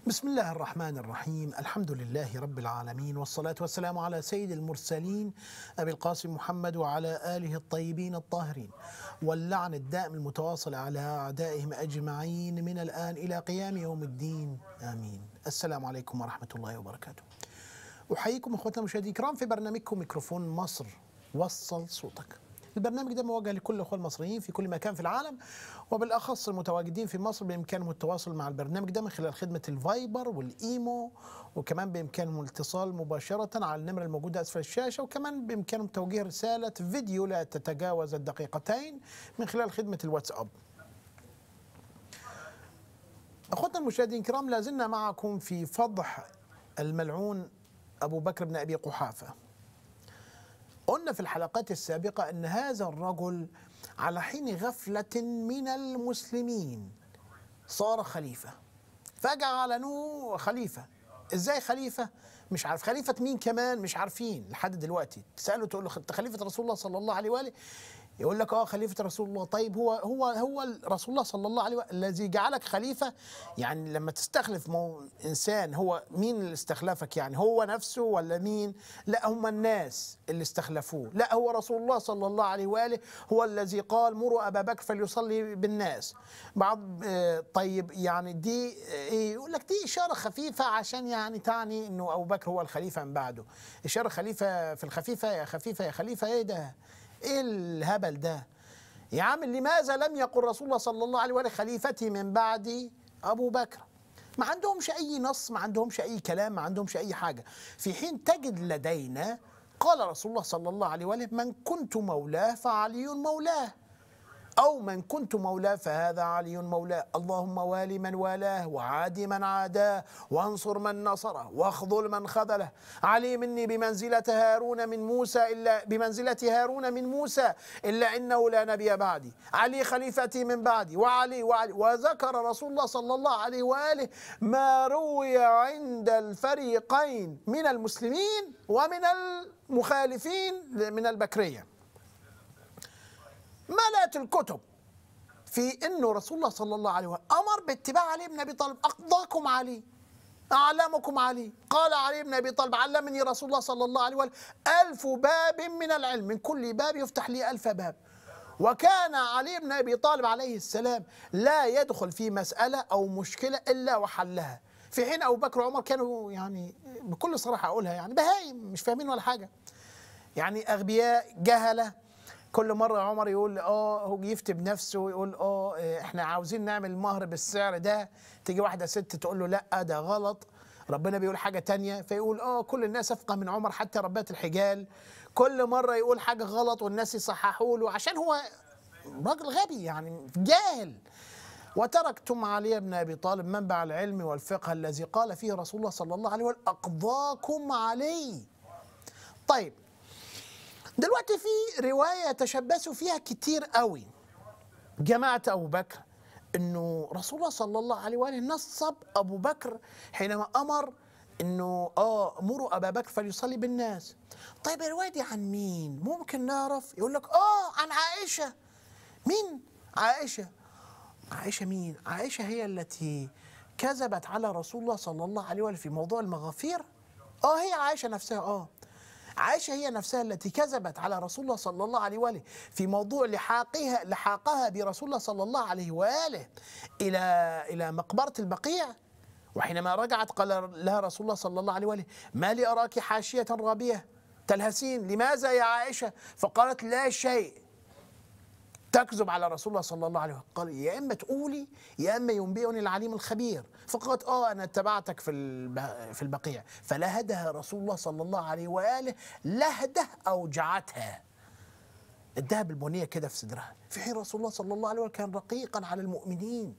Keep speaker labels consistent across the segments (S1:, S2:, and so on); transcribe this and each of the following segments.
S1: بسم الله الرحمن الرحيم الحمد لله رب العالمين والصلاة والسلام على سيد المرسلين أبي القاسم محمد وعلى آله الطيبين الطاهرين واللعن الدائم المتواصل على أعدائهم أجمعين من الآن إلى قيام يوم الدين آمين السلام عليكم ورحمة الله وبركاته أحييكم أخوتنا المشاهدين الكرام في برنامجكم ميكروفون مصر وصل صوتك البرنامج ده موجه لكل الاخوه المصريين في كل مكان في العالم وبالاخص المتواجدين في مصر بامكانهم التواصل مع البرنامج ده من خلال خدمه الفايبر والايمو وكمان بامكانهم الاتصال مباشره على النمره الموجوده اسفل الشاشه وكمان بامكانهم توجيه رساله فيديو لا تتجاوز الدقيقتين من خلال خدمه الواتساب. اخوتنا المشاهدين الكرام لا زلنا معكم في فضح الملعون ابو بكر بن ابي قحافه. قلنا في الحلقات السابقة أن هذا الرجل على حين غفلة من المسلمين صار خليفة فجأة أعلنوه خليفة إزاي خليفة؟ مش عارف خليفة مين كمان مش عارفين لحد دلوقتي تسأله تقول له أنت خليفة رسول الله صلى الله عليه وآله يقول لك اه خليفه رسول الله طيب هو هو هو رسول الله صلى الله عليه وسلم الذي جعلك خليفه يعني لما تستخلف مو انسان هو مين اللي استخلفك يعني هو نفسه ولا مين لا هم الناس اللي استخلفوه لا هو رسول الله صلى الله عليه واله هو الذي قال مروا ابا بكر فليصلي بالناس بعض آه طيب يعني دي ايه يقول لك دي اشاره خفيفه عشان يعني تعني انه ابو بكر هو الخليفه من بعده اشاره خليفه في الخفيفه يا خفيفه يا خليفه ايه ده ايه الهبل ده يا عم لماذا لم يقل رسول الله صلى الله عليه وسلم خليفتي من بعد ابو بكر ما عندهمش اي نص ما عندهمش اي كلام ما عندهمش اي حاجه في حين تجد لدينا قال رسول الله صلى الله عليه وسلم من كنت مولاه فعلي مولاه أو من كنت مولاه فهذا علي مولاه اللهم والي من والاه وعادي من عاداه وانصر من نصره واخذل من خذله علي مني بمنزلة هارون من موسى إلا بمنزلة هارون من موسى إلا إنه لا نبي بعدي علي خليفتي من بعدي وعلي وعلي وذكر رسول الله صلى الله عليه وآله ما روي عند الفريقين من المسلمين ومن المخالفين من البكريه ملأت الكتب في انه رسول الله صلى الله عليه وسلم امر باتباع علي بن ابي طالب اقضاكم علي اعلمكم علي قال علي بن ابي طالب علمني رسول الله صلى الله عليه وسلم الف باب من العلم من كل باب يفتح لي الف باب وكان علي بن ابي طالب عليه السلام لا يدخل في مساله او مشكله الا وحلها في حين ابو بكر وعمر كانوا يعني بكل صراحه اقولها يعني بهايم مش فاهمين ولا حاجه يعني اغبياء جهله كل مره عمر يقول اه هو يفتي بنفسه ويقول اه احنا عاوزين نعمل مهر بالسعر ده تيجي واحده ست تقول له لا ده غلط ربنا بيقول حاجه تانية فيقول اه كل الناس افقه من عمر حتى ربات الحجال كل مره يقول حاجه غلط والناس يصححوا له عشان هو راجل غبي يعني جاهل وتركتم علي بن ابي طالب منبع العلم والفقه الذي قال فيه رسول الله صلى الله عليه وسلم اقضاكم عليه طيب دلوقتي في رواية تشبثوا فيها كتير قوي جماعة أبو بكر أنه رسول الله صلى الله عليه وآله نصب أبو بكر حينما أمر أنه آه مروا أبا بكر فليصلي بالناس طيب الرواية دي عن مين ممكن نعرف يقول لك آه عن عائشة مين عائشة عائشة مين عائشة هي التي كذبت على رسول الله صلى الله عليه وآله في موضوع المغافير آه هي عائشة نفسها آه عائشة هي نفسها التي كذبت على رسول الله صلى الله عليه وآله في موضوع لحاقها لحاقها برسول الله صلى الله عليه وآله إلى إلى مقبرة البقيع وحينما رجعت قال لها رسول الله صلى الله عليه وآله ما لي أراك حاشية رابية تلهسين لماذا يا عائشة فقالت لا شيء تكذب على رسول الله صلى الله عليه وسلم قال يا اما تقولي يا اما ينبئني العليم الخبير فقالت اه انا اتبعتك في في البقيع فلهدها رسول الله صلى الله عليه واله لهده اوجعتها ادها بالبنيه كده في صدرها في حين رسول الله صلى الله عليه وسلم كان رقيقا على المؤمنين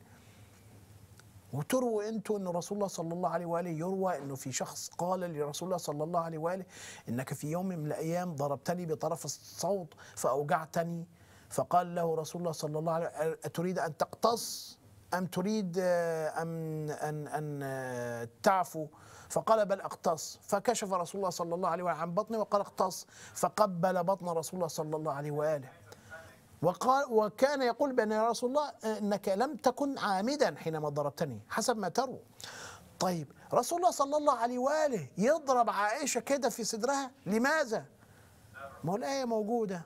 S1: وترووا انتوا ان رسول الله صلى الله عليه واله يروى انه في شخص قال لرسول الله صلى الله عليه واله انك في يوم من الايام ضربتني بطرف الصوت فاوجعتني فقال له رسول الله صلى الله عليه وسلم أتريد أن تقتص أم تريد أم أن أن تعفو فقال بل أقتص فكشف رسول الله صلى الله عليه وسلم عن بطنه وقال اقتص فقبل بطن رسول الله صلى الله عليه وآله وقال وكان يقول بأن يا رسول الله إنك لم تكن عامدا حينما ضربتني حسب ما تروى طيب رسول الله صلى الله عليه واله يضرب عائشه كده في صدرها لماذا ما هو الايه موجوده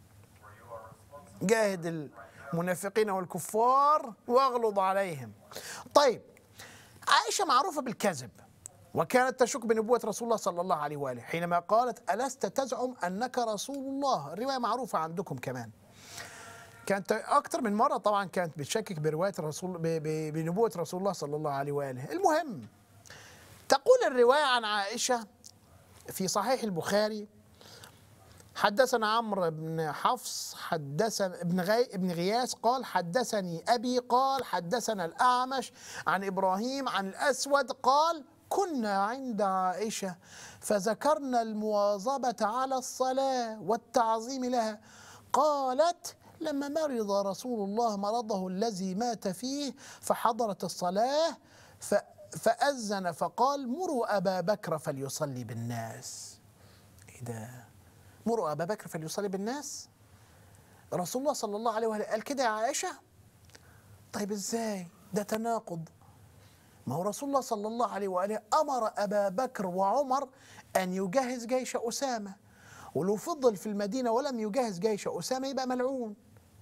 S1: جاهد المنافقين والكفار واغلظ عليهم طيب عائشه معروفه بالكذب وكانت تشك بنبوة رسول الله صلى الله عليه وآله حينما قالت ألست تزعم أنك رسول الله الرواية معروفة عندكم كمان كانت أكثر من مرة طبعا كانت بتشكك برواية الرسول ب- ب- بنبوة رسول الله صلى الله عليه وآله المهم تقول الرواية عن عائشة في صحيح البخاري حدثنا عمرو بن حفص حدثنا ابن غي ابن غياس قال حدثني ابي قال حدثنا الاعمش عن ابراهيم عن الاسود قال كنا عند عائشه فذكرنا المواظبه على الصلاه والتعظيم لها قالت لما مرض رسول الله مرضه الذي مات فيه فحضرت الصلاه ف فأذن فقال مروا أبا بكر فليصلي بالناس إيه ده مروا أبا بكر فليصلي بالناس رسول الله صلى الله عليه وآله قال كده يا عائشة طيب إزاي ده تناقض ما هو رسول الله صلى الله عليه وآله أمر أبا بكر وعمر أن يجهز جيش أسامة ولو فضل في المدينة ولم يجهز جيش أسامة يبقى ملعون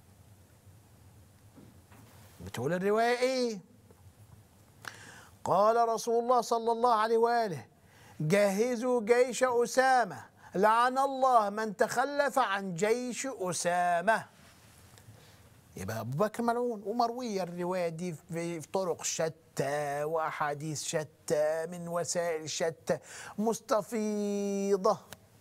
S1: بتقول الرواية إيه قال رسول الله صلى الله عليه وآله جهزوا جيش أسامة لعن الله من تخلف عن جيش أسامة يبقى أبو بكر ملعون ومروية الرواية دي في في طرق شتى وأحاديث شتى من وسائل شتى مستفيضة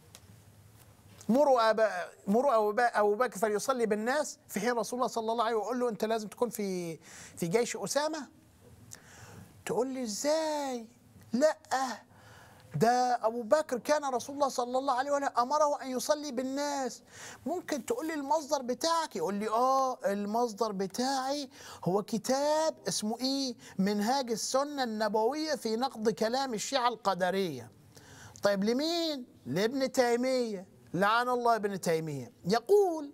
S1: مروا أبا مروا أبو با- أبو بكر فليصلي بالناس في حين رسول الله صلى الله عليه وسلم يقول له أنت لازم تكون في في جيش أسامة تقول لي ازاي لا ده ابو بكر كان رسول الله صلى الله عليه وسلم امره ان يصلي بالناس ممكن تقول لي المصدر بتاعك يقول لي اه المصدر بتاعي هو كتاب اسمه ايه منهاج السنه النبويه في نقد كلام الشيعه القدريه طيب لمين لابن تيميه لعن الله ابن تيميه يقول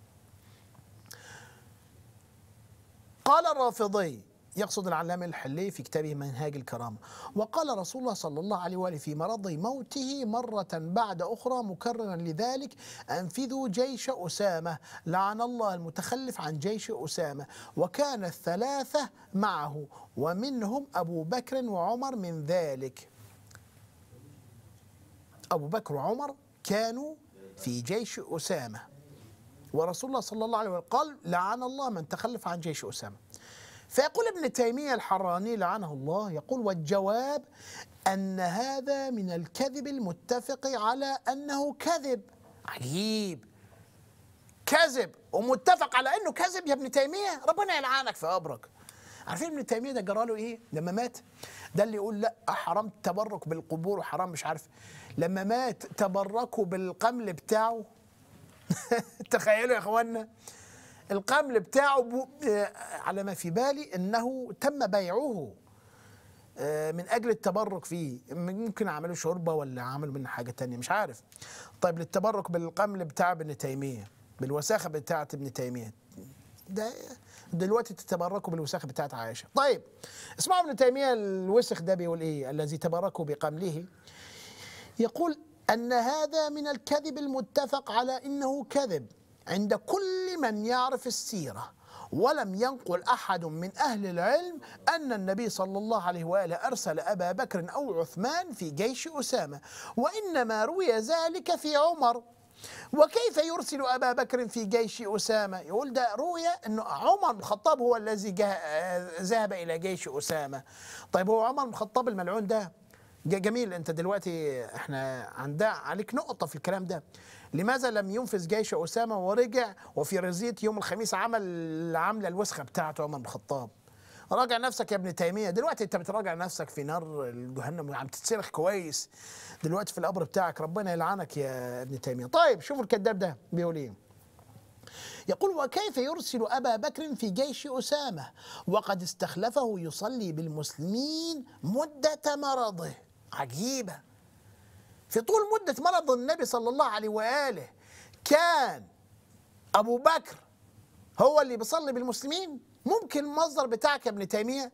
S1: قال الرافضي يقصد العلامة الحلي في كتابه منهاج الكرامة وقال رسول الله صلى الله عليه وآله في مرض موته مرة بعد أخرى مكررا لذلك أنفذوا جيش أسامة لعن الله المتخلف عن جيش أسامة وكان الثلاثة معه ومنهم أبو بكر وعمر من ذلك أبو بكر وعمر كانوا في جيش أسامة ورسول الله صلى الله عليه وسلم قال لعن الله من تخلف عن جيش أسامة فيقول ابن تيمية الحراني لعنه الله يقول والجواب أن هذا من الكذب المتفق على أنه كذب عجيب كذب ومتفق على أنه كذب يا ابن تيمية ربنا يلعنك في قبرك عارفين ابن تيمية ده جراله إيه لما مات ده اللي يقول لا حرام التبرك بالقبور وحرام مش عارف لما مات تبركوا بالقمل بتاعه تخيلوا يا اخوانا القمل بتاعه بو- آه، على ما في بالي انه تم بيعه آه، من اجل التبرك فيه ممكن عملوا شوربه ولا عملوا منه حاجه تانية مش عارف طيب للتبرك بالقمل بتاع ابن تيميه بالوساخه بتاعه ابن تيميه ده دلوقتي تتبركوا بالوساخه بتاعت عائشه طيب اسمعوا ابن تيميه الوسخ ده بيقول ايه الذي تبركوا بقمله يقول أن هذا من الكذب المتفق على أنه كذب عند كل من يعرف السيرة ولم ينقل أحد من أهل العلم أن النبي صلى الله عليه وآله أرسل أبا بكر أو عثمان في جيش أسامة وإنما روي ذلك في عمر وكيف يرسل أبا بكر في جيش أسامة يقول ده روي أن عمر بن الخطاب هو الذي جاء- ذهب إلى جيش أسامة طيب هو عمر بن الخطاب الملعون ده ج- جميل انت دلوقتي احنا عندها عليك نقطه في الكلام ده لماذا لم ينفذ جيش اسامه ورجع وفي رزيت يوم الخميس عمل العمله الوسخه بتاعته عمر بن الخطاب راجع نفسك يا ابن تيميه دلوقتي انت بتراجع نفسك في نار الجهنم وعم تتسلخ كويس دلوقتي في القبر بتاعك ربنا يلعنك يا ابن تيميه طيب شوفوا الكذاب ده بيقول ايه يقول وكيف يرسل أبا بكر في جيش أسامة وقد استخلفه يصلي بالمسلمين مدة مرضه عجيبة في طول مدة مرض النبي صلى الله عليه وآله كان أبو بكر هو اللي بيصلي بالمسلمين ممكن المصدر بتاعك يا ابن تيمية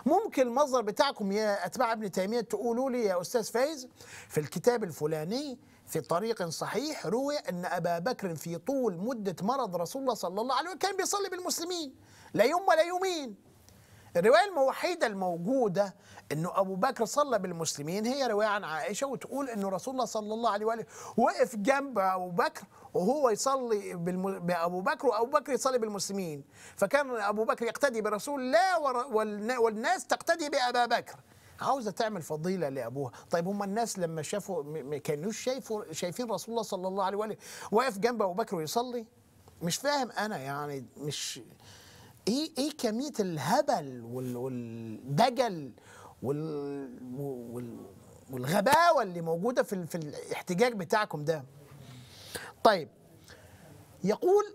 S1: ممكن المصدر بتاعكم يا اتباع ابن تيميه تقولوا لي يا استاذ فايز في الكتاب الفلاني في طريق صحيح روي ان ابا بكر في طول مده مرض رسول الله صلى الله عليه وسلم كان بيصلي بالمسلمين لا يوم ولا يومين الروايه الوحيده الموجوده انه ابو بكر صلى بالمسلمين هي روايه عن عائشه وتقول انه رسول الله صلى الله عليه واله وقف جنب ابو بكر وهو يصلي بالم... بابو بكر وابو بكر يصلي بالمسلمين فكان ابو بكر يقتدي برسول الله ور... والنا... والناس تقتدي بابا بكر عاوزه تعمل فضيله لابوها طيب هم الناس لما شافوا ما كانوش شايفوا شايفين رسول الله صلى الله عليه واله واقف جنب ابو بكر ويصلي مش فاهم انا يعني مش ايه ايه كميه الهبل وال... والدجل وال... وال... والغباوه اللي موجوده في في الاحتجاج بتاعكم ده طيب يقول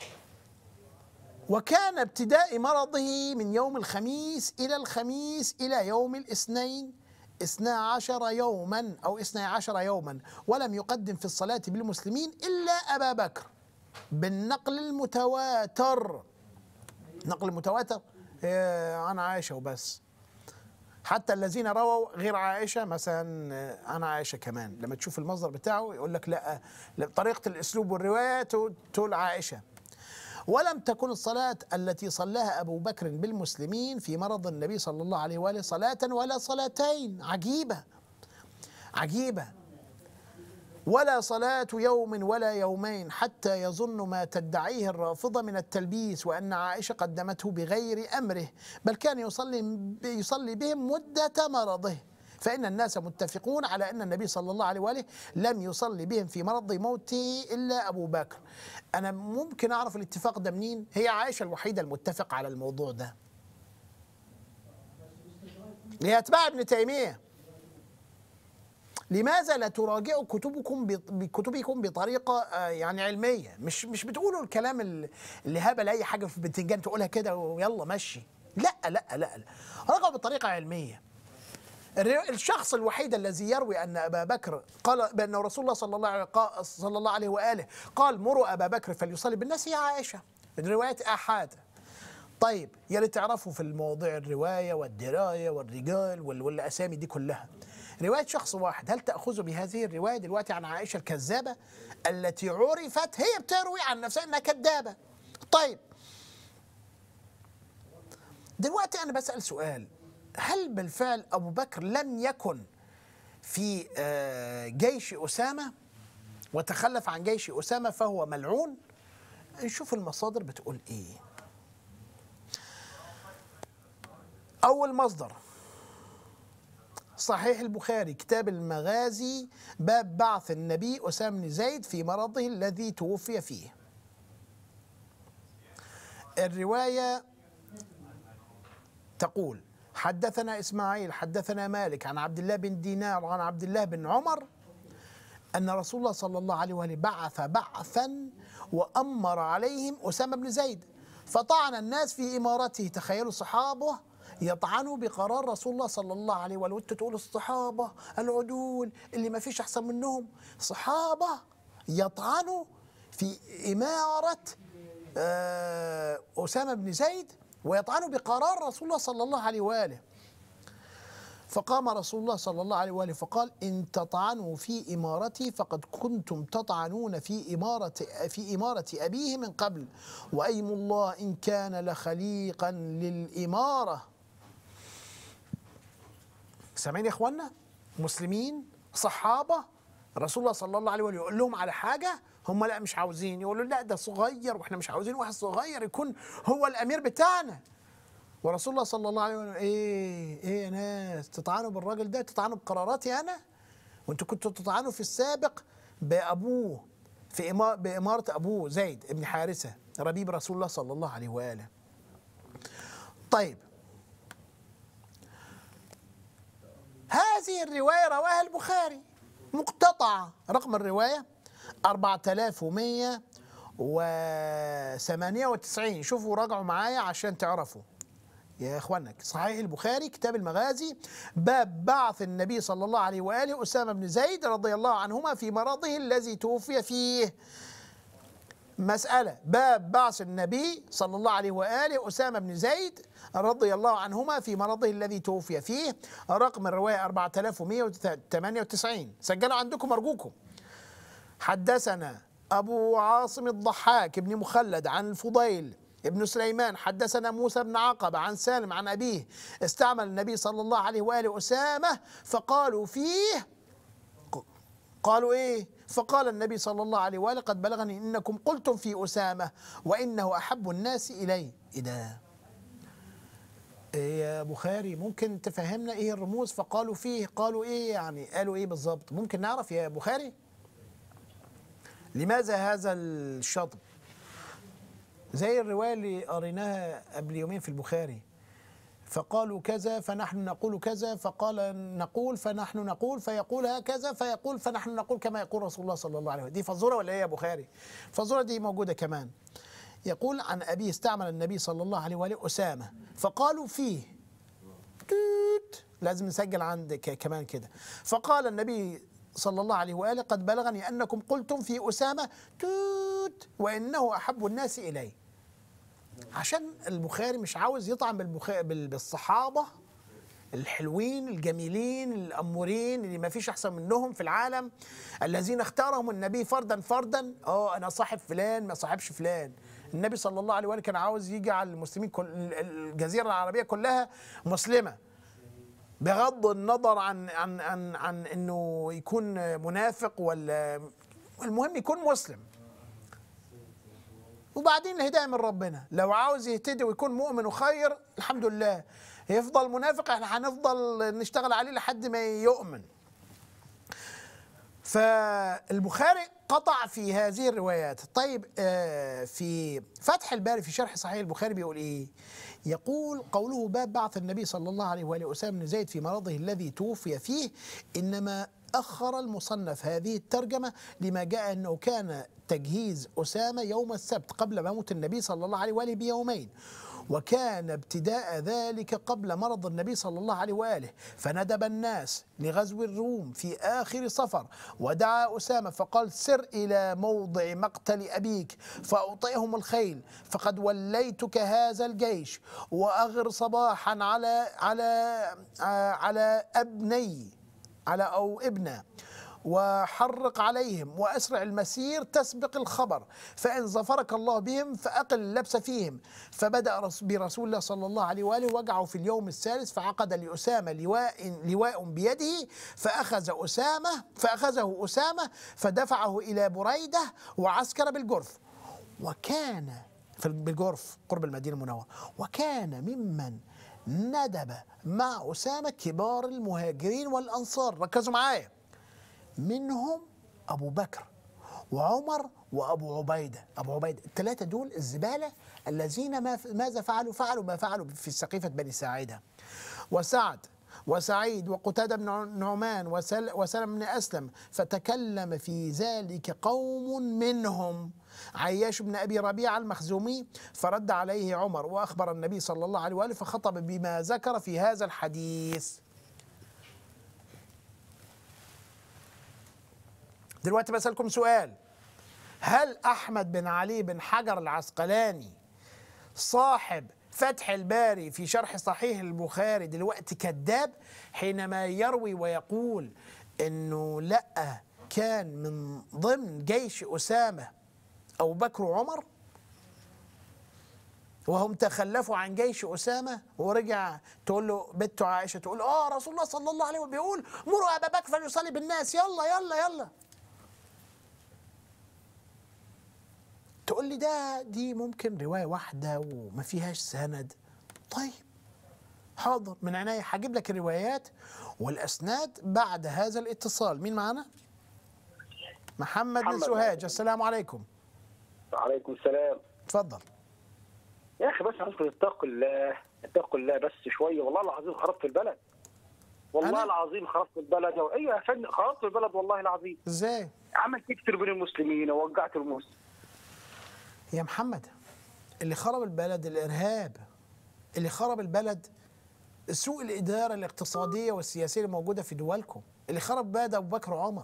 S1: وكان ابتداء مرضه من يوم الخميس إلى الخميس إلى يوم الاثنين اثنا عشر يوما أو اثني عشر يوما ولم يقدم في الصلاة بالمسلمين إلا أبا بكر بالنقل المتواتر نقل المتواتر عن عائشة وبس حتى الذين رووا غير عائشة مثلا أنا عائشة كمان لما تشوف المصدر بتاعه يقول لك لا طريقة الأسلوب والرواية تقول عائشة ولم تكن الصلاة التي صلاها أبو بكر بالمسلمين في مرض النبي صلى الله عليه وآله صلاة ولا صلاتين عجيبة عجيبة ولا صلاة يوم ولا يومين حتى يظن ما تدعيه الرافضة من التلبيس وأن عائشة قدمته بغير أمره بل كان يصلي يصلي بهم مدة مرضه فإن الناس متفقون على أن النبي صلى الله عليه وآله لم يصلي بهم في مرض موته إلا أبو بكر أنا ممكن أعرف الاتفاق ده منين هي عائشة الوحيدة المتفق على الموضوع ده هي أتباع ابن تيمية لماذا لا تراجعوا كتبكم بكتبكم بطريقه يعني علميه مش مش بتقولوا الكلام اللي هبل اي حاجه في بتنجان تقولها كده ويلا مشي لا لا لا لا راجعوا بطريقه علميه الشخص الوحيد الذي يروي ان ابا بكر قال بان رسول الله صلى الله عليه صلى الله عليه واله قال مروا ابا بكر فليصلي بالناس هي عائشه روايه احاد طيب يا ريت تعرفوا في المواضيع الروايه والدرايه والرجال والاسامي دي كلها روايه شخص واحد هل تاخذ بهذه الروايه دلوقتي عن عائشه الكذابه التي عرفت هي بتروي عن نفسها انها كذابه طيب دلوقتي انا بسال سؤال هل بالفعل ابو بكر لم يكن في جيش اسامه وتخلف عن جيش اسامه فهو ملعون نشوف المصادر بتقول ايه اول مصدر صحيح البخاري كتاب المغازي باب بعث النبي أسامة بن زيد في مرضه الذي توفي فيه الرواية تقول حدثنا إسماعيل حدثنا مالك عن عبد الله بن دينار عن عبد الله بن عمر أن رسول الله صلى الله عليه وآله بعث بعثا وأمر عليهم أسامة بن زيد فطعن الناس في إمارته تخيلوا صحابه يطعنوا بقرار رسول الله صلى الله عليه وآله وانت تقول الصحابة العدول اللي ما فيش أحسن منهم صحابة يطعنوا في إمارة أسامة بن زيد ويطعنوا بقرار رسول الله صلى الله عليه وآله فقام رسول الله صلى الله عليه وآله فقال إن تطعنوا في إمارتي فقد كنتم تطعنون في إمارة في إمارة أبيه من قبل وأيم الله إن كان لخليقا للإمارة سامعين يا إخوانا مسلمين صحابة رسول الله صلى الله عليه وآله يقول لهم على حاجة هم لا مش عاوزين يقولوا لا ده صغير واحنا مش عاوزين واحد صغير يكون هو الامير بتاعنا ورسول الله صلى الله عليه وسلم ايه ايه يا ناس تطعنوا بالراجل ده تطعنوا بقراراتي انا وانتوا كنتوا تطعنوا في السابق بابوه في باماره ابوه زيد بن حارثه ربيب رسول الله صلى الله عليه واله طيب هذه الروايه رواها البخاري مقتطعه رقم الروايه 4198 شوفوا راجعوا معايا عشان تعرفوا يا اخوانا صحيح البخاري كتاب المغازي باب بعث النبي صلى الله عليه واله اسامه بن زيد رضي الله عنهما في مرضه الذي توفي فيه مسألة باب بعث النبي صلى الله عليه وآله أسامة بن زيد رضي الله عنهما في مرضه الذي توفي فيه رقم الرواية 4198 سجلوا عندكم أرجوكم حدثنا أبو عاصم الضحاك بن مخلد عن الفضيل ابن سليمان حدثنا موسى بن عقبة عن سالم عن أبيه استعمل النبي صلى الله عليه وآله أسامة فقالوا فيه قالوا ايه فقال النبي صلى الله عليه واله قد بلغني انكم قلتم في اسامه وانه احب الناس الي ايه ده إيه يا بخاري ممكن تفهمنا ايه الرموز فقالوا فيه قالوا ايه يعني قالوا ايه بالظبط ممكن نعرف يا بخاري لماذا هذا الشطب زي الروايه اللي قريناها قبل يومين في البخاري فقالوا كذا فنحن نقول كذا فقال نقول فنحن نقول فيقول هكذا فيقول فنحن نقول كما يقول رسول الله صلى الله عليه وسلم دي فزوره ولا ايه يا بخاري فزوره دي موجوده كمان يقول عن ابيه استعمل النبي صلى الله عليه واله اسامه فقالوا فيه توت لازم نسجل عندك كمان كده فقال النبي صلى الله عليه واله قد بلغني انكم قلتم في اسامه توت وانه احب الناس الي عشان البخاري مش عاوز يطعن بالبخاري بالصحابه الحلوين الجميلين الامورين اللي ما فيش احسن منهم في العالم الذين اختارهم النبي فردا فردا اه انا صاحب فلان ما صاحبش فلان النبي صلى الله عليه واله كان عاوز يجعل المسلمين كل الجزيره العربيه كلها مسلمه بغض النظر عن عن عن عن انه يكون منافق ولا المهم يكون مسلم وبعدين الهدايه من ربنا لو عاوز يهتدي ويكون مؤمن وخير الحمد لله يفضل منافق احنا هنفضل نشتغل عليه لحد ما يؤمن فالبخاري قطع في هذه الروايات طيب آه في فتح الباري في شرح صحيح البخاري بيقول ايه يقول قوله باب بعث النبي صلى الله عليه واله اسامه بن زيد في مرضه الذي توفي فيه انما أخر المصنف هذه الترجمة لما جاء أنه كان تجهيز أسامة يوم السبت قبل موت النبي صلى الله عليه وآله بيومين وكان ابتداء ذلك قبل مرض النبي صلى الله عليه واله فندب الناس لغزو الروم في اخر صفر ودعا اسامه فقال سر الى موضع مقتل ابيك فاعطيهم الخيل فقد وليتك هذا الجيش واغر صباحا على على على ابني على أو ابنه وحرق عليهم وأسرع المسير تسبق الخبر فإن ظفرك الله بهم فأقل اللبس فيهم فبدأ برسول الله صلى الله عليه وآله وقعوا في اليوم الثالث فعقد لأسامة لواء, لواء بيده فأخذ أسامة فأخذه أسامة فدفعه إلى بريدة وعسكر بالجرف وكان في بالجرف قرب المدينة المنورة وكان ممن ندب مع أسامة كبار المهاجرين والأنصار ركزوا معايا منهم أبو بكر وعمر وأبو عبيدة أبو عبيدة الثلاثة دول الزبالة الذين ما ماذا فعلوا فعلوا ما فعلوا في سقيفة بني ساعدة وسعد وسعيد وقتادة بن نعمان وسلم بن أسلم فتكلم في ذلك قوم منهم عياش بن أبي ربيعة المخزومي فرد عليه عمر وأخبر النبي صلى الله عليه وآله فخطب بما ذكر في هذا الحديث دلوقتي بسألكم سؤال هل أحمد بن علي بن حجر العسقلاني صاحب فتح الباري في شرح صحيح البخاري دلوقتي كذاب حينما يروي ويقول انه لا كان من ضمن جيش اسامه ابو بكر وعمر وهم تخلفوا عن جيش اسامه ورجع تقول له بنته عائشه تقول اه رسول الله صلى الله عليه وسلم بيقول مروا ابا بكر فليصلي بالناس يلا يلا يلا تقول لي ده دي ممكن روايه واحده وما فيهاش سند طيب حاضر من عينيا هجيب لك الروايات والاسناد بعد هذا الاتصال مين معانا محمد بن سوهاج السلام عليكم
S2: وعليكم السلام
S1: اتفضل
S2: يا اخي بس عايزكم اتقوا الله اتقوا الله بس شويه والله العظيم خربت البلد والله
S1: أنا؟
S2: العظيم خربت البلد ايوه يا فندم خربت البلد والله العظيم
S1: ازاي
S2: عملت كتير بين المسلمين ووقعت المسلمين
S1: يا محمد اللي خرب البلد الارهاب اللي خرب البلد سوء الاداره الاقتصاديه والسياسيه اللي موجوده في دولكم اللي خرب بلد ابو بكر وعمر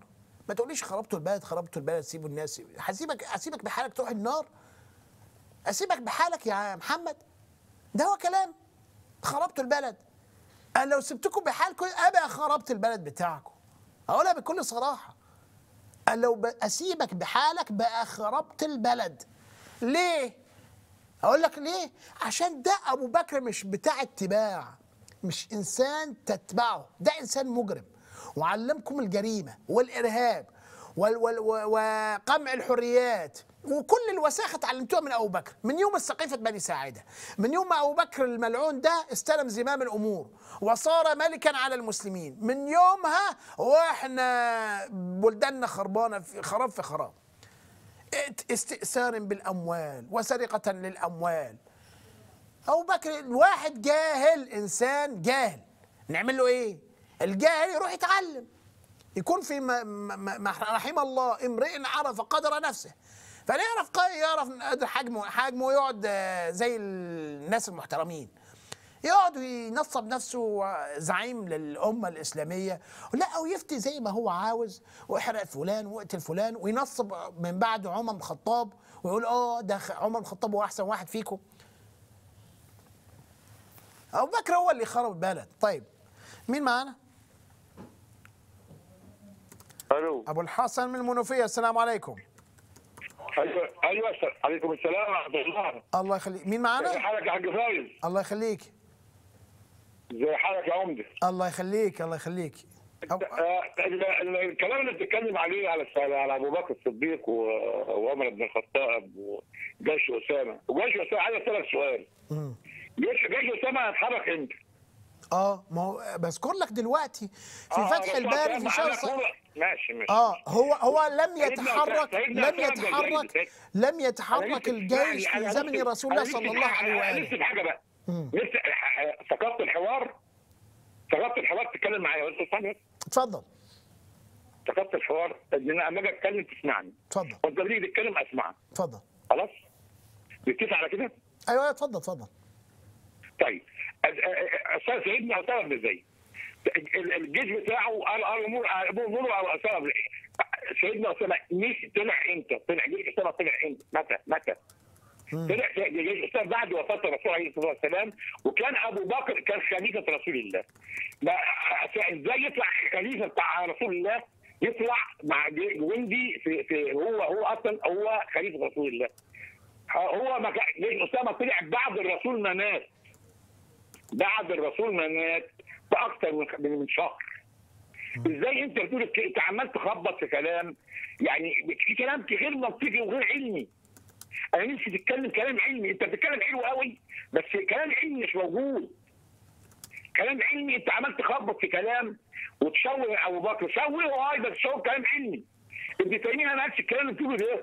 S1: ما تقوليش خربتوا البلد خربتوا البلد سيبوا الناس هسيبك هسيبك بحالك تروح النار اسيبك بحالك يا محمد ده هو كلام خربتوا البلد انا لو سبتكم بحالكم ابقى خربت البلد بتاعكم اقولها بكل صراحه انا لو ب- اسيبك بحالك بقى خربت البلد ليه اقول لك ليه عشان ده ابو بكر مش بتاع اتباع مش انسان تتبعه ده انسان مجرم وعلمكم الجريمه والارهاب وال وال و- وقمع الحريات وكل الوساخه اتعلمتوها من ابو بكر من يوم السقيفه بني ساعده من يوم ما ابو بكر الملعون ده استلم زمام الامور وصار ملكا على المسلمين من يومها واحنا بلداننا خربانه في خراب في خراب استئثار بالاموال وسرقه للاموال ابو بكر الواحد جاهل انسان جاهل نعمل له ايه الجاهل يروح يتعلم يكون في م- م- م- رحم الله امرئ عرف قدر نفسه فلا يعرف ق- يعرف قدر حجمه حجمه ويقعد آه، زي الناس المحترمين يقعد ينصب نفسه زعيم للأمة الإسلامية لا أو يفتي زي ما هو عاوز ويحرق فلان ويقتل فلان وينصب من بعد عمر بن الخطاب ويقول اه ده خ- عمر بن الخطاب هو أحسن واحد فيكم أبو بكر هو اللي خرب البلد طيب مين معانا؟
S3: الو
S1: أبو الحسن من المنوفية السلام عليكم
S3: ايوه ايوه س- عليكم السلام ورحمه الله
S1: الله يخليك مين
S3: ازي
S1: معانا؟
S3: حالك يا حاج فايز
S1: الله يخليك
S3: ازي حالك يا عمده
S1: الله يخليك الله يخليك أو-
S3: آه، ال- ال- الكلام اللي بتتكلم عليه على الس- على ابو بكر الصديق و- وعمر بن الخطاب وجيش اسامه وجيش اسامه عايز اسالك سؤال
S1: مم.
S3: جيش جيش اسامه هيتحرك امتى؟
S1: اه ما هو بذكر لك دلوقتي في
S3: آه،
S1: فتح
S3: بس
S1: الباري
S3: أسامة
S1: في شهر
S3: على
S1: ص-
S3: طول- ماشي ماشي
S1: اه هو هو لم
S3: سيدنا
S1: يتحرك
S3: سيدنا
S1: لم
S3: أسامة
S1: يتحرك
S3: جاي-
S1: لم
S3: أنا
S1: يتحرك
S3: نفسي-
S1: الجيش
S3: يعني
S1: في
S3: أنا
S1: زمن
S3: نفسي-
S1: رسول الله
S3: أنا
S1: صلى
S3: نفسي
S1: الله
S3: في
S1: عليه
S3: حاجة- أنا نفسي
S1: واله
S3: في حاجه بقى
S1: مم.
S3: نفسي ثقافه الحوار ثقافه الحوار تتكلم معايا انت ثانيه
S1: اتفضل
S3: ثقافه الحوار ان انا اما اجي اتكلم تسمعني
S1: اتفضل
S3: وانت بتيجي تتكلم اسمعك
S1: اتفضل
S3: خلاص نتفق على كده
S1: ايوه اتفضل اتفضل
S3: طيب أ- أ- أستاذ سيدنا اسامه بن زيد ال- الجيش بتاعه قال قال امور امور على اسامه بن- سيدنا اسامه مش طلع امتى؟ طلع جيش اسامه طلع امتى؟ متى؟ متى؟
S1: مم.
S3: طلع جيش اسامه بعد وفاه الرسول عليه الصلاه والسلام وكان ابو بكر كان خليفه رسول الله. ما ازاي يطلع خليفه بتاع رسول الله يطلع مع جي- جندي في, في هو هو اصلا هو خليفه رسول الله. هو ما كان جيش اسامه طلع بعد الرسول ما مات. بعد الرسول ما مات باكثر من من من شهر. ازاي انت بتقول الك- انت عمال تخبط في كلام يعني في كلام غير منطقي وغير علمي. انا نفسي تتكلم كلام علمي انت بتتكلم حلو قوي بس كلام علمي مش موجود. كلام علمي انت عمال تخبط في كلام وتشوه ابو بكر شوه اه بس شوه كلام علمي. ابن تيميه ما قالش الكلام اللي بتقوله ده.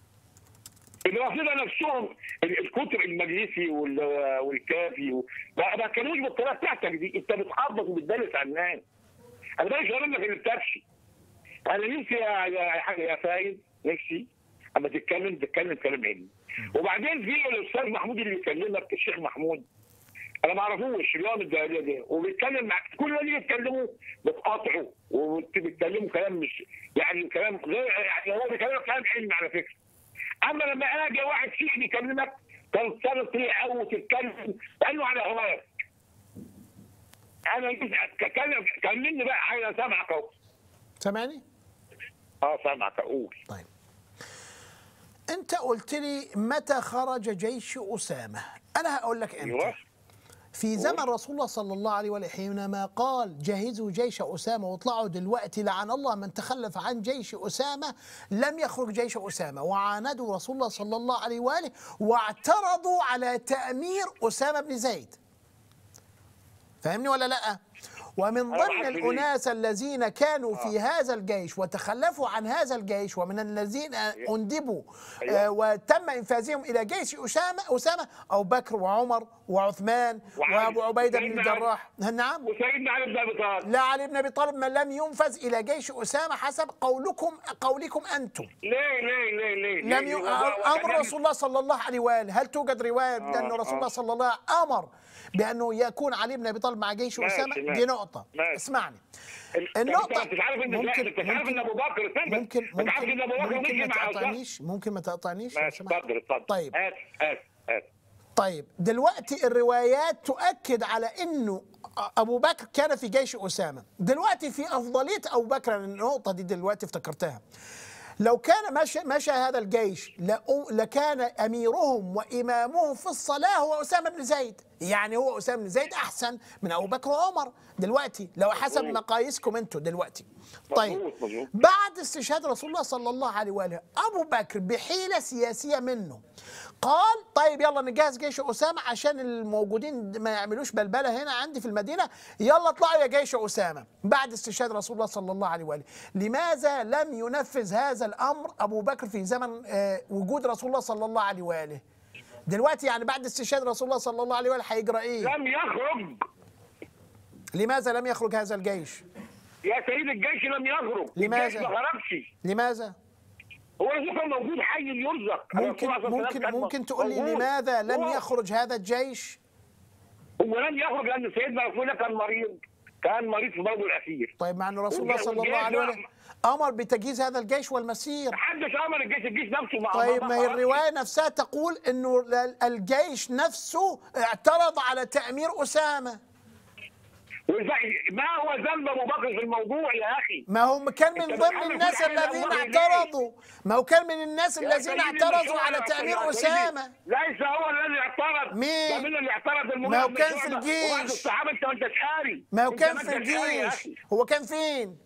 S3: الرافضه نفسهم ال- الكتب المجلسي وال- والكافي و- ما ما كانوش بالطريقه بتاعتك دي انت بتخبط وبتدلس على الناس انا مش هقول لك اللي بتمشي انا نفسي يا يا حاجه يا فايد نفسي اما تتكلم تتكلم كلام علمي وبعدين في الاستاذ محمود اللي بيكلمك الشيخ محمود انا ما اعرفوش اللي هو من الدهليه ده وبيتكلم مع كل ما يجي يتكلموا بتقاطعوا وبيتكلموا كلام مش يعني كلام غير يعني هو بيكلمك كلام علمي على فكره اما لما اجي واحد شيخ بيكلمك تنطلق ليه او تتكلم لانه على هواك انا نفسي اتكلم كلمني بقى انا سامعك اهو
S1: سامعني
S3: اه سامعك اقول
S1: طيب انت قلت لي متى خرج جيش اسامه انا هقول لك امتى
S3: ايوه
S1: في زمن رسول الله صلى الله عليه وآله حينما قال جهزوا جيش أسامة واطلعوا دلوقتي لعن الله من تخلف عن جيش أسامة لم يخرج جيش أسامة وعاندوا رسول الله صلى الله عليه وآله واعترضوا على تأمير أسامة بن زيد فاهمني ولا لأ؟ ومن
S3: أنا
S1: ضمن
S3: معاك في دي.
S1: الأناس الذين كانوا في هذا الجيش وتخلفوا عن هذا الجيش ومن الذين أندبوا
S3: أيوة.
S1: آه، وتم إنفاذهم إلى جيش أسامة أسامة أبو بكر وعمر وعثمان
S3: وعلي.
S1: وابو عبيده بن
S3: وسيدنا علي.
S1: الجراح نعم
S3: وسيدنا علي بن ابي طالب
S1: لا علي بن ابي طالب ما لم ينفذ الى جيش اسامه حسب قولكم قولكم انتم
S3: ليه ليه ليه ليه
S1: لم
S3: ليه؟
S1: ي...
S3: وكان
S1: امر
S3: يجب-
S1: رسول الله صلى الله عليه واله هل توجد روايه بان
S3: آه،
S1: رسول
S3: آه.
S1: الله صلى الله عليه وسلم امر بانه يكون علي بن ابي طالب مع جيش
S3: ماشي،
S1: اسامه
S3: ماشي.
S1: دي نقطه
S3: ماشي.
S1: اسمعني
S3: ال-
S1: النقطة
S3: انت عارف ان
S1: ممكن
S3: انت عارف ان ابو بكر استنى.
S1: ممكن
S3: انت عارف
S1: ممكن
S3: ان ابو بكر
S1: ممكن
S3: مشي
S1: ما
S3: مع أسامة؟
S1: تقطعنيش ممكن ما تقطعنيش لو
S3: ماشي
S1: سمحت
S3: اتفضل اتفضل
S1: طيب
S3: اسف اسف اسف
S1: طيب دلوقتي الروايات تؤكد على انه ابو بكر كان في جيش اسامه دلوقتي في افضليه ابو بكر النقطه دي دلوقتي افتكرتها لو كان مشى مشى هذا الجيش لأ- لكان اميرهم وامامهم في الصلاه هو اسامه بن زيد يعني هو اسامه بن زيد احسن من ابو بكر وعمر دلوقتي لو حسب
S3: مظبوط.
S1: مقاييسكم انتوا دلوقتي طيب
S3: مظبوط، مظبوط.
S1: بعد استشهاد رسول الله صلى الله عليه واله ابو بكر بحيله سياسيه منه قال طيب يلا نجهز جيش اسامه عشان الموجودين ما يعملوش بلبله هنا عندي في المدينه يلا اطلعوا يا جيش اسامه بعد استشهاد رسول الله صلى الله عليه واله لماذا لم ينفذ هذا الامر ابو بكر في زمن آه، وجود رسول الله صلى الله عليه واله دلوقتي يعني بعد استشهاد رسول الله صلى الله عليه واله هيجرى ايه
S3: لم يخرج
S1: لماذا لم يخرج هذا الجيش
S3: يا سيد الجيش لم يخرج
S1: لماذا؟
S3: الجيش ما خرجش
S1: لماذا
S3: هو الرسول كان موجود حي يرزق
S1: ممكن
S3: الرسول صلى الله عليه وسلم
S1: ممكن
S3: كان
S1: ممكن تقول لي
S3: موجود.
S1: لماذا لم
S3: هو-
S1: يخرج هذا الجيش
S3: هو لم يخرج لان سيدنا رسول الله كان مريض كان مريض في مرضه الاخير
S1: طيب مع ان رسول الله
S3: والجيش-
S1: صلى الله عليه وسلم امر بتجهيز هذا الجيش والمسير
S3: محدش امر الجيش الجيش نفسه ما
S1: طيب
S3: ما-
S1: ما هي الروايه نفسها تقول انه ال- الجيش نفسه اعترض على تامير اسامه
S3: وإزاي- ما هو ذنب ابو بكر في الموضوع يا اخي
S1: ما هو كان من
S3: أنت
S1: ضمن
S3: بتحمل
S1: الناس
S3: كل حاجة
S1: الذين
S3: الله ليه؟
S1: اعترضوا ما هو كان من الناس
S3: يا
S1: الذين
S3: سيدي
S1: اعترضوا
S3: مش
S1: على
S3: هو-
S1: تامير
S3: يا سيدي،
S1: اسامه
S3: ليس هو الذي اعترض
S1: مين؟
S3: ده مين اللي اعترض المنافق
S1: ما هو كان
S3: مش
S1: في
S3: هو.
S1: الجيش.
S3: وبعد الصحابه انت ما انتش قاري
S1: ما هو
S3: أنت
S1: كان
S3: ما
S1: في
S3: انتش قاري يا
S1: الجيش
S3: أخي.
S1: هو كان فين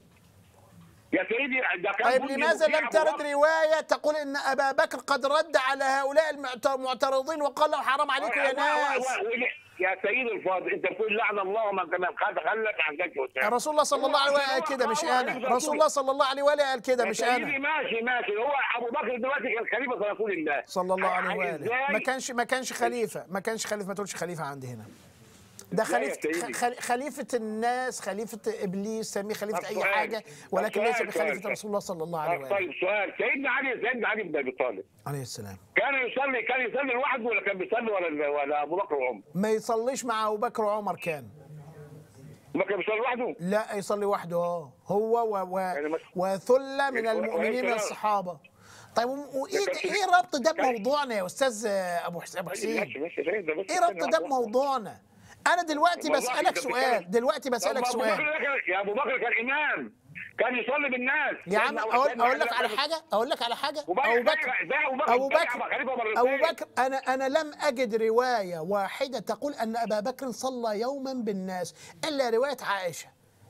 S3: يا سيدي ده كان
S1: طيب
S3: جندي
S1: لماذا
S3: مطيع
S1: لم
S3: أبو
S1: ترد
S3: بكر.
S1: روايه تقول ان ابا بكر قد رد على هؤلاء المعت- المعترضين وقال لهم حرام عليكم يا
S3: و- و-
S1: ناس
S3: و- و- يا سيدي الفاضل انت بتقول لعن الله من كان خلك عن جيش اسامه
S1: رسول الله صلى الله عليه وسلم قال كده مش انا رسول الله صلى الله عليه وسلم قال كده
S3: يا
S1: مش
S3: سيدي
S1: انا
S3: ماشي ماشي هو ابو بكر دلوقتي كان خليفه رسول الله
S1: صلى الله عليه
S3: هي-
S1: واله
S3: إزاي؟
S1: ما كانش ما كانش خليفه ما كانش خليفه ما تقولش خليفه عندي هنا ده
S3: إزاي يا
S1: خليفه
S3: سيدي؟
S1: خ- خليفه الناس خليفه ابليس سميه خليفه
S3: طب
S1: اي
S3: سؤال.
S1: حاجه ولكن
S3: طب
S1: ليس
S3: سؤال،
S1: بخليفه
S3: سؤال.
S1: رسول الله صلى الله عليه
S3: آه،
S1: واله
S3: طيب سؤال سيدنا علي سيدنا علي بن ابي طالب
S1: عليه السلام
S3: كان يصلي كان يصلي لوحده ولا كان بيصلي ولا ولا ابو بكر وعمر؟
S1: ما يصليش مع ابو بكر وعمر كان
S3: ما كان بيصلي لوحده؟
S1: لا يصلي وحده اه هو و و
S3: يعني مس-
S1: وثله من
S3: و-
S1: المؤمنين من
S3: وليس-
S1: الصحابه طيب و- وايه
S3: كان-
S1: ايه ربط ده بموضوعنا يا استاذ ابو حسين ابو حسين
S3: ماشي ماشي سيد ده بس
S1: ايه ربط ده بموضوعنا انا دلوقتي
S3: الموضوع
S1: بسالك
S3: أنت
S1: سؤال
S3: بتتكلم.
S1: دلوقتي
S3: طب
S1: بسالك
S3: ما أبو بكر
S1: سؤال
S3: ده كان- يا ابو بكر كان امام كان يصلي بالناس
S1: يا عم
S3: سيدنا-
S1: اقول
S3: سيدنا
S1: اقول لك
S3: علي
S1: على
S3: كان-
S1: حاجه اقول لك على حاجه
S3: وبايع
S1: ابو بكر
S3: زي- زي ابو بكر
S1: ابو
S3: بايع
S1: بكر
S3: خليفة مرتين.
S1: ابو بكر انا انا لم اجد روايه واحده تقول ان ابا بكر صلى يوما بالناس الا روايه عائشه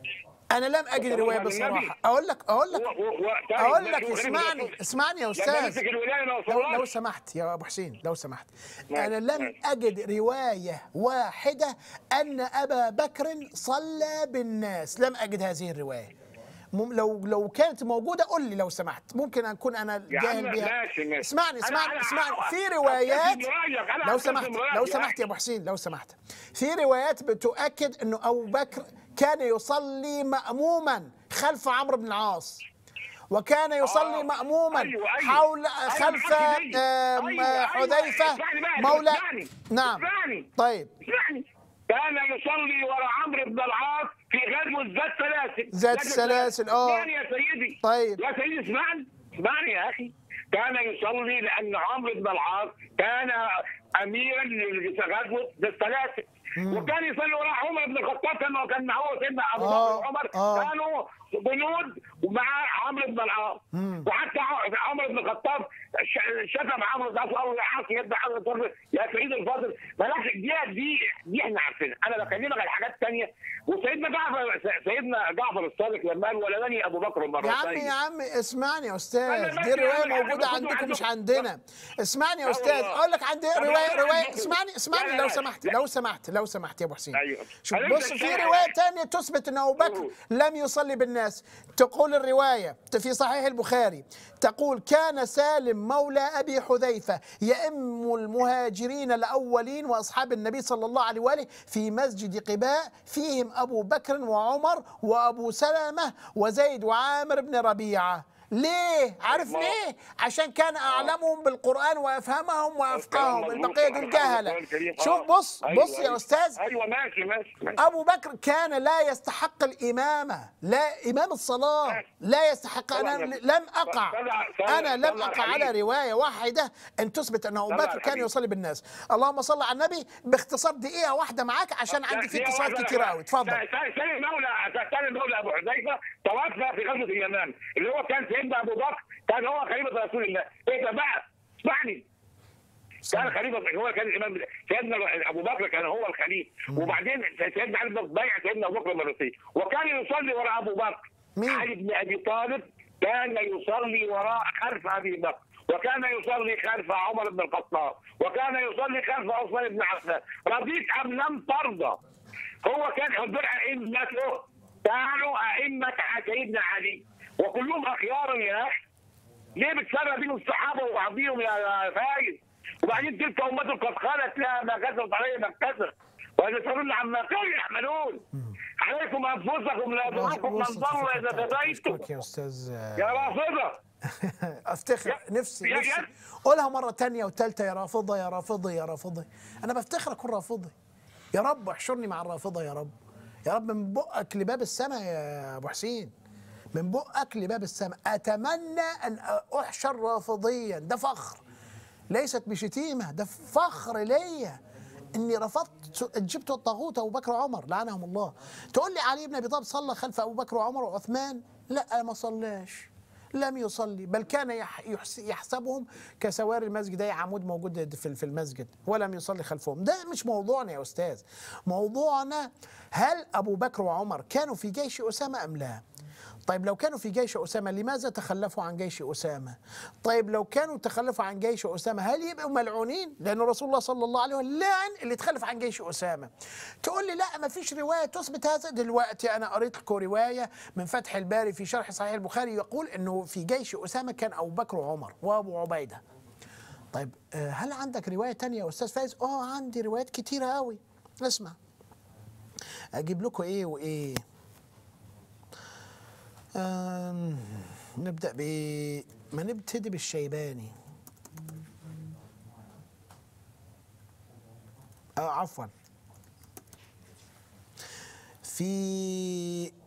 S1: انا لم اجد
S3: طب
S1: روايه
S3: عن النبي.
S1: بصراحه اقول لك اقول لك
S3: و- و- و- طيب،
S1: اقول
S3: ماشي،
S1: لك
S3: وخليفة
S1: اسمعني
S3: الرسول.
S1: اسمعني يا
S3: لما
S1: استاذ
S3: مسك الولايه ما
S1: لو, لو
S3: وصلهاش
S1: سمحت يا ابو حسين لو سمحت
S3: ماشي،
S1: انا لم
S3: ماشي.
S1: اجد روايه واحده ان ابا بكر صلى بالناس لم اجد هذه الروايه مم- لو لو كانت موجوده قول لي لو سمحت ممكن اكون انا
S3: يا
S1: جاهل
S3: عم
S1: بها
S3: ماشي ماشي
S1: اسمعني
S3: أنا-
S1: اسمعني
S3: أنا-
S1: اسمعني في
S3: أستلزم
S1: روايات
S3: رأيك، أنا
S1: لو
S3: أستلزم
S1: سمحت
S3: رأيك
S1: لو
S3: يا
S1: سمحت
S3: أخي.
S1: يا ابو حسين لو سمحت في روايات بتؤكد انه ابو بكر كان يصلي ماموما خلف عمرو بن العاص وكان يصلي
S3: آه.
S1: ماموما
S3: أيوة، أيوة.
S1: حول
S3: أيوة،
S1: خلف
S3: معاك دي.
S1: آم،
S3: أيوة، أيوة.
S1: حذيفه
S3: اسمعني بقى،
S1: مولى
S3: اسمعني.
S1: نعم
S3: اسمعني.
S1: طيب
S3: اسمعني كان يصلي ورا عمرو بن العاص في غزوه ذات سلاسل
S1: ذات السلاسل، آه.
S3: اسمعني يا سيدي
S1: طيب.
S3: يا سيدي اسمعني اسمعني يا اخي كان يصلي لان عمرو بن العاص كان اميرا لغزوه ذات السلاسل وكان يصلي ورا عمر بن الخطاب كان كان هو سيدنا ابو
S1: آه،
S3: بكر وعمر
S1: آه.
S3: كانوا جنود ومع عمرو بن العاص وحتى ع- عمر بن الخطاب ش- شتم عمرو بن العاص وقال له يا عاص يد عمرو بن العاص يا سيدي الفاضل مالكش دي دي دي احنا عارفينها انا بكلمك على حاجات ثانيه وسيدنا جعفر سيدنا جعفر الصادق لما قال ولدني ابو بكر
S1: يا عم
S3: مرتين
S1: يا عم اسمعني يا استاذ
S3: أنا
S1: دي
S3: ماشي
S1: روايه
S3: يا عم،
S1: موجوده
S3: أنا
S1: عندكم
S3: كنت
S1: مش
S3: عندكم.
S1: عندنا اسمعني يا
S3: لا
S1: استاذ
S3: والله.
S1: اقول لك عندي
S3: طب
S1: روايه
S3: أنا
S1: روايه
S3: عندكم.
S1: اسمعني اسمعني
S3: لا،
S1: لو
S3: لا،
S1: سمحت
S3: لا.
S1: لو سمحت لو سمحت يا ابو حسين
S3: أيوة.
S1: شوف
S3: أنا
S1: بص في
S3: بتكلم.
S1: روايه ثانيه تثبت ان ابو بكر
S3: قول.
S1: لم يصلي بالناس تقول الروايه في صحيح البخاري تقول كان سالم سالم مولى أبي حذيفة يئم المهاجرين الأولين وأصحاب النبي صلى الله عليه وآله في مسجد قباء فيهم أبو بكر وعمر وأبو سلمة وزيد وعامر بن ربيعة ليه؟ عارف
S3: ما-
S1: ليه؟ عشان كان أعلمهم بالقرآن وأفهمهم وأفقههم
S3: مظبوط.
S1: البقية دول جهلة
S3: القرآن الكريم.
S1: شوف
S3: آه.
S1: بص
S3: أيوة،
S1: بص يا
S3: أيوة.
S1: أستاذ
S3: ايوه ماشي ماشي, ماشي.
S1: أبو بكر كان لا يستحق الإمامة لا إمام الصلاة لا يستحق أنا
S3: طبعاً يا-
S1: لم أقع
S3: طلع- طلع-
S1: أنا لم
S3: طلع
S1: أقع على
S3: الحديث.
S1: رواية واحدة أن تثبت أن أبو
S3: طلع
S1: بكر كان
S3: الحديث.
S1: يصلي بالناس اللهم صل على النبي باختصار دقيقة واحدة معاك عشان عندي في
S3: في
S1: اتصالات
S3: واحد-
S1: كتير قوي اتفضل
S3: ثاني مولى ثاني مولى ابو حذيفه توفى في غزوه اليمن اللي هو كان سيدنا ابو بكر كان هو خليفه رسول الله ايه ده بقى اسمعني كان خليفه هو كان الامام سيدنا ابو بكر كان هو الخليفه وبعدين سيدنا علي بن بيع سيدنا ابو بكر مرتين وكان يصلي وراء ابو بكر
S1: مين؟
S3: علي بن ابي طالب كان يصلي وراء خلف ابي بكر وكان يصلي خلف عمر بن الخطاب وكان يصلي خلف عثمان بن عفان رضيت ام لم ترضى هو كان دول ائمته كانوا ائمه سيدنا علي وكلهم اخيار يا اخي ليه بتسرى بين الصحابه وبعضهم يا يا فايز وبعدين تلك امه قد خلت لها ما كسبت عليه ما اكتسب ويسالون عما كانوا يعملون عليكم انفسكم لا يضركم من ضل اذا تديتم
S1: أشكرك يا أستاذ
S3: يا رافضه
S1: افتخر
S3: يا-
S1: نفسي
S3: يا-
S1: نفسي
S3: يا-
S1: قولها مرة تانية وتالتة يا رافضة يا رافضة يا رافضة أنا بفتخر أكون رافضي يا رب احشرني مع الرافضة يا رب يا رب من بقك لباب السماء يا أبو حسين من بقك لباب السماء أتمنى أن أحشر رافضيا ده فخر ليست بشتيمة ده فخر ليا اني رفضت جبت الطاغوت ابو بكر وعمر لعنهم الله تقول لي علي بن ابي طالب صلى خلف ابو بكر وعمر وعثمان لا ما صلاش لم يصلي بل كان يح- يحس- يحسبهم كسواري المسجد اي عمود موجود في في المسجد ولم يصلي خلفهم ده مش موضوعنا يا استاذ موضوعنا هل ابو بكر وعمر كانوا في جيش اسامه ام لا طيب لو كانوا في جيش أسامة لماذا تخلفوا عن جيش أسامة طيب لو كانوا تخلفوا عن جيش أسامة هل يبقوا ملعونين لأن رسول الله صلى الله عليه وسلم لعن اللي تخلف عن جيش أسامة تقول لي لا ما فيش رواية تثبت هذا دلوقتي أنا قريت لكم رواية من فتح الباري في شرح صحيح البخاري يقول أنه في جيش أسامة كان أبو بكر وعمر وأبو عبيدة طيب آه، هل عندك رواية تانية يا أستاذ فايز؟ آه عندي روايات كتيرة أوي اسمع أجيب لكم إيه وإيه آم، نبدأ ب ما نبتدي بالشيباني اه عفوا في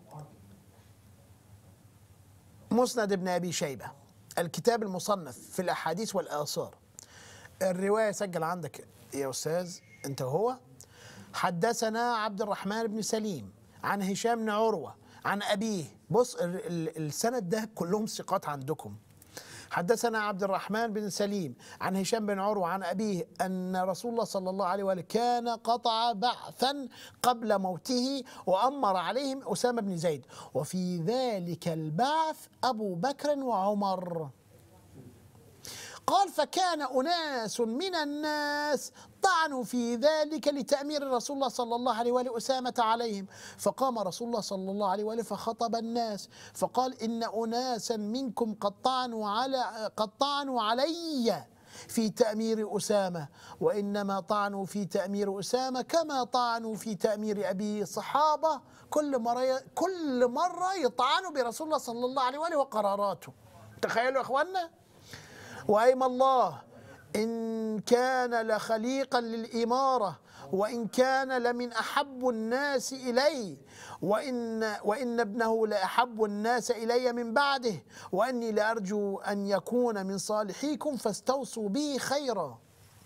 S1: مسند ابن ابي شيبه الكتاب المصنف في الاحاديث والاثار الروايه سجل عندك يا استاذ انت وهو حدثنا عبد الرحمن بن سليم عن هشام بن عروه عن ابيه بص ال- ال- السند ده كلهم ثقات عندكم حدثنا عبد الرحمن بن سليم عن هشام بن عروة عن أبيه أن رسول الله صلى الله عليه وآله كان قطع بعثا قبل موته وأمر عليهم أسامة بن زيد وفي ذلك البعث أبو بكر وعمر قال فكان أناس من الناس طعنوا في ذلك لتأمير رسول الله صلى الله عليه وآله أسامة عليهم فقام رسول الله صلى الله عليه وآله فخطب الناس فقال إن أناسا منكم قد طعنوا على قد طعنوا علي في تأمير أسامة وإنما طعنوا في تأمير أسامة كما طعنوا في تأمير أبي صحابة كل مرة كل مرة يطعنوا برسول الله صلى الله عليه وآله وقراراته تخيلوا يا إخواننا وأيم الله إن كان لخليقا للإمارة وإن كان لمن أحب الناس إلي وإن, وإن ابنه لأحب الناس إلي من بعده وأني لأرجو أن يكون من صالحيكم فاستوصوا به خيرا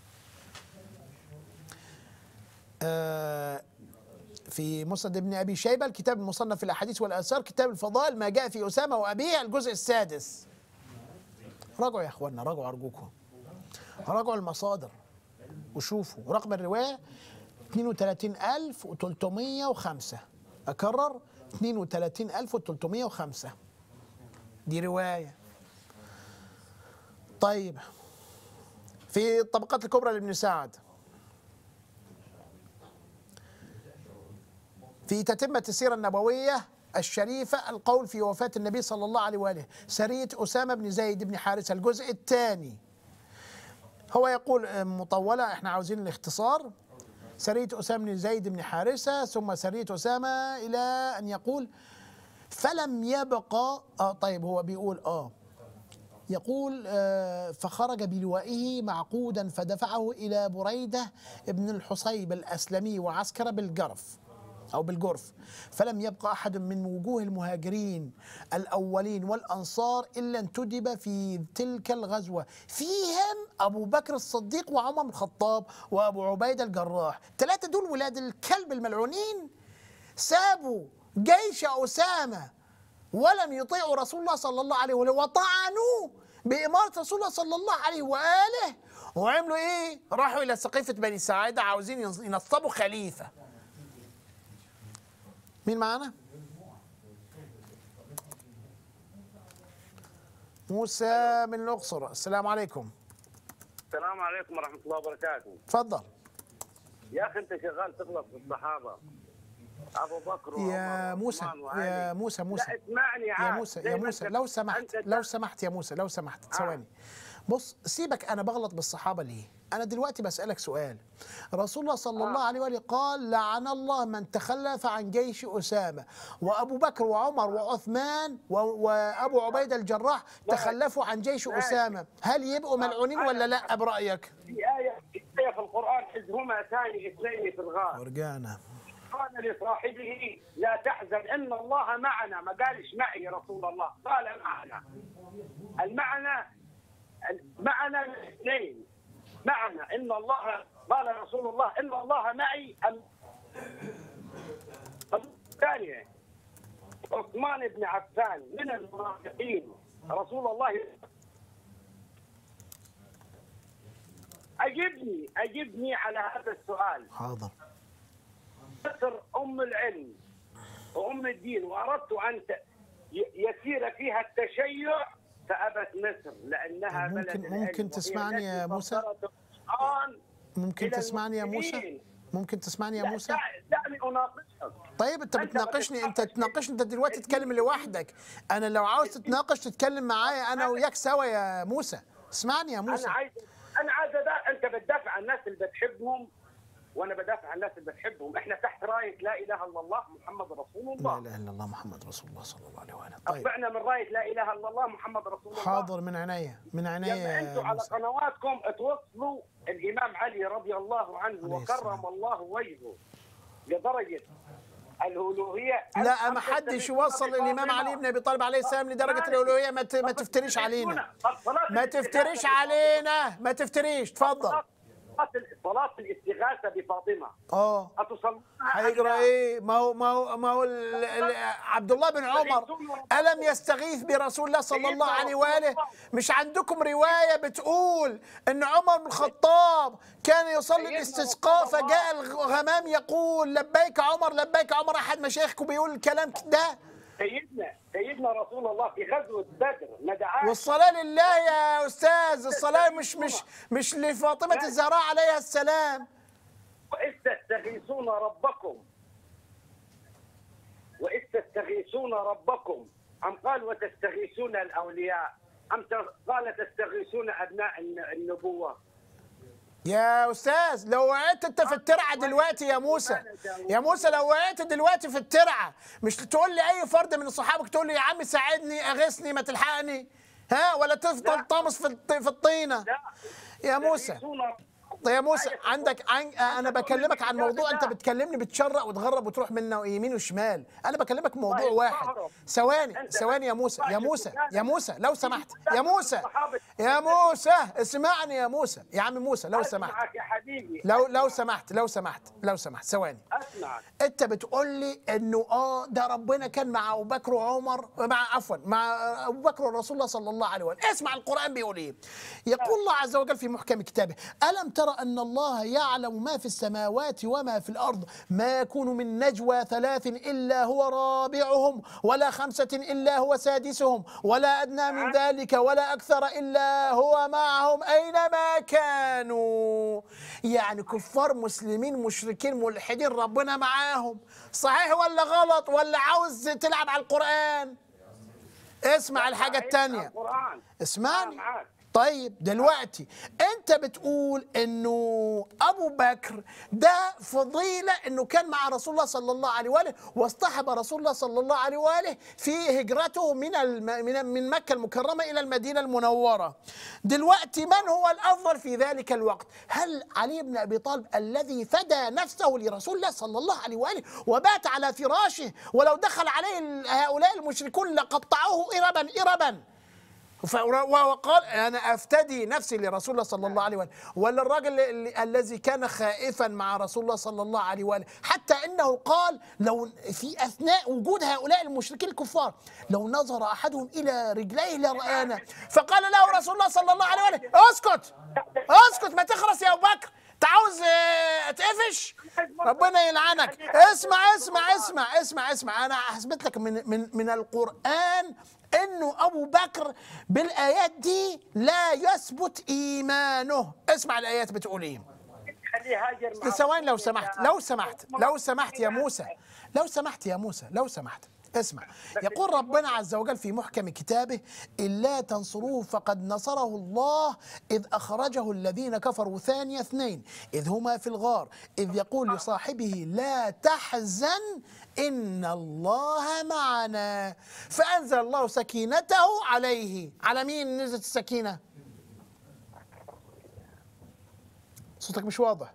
S1: آه في مسند ابن ابي شيبه الكتاب المصنف في الاحاديث والاثار كتاب الفضائل ما جاء في اسامه وابيه الجزء السادس راجعوا يا اخوانا راجعوا ارجوكم راجعوا المصادر وشوفوا رقم الروايه 32305 اكرر 32305 دي روايه طيب في الطبقات الكبرى لابن سعد في تتمة السيرة النبوية الشريفة القول في وفاة النبي صلى الله عليه وآله سرية أسامة بن زيد بن حارثة الجزء الثاني هو يقول آه، مطولة احنا عاوزين الاختصار سرية أسامة بن زيد بن حارثة ثم سرية أسامة إلى أن يقول فلم يبقى آه طيب هو بيقول آه يقول آه، فخرج بلوائه معقودا فدفعه إلى بريدة ابن الحصيب الأسلمي وعسكر بالجرف أو بالجرف فلم يبقى أحد من وجوه المهاجرين الأولين والأنصار إلا انتدب في تلك الغزوة فيهم أبو بكر الصديق وعمر بن الخطاب وأبو عبيدة الجراح ثلاثة دول ولاد الكلب الملعونين سابوا جيش أسامة ولم يطيعوا رسول الله صلى الله عليه وآله وطعنوه بإمارة رسول الله صلى الله عليه وآله وعملوا إيه؟ راحوا إلى سقيفة بني ساعدة عاوزين ينص- ينصبوا خليفة مين معانا؟ موسى من الأقصر السلام عليكم
S4: السلام عليكم ورحمة الله وبركاته
S1: تفضل
S4: يا أخي أنت شغال تغلط في الصحابة أبو بكر وعمر
S1: يا موسى
S4: وعثمان وعلي.
S1: يا موسى موسى
S4: لا اسمعني
S1: يا
S4: عاد.
S1: موسى
S4: زي
S1: يا
S4: ما
S1: موسى
S4: أنت-
S1: لو سمحت
S4: أنت
S1: لو سمحت يا موسى لو سمحت ثواني بص سيبك انا بغلط بالصحابه ليه انا دلوقتي بسالك سؤال رسول الله صلى الله عليه واله قال لعن الله من تخلف عن جيش اسامه وابو بكر وعمر وعثمان و- وابو عبيده الجراح تخلفوا عن جيش اسامه هل يبقوا ملعونين ولا لا برايك
S4: في آية في آية في القرآن إذ هما ثاني اثنين في الغار
S1: ورجعنا
S4: قال لصاحبه لا تحزن إن الله معنا ما قالش معي رسول الله قال معنا المعنى معنا الاثنين معنا إن الله قال رسول الله إن الله معي أم الثانية عثمان بن عفان من المنافقين رسول الله أجبني أجبني على هذا السؤال
S1: حاضر
S4: مصر أم العلم وأم الدين وأردت أن ت- ي- يسير فيها التشيع فأبت مصر لأنها
S1: طيب
S4: بلد
S1: ممكن-
S4: العلم
S1: ممكن
S4: وهي
S1: تسمعني يا
S4: التي
S1: موسى؟
S4: فسرت القرآن
S1: ممكن
S4: إلى
S1: تسمعني يا موسى
S4: المسلمين.
S1: ممكن تسمعني يا
S4: لا،
S1: موسى
S4: دع- دعني أناقشك
S1: طيب انت
S4: أنت
S1: بتناقشني انت
S4: بتتناقش.
S1: تناقشني انت دلوقتي تتكلم لوحدك انا لو عاوز تتناقش تتكلم معايا انا وياك سوا يا موسى اسمعني يا موسى
S4: أنا عايز أنا عايز أدا- أنت بتدافع عن الناس اللي بتحبهم وأنا بدافع عن الناس اللي بتحبهم إحنا تحت راية لا إله إلا الله محمد رسول
S1: لا
S4: الله
S1: اله الا الله محمد رسول الله صلى الله عليه وآله طيب
S4: أطلعنا من راية لا إله إلا الله محمد رسول الله
S1: حاضر من عينيا من عينيا
S4: لما
S1: يا
S4: انتم على
S1: موسى
S4: قنواتكم توصلوا الامام علي رضي الله عنه
S1: عليه
S4: وكرم
S1: السلام.
S4: الله وجهه لدرجه الالوهيه
S1: لا ما حدش يوصل الامام علي بن ابي طالب عليه السلام لدرجه الالوهيه ما ت- ما تفتريش علينا ما تفتريش علينا ما تفتريش تفضل
S4: صلاة الاستغاثة بفاطمة
S1: اه
S4: أتصلون
S1: هيجرى ايه ما هو ما هو ما هو ال- ال- عبد الله بن عمر الم يستغيث برسول الله صلى الله عليه واله مش عندكم روايه بتقول ان عمر بن الخطاب كان يصلي الاستسقاء فجاء الغمام يقول لبيك عمر لبيك عمر احد مشايخكم بيقول الكلام ده
S4: سيدنا سيدنا رسول الله في غزوة بدر ندعاه
S1: والصلاه لله يا استاذ الصلاه مش مش مش لفاطمه الزهراء عليها السلام
S4: وإذ تستغيثون ربكم وإذ تستغيثون ربكم أم قال وتستغيثون الأولياء أم ت- قال تستغيثون أبناء الن- النبوة
S1: يا استاذ لو وقعت انت في الترعه دلوقتي يا موسى يا موسى لو وقعت دلوقتي في الترعه مش تقول لي اي فرد من صحابك تقول لي يا عم ساعدني اغثني ما تلحقني ها ولا تفضل
S4: لا.
S1: طامس في الط- في الطينه
S4: لا
S1: يا موسى
S4: تستغيثون
S1: طيب يا موسى عندك عن... انا بكلمك عن موضوع انت بتكلمني بتشرق وتغرب وتروح منا يمين وشمال انا بكلمك موضوع
S4: طيب،
S1: واحد
S4: أهرب.
S1: ثواني
S4: أنت
S1: ثواني يا موسى يا
S4: بتطلعش
S1: موسى
S4: فلان.
S1: يا موسى لو سمحت يا موسى
S4: صحابة.
S1: يا موسى اسمعني يا موسى يا عم موسى لو سمحت
S4: أسمعك يا حبيبي
S1: لو لو سمحت لو سمحت لو سمحت ثواني
S4: أسمعك
S1: انت بتقول لي انه اه ده ربنا كان مع ابو بكر وعمر مع عفوا مع ابو بكر ورسول الله صلى الله عليه وسلم اسمع القران بيقول ايه يقول الله عز وجل في محكم كتابه الم تر ترى أن الله يعلم ما في السماوات وما في الأرض ما يكون من نجوى ثلاث إلا هو رابعهم ولا خمسة إلا هو سادسهم ولا أدنى من ذلك ولا أكثر إلا هو معهم أينما كانوا يعني كفار مسلمين مشركين ملحدين ربنا معاهم صحيح ولا غلط ولا عاوز تلعب على القرآن اسمع الحاجة التانية
S4: القرآن
S1: اسمعني
S4: أنا معاك.
S1: طيب دلوقتي انت بتقول انه ابو بكر ده فضيله انه كان مع رسول الله صلى الله عليه واله واصطحب رسول الله صلى الله عليه واله في هجرته من الم... من من مكه المكرمه الى المدينه المنوره. دلوقتي من هو الافضل في ذلك الوقت؟ هل علي بن ابي طالب الذي فدى نفسه لرسول الله صلى الله عليه واله وبات على فراشه ولو دخل عليه ال- هؤلاء المشركون لقطعوه اربا اربا ف- وقال انا افتدي نفسي لرسول الله صلى الله عليه واله ولا الراجل اللي- الذي كان خائفا مع رسول الله صلى الله عليه واله حتى انه قال لو في اثناء وجود هؤلاء المشركين الكفار لو نظر احدهم الى رجليه لرانا فقال له رسول الله صلى الله عليه واله اسكت اسكت ما تخرس يا ابو بكر انت عاوز آه، تقفش ربنا يلعنك اسمع اسمع اسمع اسمع اسمع انا هثبت لك من من من القران انه ابو بكر بالايات دي لا يثبت ايمانه اسمع الايات بتقول ايه
S4: خليه هاجر مع
S1: ثواني لو
S4: رسول
S1: سمحت
S4: الله.
S1: لو سمحت لو سمحت يا موسى لو سمحت يا موسى لو سمحت اسمع يقول ربنا عز وجل في محكم كتابه إلا تنصروه فقد نصره الله إذ أخرجه الذين كفروا ثاني اثنين إذ هما في الغار إذ يقول لصاحبه لا تحزن إن الله معنا فأنزل الله سكينته عليه على مين نزلت السكينة صوتك مش واضح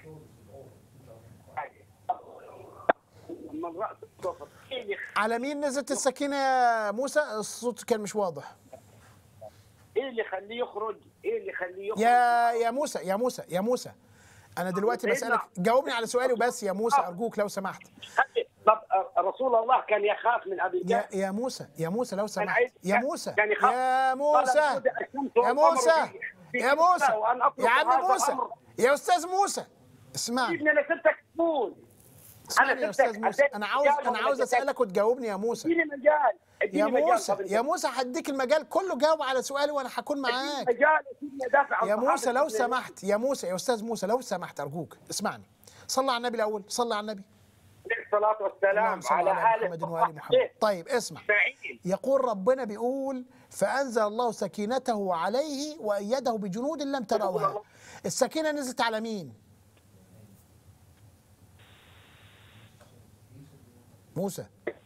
S4: من رأس الكفر إيه اللي
S1: على مين نزلت السكينة يا موسى الصوت كان مش واضح
S4: ايه اللي يخليه يخرج؟ ايه اللي يخليه يخرج؟
S1: يا يا موسى يا موسى يا موسى أنا دلوقتي
S4: سيدنا.
S1: بسألك جاوبني على سؤالي وبس يا موسى أرجوك لو سمحت
S4: طب رسول الله كان يخاف من ابي
S1: يا
S4: جهل
S1: يا موسى يا موسى لو سمحت
S4: عايز-
S1: يا موسى
S4: كان يخاف.
S1: يا
S4: قال
S1: موسى
S4: اليهود الشمس
S1: يا
S4: والقمر
S1: موسى
S4: في- في
S1: يا
S4: ستة
S1: موسى
S4: وأن أترك
S1: يا عم
S4: هذا
S1: موسى
S4: الأمر.
S1: يا أستاذ موسى اسمعني
S4: ابني انا سبتك تقول
S1: اسمعني يا
S4: سبتك
S1: أستاذ موسى
S4: أديت
S1: أنا عاوز
S4: مجال
S1: أنا
S4: ولا
S1: عاوز
S4: اديتك؟
S1: أسألك وتجاوبني يا موسى
S4: اديني مجال
S1: يا
S4: اديني مجال
S1: موسى
S4: طب
S1: يا موسى هديك المجال كله جاوب على سؤالي وأنا هكون معاك
S4: مجال اديني دافع عن
S1: يا
S4: صحابة
S1: موسى لو
S4: سيدنا
S1: سمحت يا موسى يا استاذ موسى لو سمحت ارجوك اسمعني صلى على النبي الاول صلى على النبي
S4: عليه الصلاه والسلام
S1: اللهم صل
S4: على
S1: على
S4: اله
S1: محمد وال
S4: وصحبه
S1: محمد طيب اسمع
S4: أجمعين.
S1: يقول ربنا بيقول فانزل الله سكينته عليه وايده بجنود لم تروها السكينه نزلت على مين موسى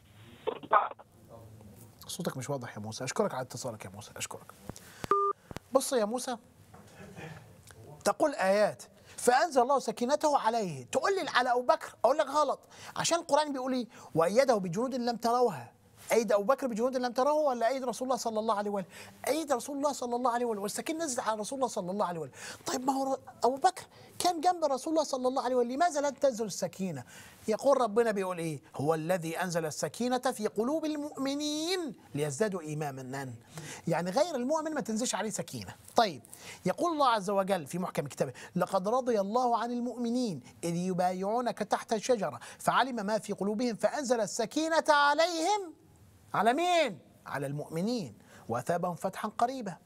S1: صوتك مش واضح يا موسى اشكرك على اتصالك يا موسى اشكرك بص يا موسى تقول آيات فأنزل الله سكينته عليه تقول لي على أبو بكر أقول لك غلط عشان القرآن بيقول إيه وأيده بجنود لم تروها أيد أبو بكر بجنود لم تروها ولا أيد رسول الله صلى الله عليه وآله أيد رسول الله صلى الله عليه وآله والسكينة نزلت على رسول الله صلى الله عليه وآله طيب ما هو أبو بكر كان جنب رسول الله صلى الله عليه وآله لماذا لم تنزل السكينة يقول ربنا بيقول إيه هو الذي أنزل السكينة في قلوب المؤمنين ليزدادوا إيمانا يعني غير المؤمن ما تنزلش عليه سكينة طيب يقول الله عز وجل في محكم كتابه لقد رضي الله عن المؤمنين إذ يبايعونك تحت الشجرة فعلم ما في قلوبهم فأنزل السكينة عليهم على مين؟ على المؤمنين وأثابهم فتحا قريبا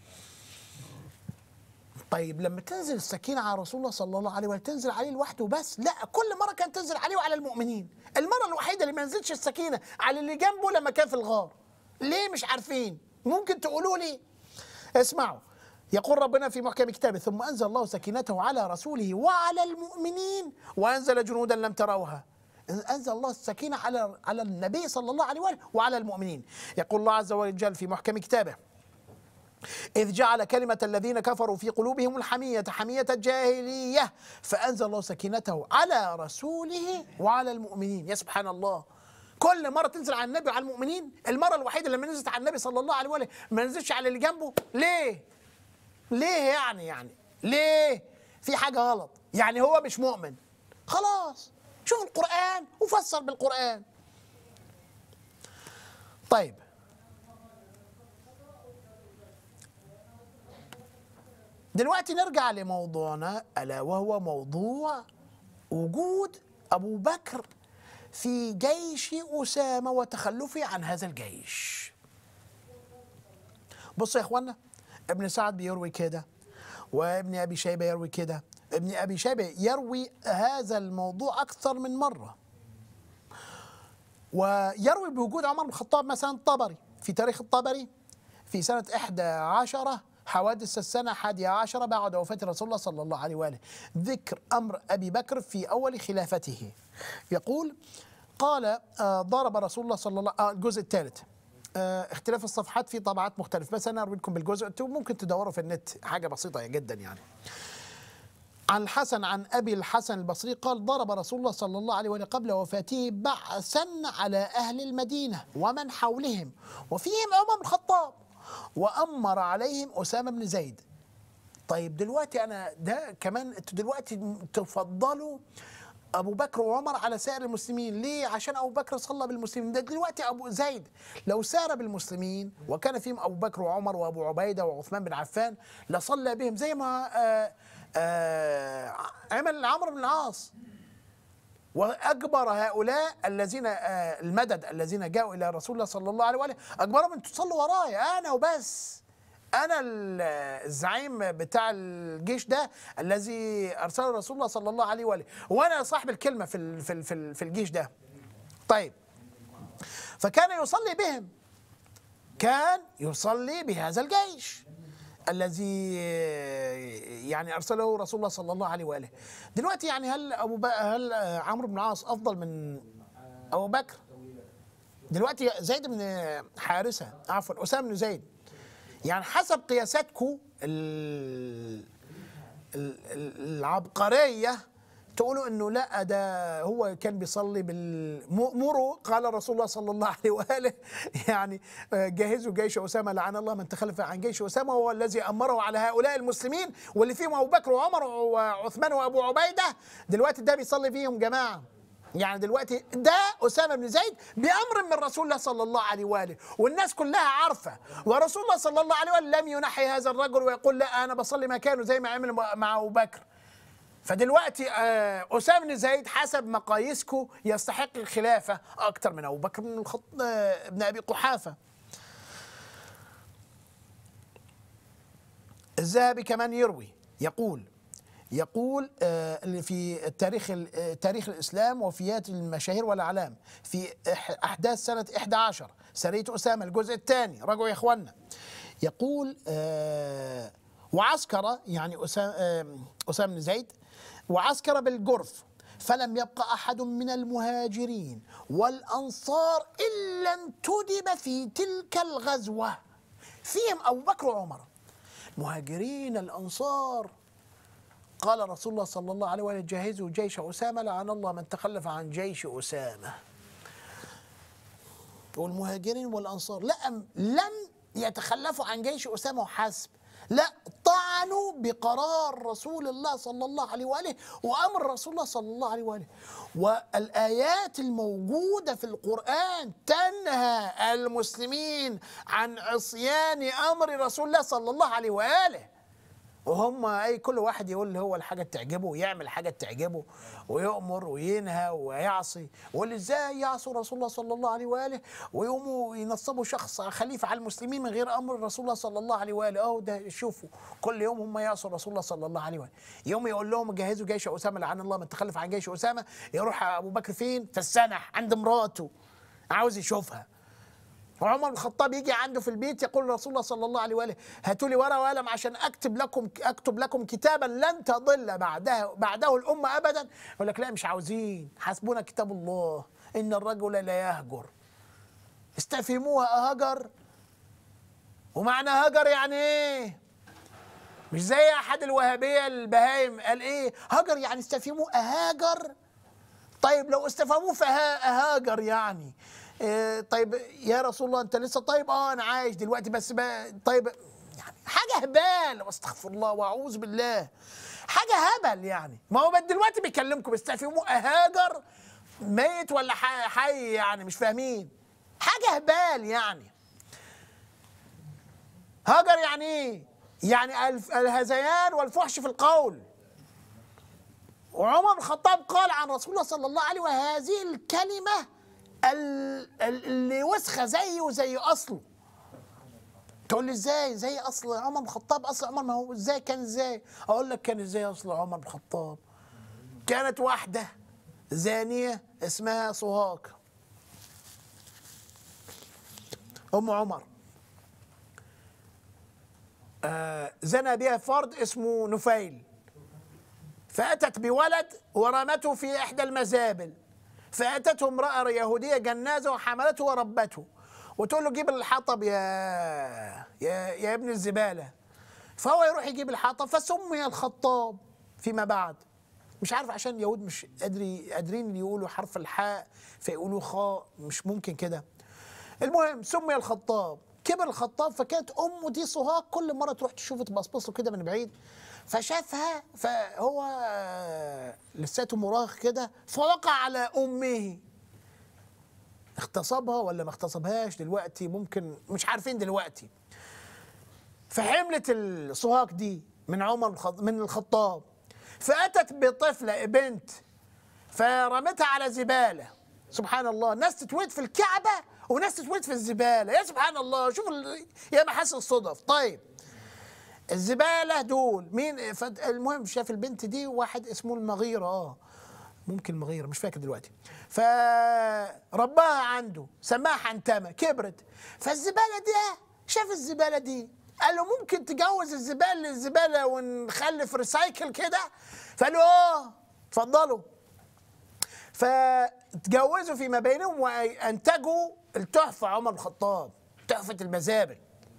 S1: طيب لما تنزل السكينة على رسول الله صلى الله عليه وسلم تنزل عليه لوحده بس لا كل مرة كانت تنزل عليه وعلى المؤمنين المرة الوحيدة اللي ما نزلتش السكينة على اللي جنبه لما كان في الغار ليه مش عارفين ممكن تقولوا لي اسمعوا يقول ربنا في محكم كتابه ثم أنزل الله سكينته على رسوله وعلى المؤمنين وأنزل جنودا لم تروها أنزل الله السكينة على على النبي صلى الله عليه وآله وعلى المؤمنين يقول الله عز وجل في محكم كتابه إذ جعل كلمة الذين كفروا في قلوبهم الحمية حمية الجاهلية فأنزل الله سكينته على رسوله وعلى المؤمنين يا سبحان الله كل مرة تنزل على النبي وعلى المؤمنين المرة الوحيدة لما نزلت على النبي صلى الله عليه وآله ما نزلش على اللي جنبه ليه؟ ليه يعني يعني؟ ليه؟ في حاجة غلط يعني هو مش مؤمن خلاص شوف القرآن وفسر بالقرآن طيب دلوقتي نرجع لموضوعنا الا وهو موضوع وجود ابو بكر في جيش اسامه وتخلفه عن هذا الجيش. بصوا يا اخوانا ابن سعد بيروي كده وابن ابي شيبه يروي كده ابن ابي شيبه يروي هذا الموضوع اكثر من مره ويروي بوجود عمر بن الخطاب مثلا الطبري في تاريخ الطبري في سنة 11 حوادث السنة 11 بعد وفاة رسول الله صلى الله عليه وآله ذكر أمر أبي بكر في أول خلافته يقول قال آه، ضرب رسول الله صلى الله آه الجزء الثالث آه اختلاف الصفحات في طبعات مختلفة بس أنا أروي لكم بالجزء انتوا ممكن تدوروا في النت حاجة بسيطة جدا يعني عن الحسن عن ابي الحسن البصري قال ضرب رسول الله صلى الله عليه وسلم قبل وفاته بعثا على اهل المدينه ومن حولهم وفيهم عمر بن الخطاب وامر عليهم اسامه بن زيد طيب دلوقتي انا ده كمان انتوا دلوقتي تفضلوا ابو بكر وعمر على سائر المسلمين ليه عشان ابو بكر صلى بالمسلمين ده دلوقتي ابو زيد لو سار بالمسلمين وكان فيهم ابو بكر وعمر وابو عبيده وعثمان بن عفان لصلى بهم زي ما آه آه عمل عمرو بن العاص واجبر هؤلاء الذين آه المدد الذين جاءوا الى رسول الله صلى الله عليه واله اجبرهم ان تصلوا وراي انا وبس انا ال- الزعيم بتاع الجيش ده الذي ارسله رسول الله صلى الله عليه واله وانا صاحب الكلمه في ال- في ال- في ال- في الجيش ده طيب فكان يصلي بهم كان يصلي بهذا الجيش الذي يعني ارسله رسول الله صلى الله عليه واله دلوقتي يعني هل ابو ب... هل عمرو بن العاص افضل من ابو بكر دلوقتي زيد بن حارثه عفوا اسامه بن زيد يعني حسب قياساتكم ال... ال- ال- العبقريه تقولوا انه لا ده هو كان بيصلي بالمروا قال رسول الله صلى الله عليه واله يعني آه، جهزوا جيش اسامه لعن الله من تخلف عن جيش اسامه هو الذي امره على هؤلاء المسلمين واللي فيهم ابو بكر وعمر وعثمان وابو عبيده دلوقتي ده بيصلي فيهم جماعه يعني دلوقتي ده اسامه بن زيد بامر من رسول الله صلى الله عليه واله والناس كلها عارفه ورسول الله صلى الله عليه واله لم ينحي هذا الرجل ويقول لا انا بصلي مكانه زي ما عمل مع ابو بكر فدلوقتي آه، اسامه بن زيد حسب مقاييسكم يستحق الخلافه اكتر من ابو بكر بن الخط... آه، بن ابي قحافه الذهبي كمان يروي يقول يقول آه، اللي في التاريخ ال- آه، تاريخ الاسلام وفيات المشاهير والاعلام في إح- احداث سنه 11 سريه اسامه الجزء الثاني راجعوا يا اخوانا يقول آه، وعسكر يعني أسا- آه، اسامه بن زيد وعسكر بالجرف فلم يبق احد من المهاجرين والانصار الا انتدب في تلك الغزوه فيهم ابو بكر وعمر مهاجرين الانصار قال رسول الله صلى الله عليه وسلم جهزوا جيش أسامة لعن الله من تخلف عن جيش أسامة والمهاجرين والأنصار لا لم يتخلفوا عن جيش أسامة وحسب لا طعنوا بقرار رسول الله صلى الله عليه وآله وأمر رسول الله صلى الله عليه وآله والآيات الموجودة في القرآن تنهى المسلمين عن عصيان أمر رسول الله صلى الله عليه وآله وهم اي كل واحد يقول اللي هو الحاجه تعجبه ويعمل حاجه تعجبه ويؤمر وينهى ويعصي واللي ازاي يعصوا رسول الله صلى الله عليه واله ويقوموا ينصبوا شخص خليفه على المسلمين من غير امر رسول الله صلى الله عليه واله اهو ده شوفوا كل يوم هم يعصوا رسول الله صلى الله عليه واله يوم يقول لهم جهزوا جيش اسامه لعن الله من تخلف عن جيش اسامه يروح ابو بكر فين في السنح عند مراته عاوز يشوفها وعمر بن الخطاب يجي عنده في البيت يقول رسول الله صلى الله عليه واله هاتوا لي ورقه وقلم عشان اكتب لكم اكتب لكم كتابا لن تضل بعده بعده الامه ابدا يقول لك لا مش عاوزين حسبنا كتاب الله ان الرجل لا يهجر استفهموها اهجر ومعنى هجر يعني ايه مش زي احد الوهابيه البهايم قال ايه هجر يعني استفهموا اهاجر طيب لو استفهموه فهاجر يعني إيه طيب يا رسول الله انت لسه طيب اه انا عايش دلوقتي بس بقى طيب يعني حاجه هبال واستغفر الله واعوذ بالله حاجه هبل يعني ما هو بقى دلوقتي بيكلمكم استفهموا اهاجر ميت ولا حي, حي يعني مش فاهمين حاجه هبال يعني هاجر يعني ايه يعني الف- الهذيان والفحش في القول وعمر بن الخطاب قال عن رسول الله صلى الله عليه وسلم هذه الكلمة ال- ال- اللي وسخة زيه وزي أصله تقول لي ازاي زي اصل عمر بن الخطاب اصل عمر ما هو ازاي كان ازاي اقول لك كان ازاي اصل عمر بن الخطاب كانت واحده زانيه اسمها سوهاج ام عمر آه زنى بها فرد اسمه نفيل فاتت بولد ورمته في احدى المزابل فاتته امراه يهوديه جنازه وحملته وربته وتقول له جيب الحطب يا يا يا ابن الزباله فهو يروح يجيب الحطب فسمي الخطاب فيما بعد مش عارف عشان اليهود مش قادري قادرين يقولوا حرف الحاء فيقولوا خاء مش ممكن كده المهم سمي الخطاب كبر الخطاب فكانت امه دي سوهاج كل مره تروح تشوفه تبصبص له كده من بعيد فشافها فهو آه، لساته مراهق كده فوقع على امه اغتصبها ولا ما اغتصبهاش دلوقتي ممكن مش عارفين دلوقتي فحملت السوهاج دي من عمر الخط- من الخطاب فاتت بطفله بنت فرمتها على زباله سبحان الله ناس تتولد في الكعبه وناس تتولد في الزباله يا سبحان الله شوف ال- يا محاسن الصدف طيب الزباله دول مين فد- المهم شاف البنت دي واحد اسمه المغيره اه ممكن المغيره مش فاكر دلوقتي فرباها عنده سماها حنتمه كبرت فالزباله دي شاف الزباله دي قال له ممكن تجوز الزباله للزباله ونخلف ريسايكل كده فقال له اه اتفضلوا فتجوزوا فيما بينهم وانتجوا التحفه عمر بن الخطاب تحفه المزابل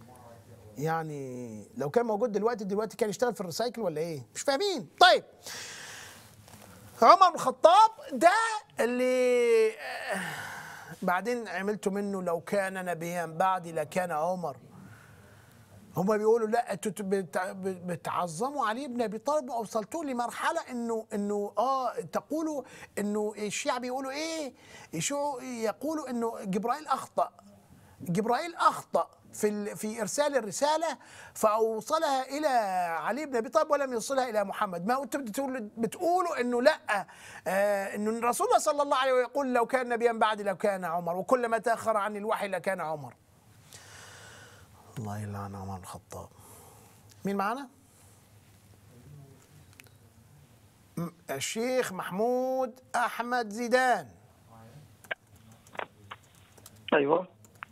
S1: يعني لو كان موجود دلوقتي دلوقتي كان يشتغل في الريسايكل ولا ايه مش فاهمين طيب عمر بن الخطاب ده اللي آه، بعدين عملت منه لو كان نبيا بعدي لكان عمر هما بيقولوا لا انتوا بتع- بتعظموا علي بن ابي طالب وصلتوا لمرحله انه انه اه تقولوا انه الشيعة بيقولوا ايه يشو يقولوا انه جبرائيل اخطا جبرائيل اخطا في ال- في ارسال الرساله فاوصلها الى علي بن ابي طالب ولم يوصلها الى محمد ما انتم بتقولوا بتقولوا انه لا آه انه الرسول صلى الله عليه وسلم يقول لو كان نبيا بعدي لو كان عمر وكلما تاخر عن الوحي لكان عمر الله يلعن عمر بن الخطاب مين معانا؟ م- الشيخ محمود احمد زيدان
S5: ايوه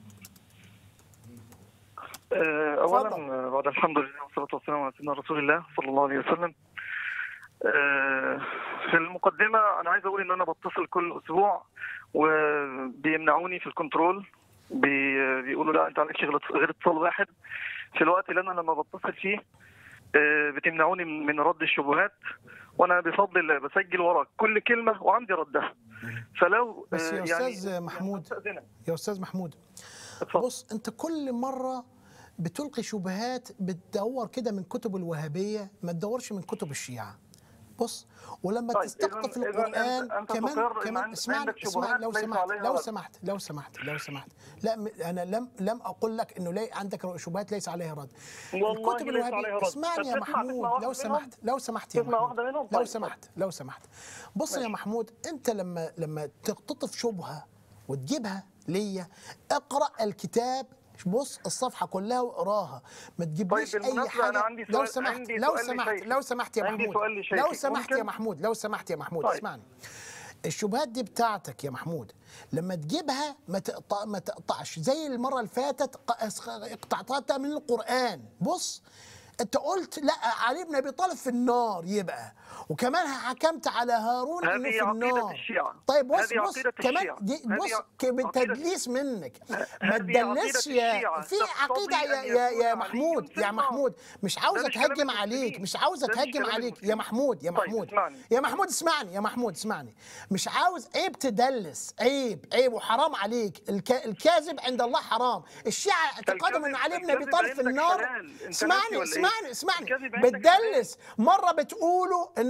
S5: آه، اولا
S1: اتفضل.
S5: آه، بعد الحمد لله والصلاه والسلام على سيدنا رسول الله صلى الله عليه وسلم آه، في المقدمه انا عايز اقول ان انا بتصل كل اسبوع وبيمنعوني في الكنترول بي- بيقولوا لا انت عليك غير غير اتصال واحد في الوقت اللي انا لما بتصل فيه آه، بتمنعوني من من رد الشبهات وانا بفضل الله بسجل وراك كل كلمه وعندي ردها فلو
S1: بس
S5: آه،
S1: يا
S5: يعني
S1: أستاذ محمود.
S5: أستأذنك.
S1: يا استاذ محمود
S5: اتفضل.
S1: بص انت كل مره بتلقي شبهات بتدور كده من كتب الوهابيه ما تدورش من كتب الشيعه بص ولما
S5: طيب،
S1: تستقطف
S5: إذن- إذن
S1: القران
S5: أنت- أنت
S1: كمان
S5: تقر إن
S1: كمان
S5: عند-
S1: اسمعني
S5: عندك
S1: اسمعني
S5: شبهات
S1: لو
S5: ليس
S1: سمحت
S5: عليها
S1: لو
S5: رد.
S1: سمحت لو سمحت لو سمحت لا م- انا لم لم اقول لك انه لي عندك شبهات ليس عليها رد
S5: والله
S1: الكتب
S5: ليس عليها
S1: الوهابيه
S5: رد.
S1: اسمعني يا
S5: طب تسمع-
S1: محمود
S5: تسمع واحدة
S1: لو
S5: منهم؟
S1: سمحت لو سمحت يا
S5: تسمع
S1: محمود
S5: واحدة منهم؟
S1: لو
S5: طيب،
S1: سمحت لو سمحت بص يا
S5: ماشي.
S1: محمود انت لما لما تقتطف شبهه وتجيبها ليا اقرا الكتاب بص الصفحه كلها واقراها ما تجيبليش
S5: طيب،
S1: اي
S5: بالمناسبة
S1: حاجه
S5: أنا عندي
S1: لو
S5: سؤال-
S1: سمحت
S5: عندي
S1: لو
S5: سؤال
S1: سمحت
S5: لشيخي.
S1: لو سمحت يا
S5: عندي
S1: محمود
S5: سؤال لشيخي.
S1: لو سمحت يا
S5: ممكن؟
S1: محمود لو سمحت يا محمود
S5: طيب.
S1: اسمعني الشبهات دي بتاعتك يا محمود لما تجيبها ما تقطع ما تقطعش زي المره اللي فاتت ق- اقتطعتها من القران بص انت قلت لا علي بن ابي طالب في النار يبقى وكمان حكمت على هارون
S5: هذه
S1: انه في
S5: عقيدة
S1: النار
S5: الشيعة.
S1: طيب بص
S5: هذه
S1: بص
S5: عقيدة
S1: كمان
S5: الشيعة.
S1: دي
S5: هذه
S1: بص
S5: عقيدة-
S1: بالتدليس منك ما
S5: هذه
S1: تدلسش
S5: عقيدة
S1: يا
S5: الشيعة.
S1: في
S5: تقتضي
S1: عقيده يا
S5: أن
S1: يا,
S5: يكون
S1: يا
S5: علي
S1: محمود
S5: في
S1: يا
S5: النار.
S1: محمود مش عاوزه
S5: مش كلام
S1: تهجم عليك
S5: المسلمين.
S1: مش عاوزه
S5: ده مش
S1: تهجم
S5: كلام
S1: عليك يا
S5: المسلمين.
S1: محمود يا
S5: طيب،
S1: محمود
S5: اسمعني.
S1: يا محمود اسمعني يا محمود اسمعني مش عاوز عيب تدلس عيب عيب وحرام عليك الك... الكاذب عند الله حرام الشيعة اعتقادهم ان علي بن ابي
S5: الكذب
S1: طالب في
S5: عندك
S1: النار
S5: حلال. أنت ناسي
S1: اسمعني
S5: ولا إيه؟
S1: اسمعني اسمعني
S5: الكذب عندك
S1: بتدلس مرة بتقولوا انه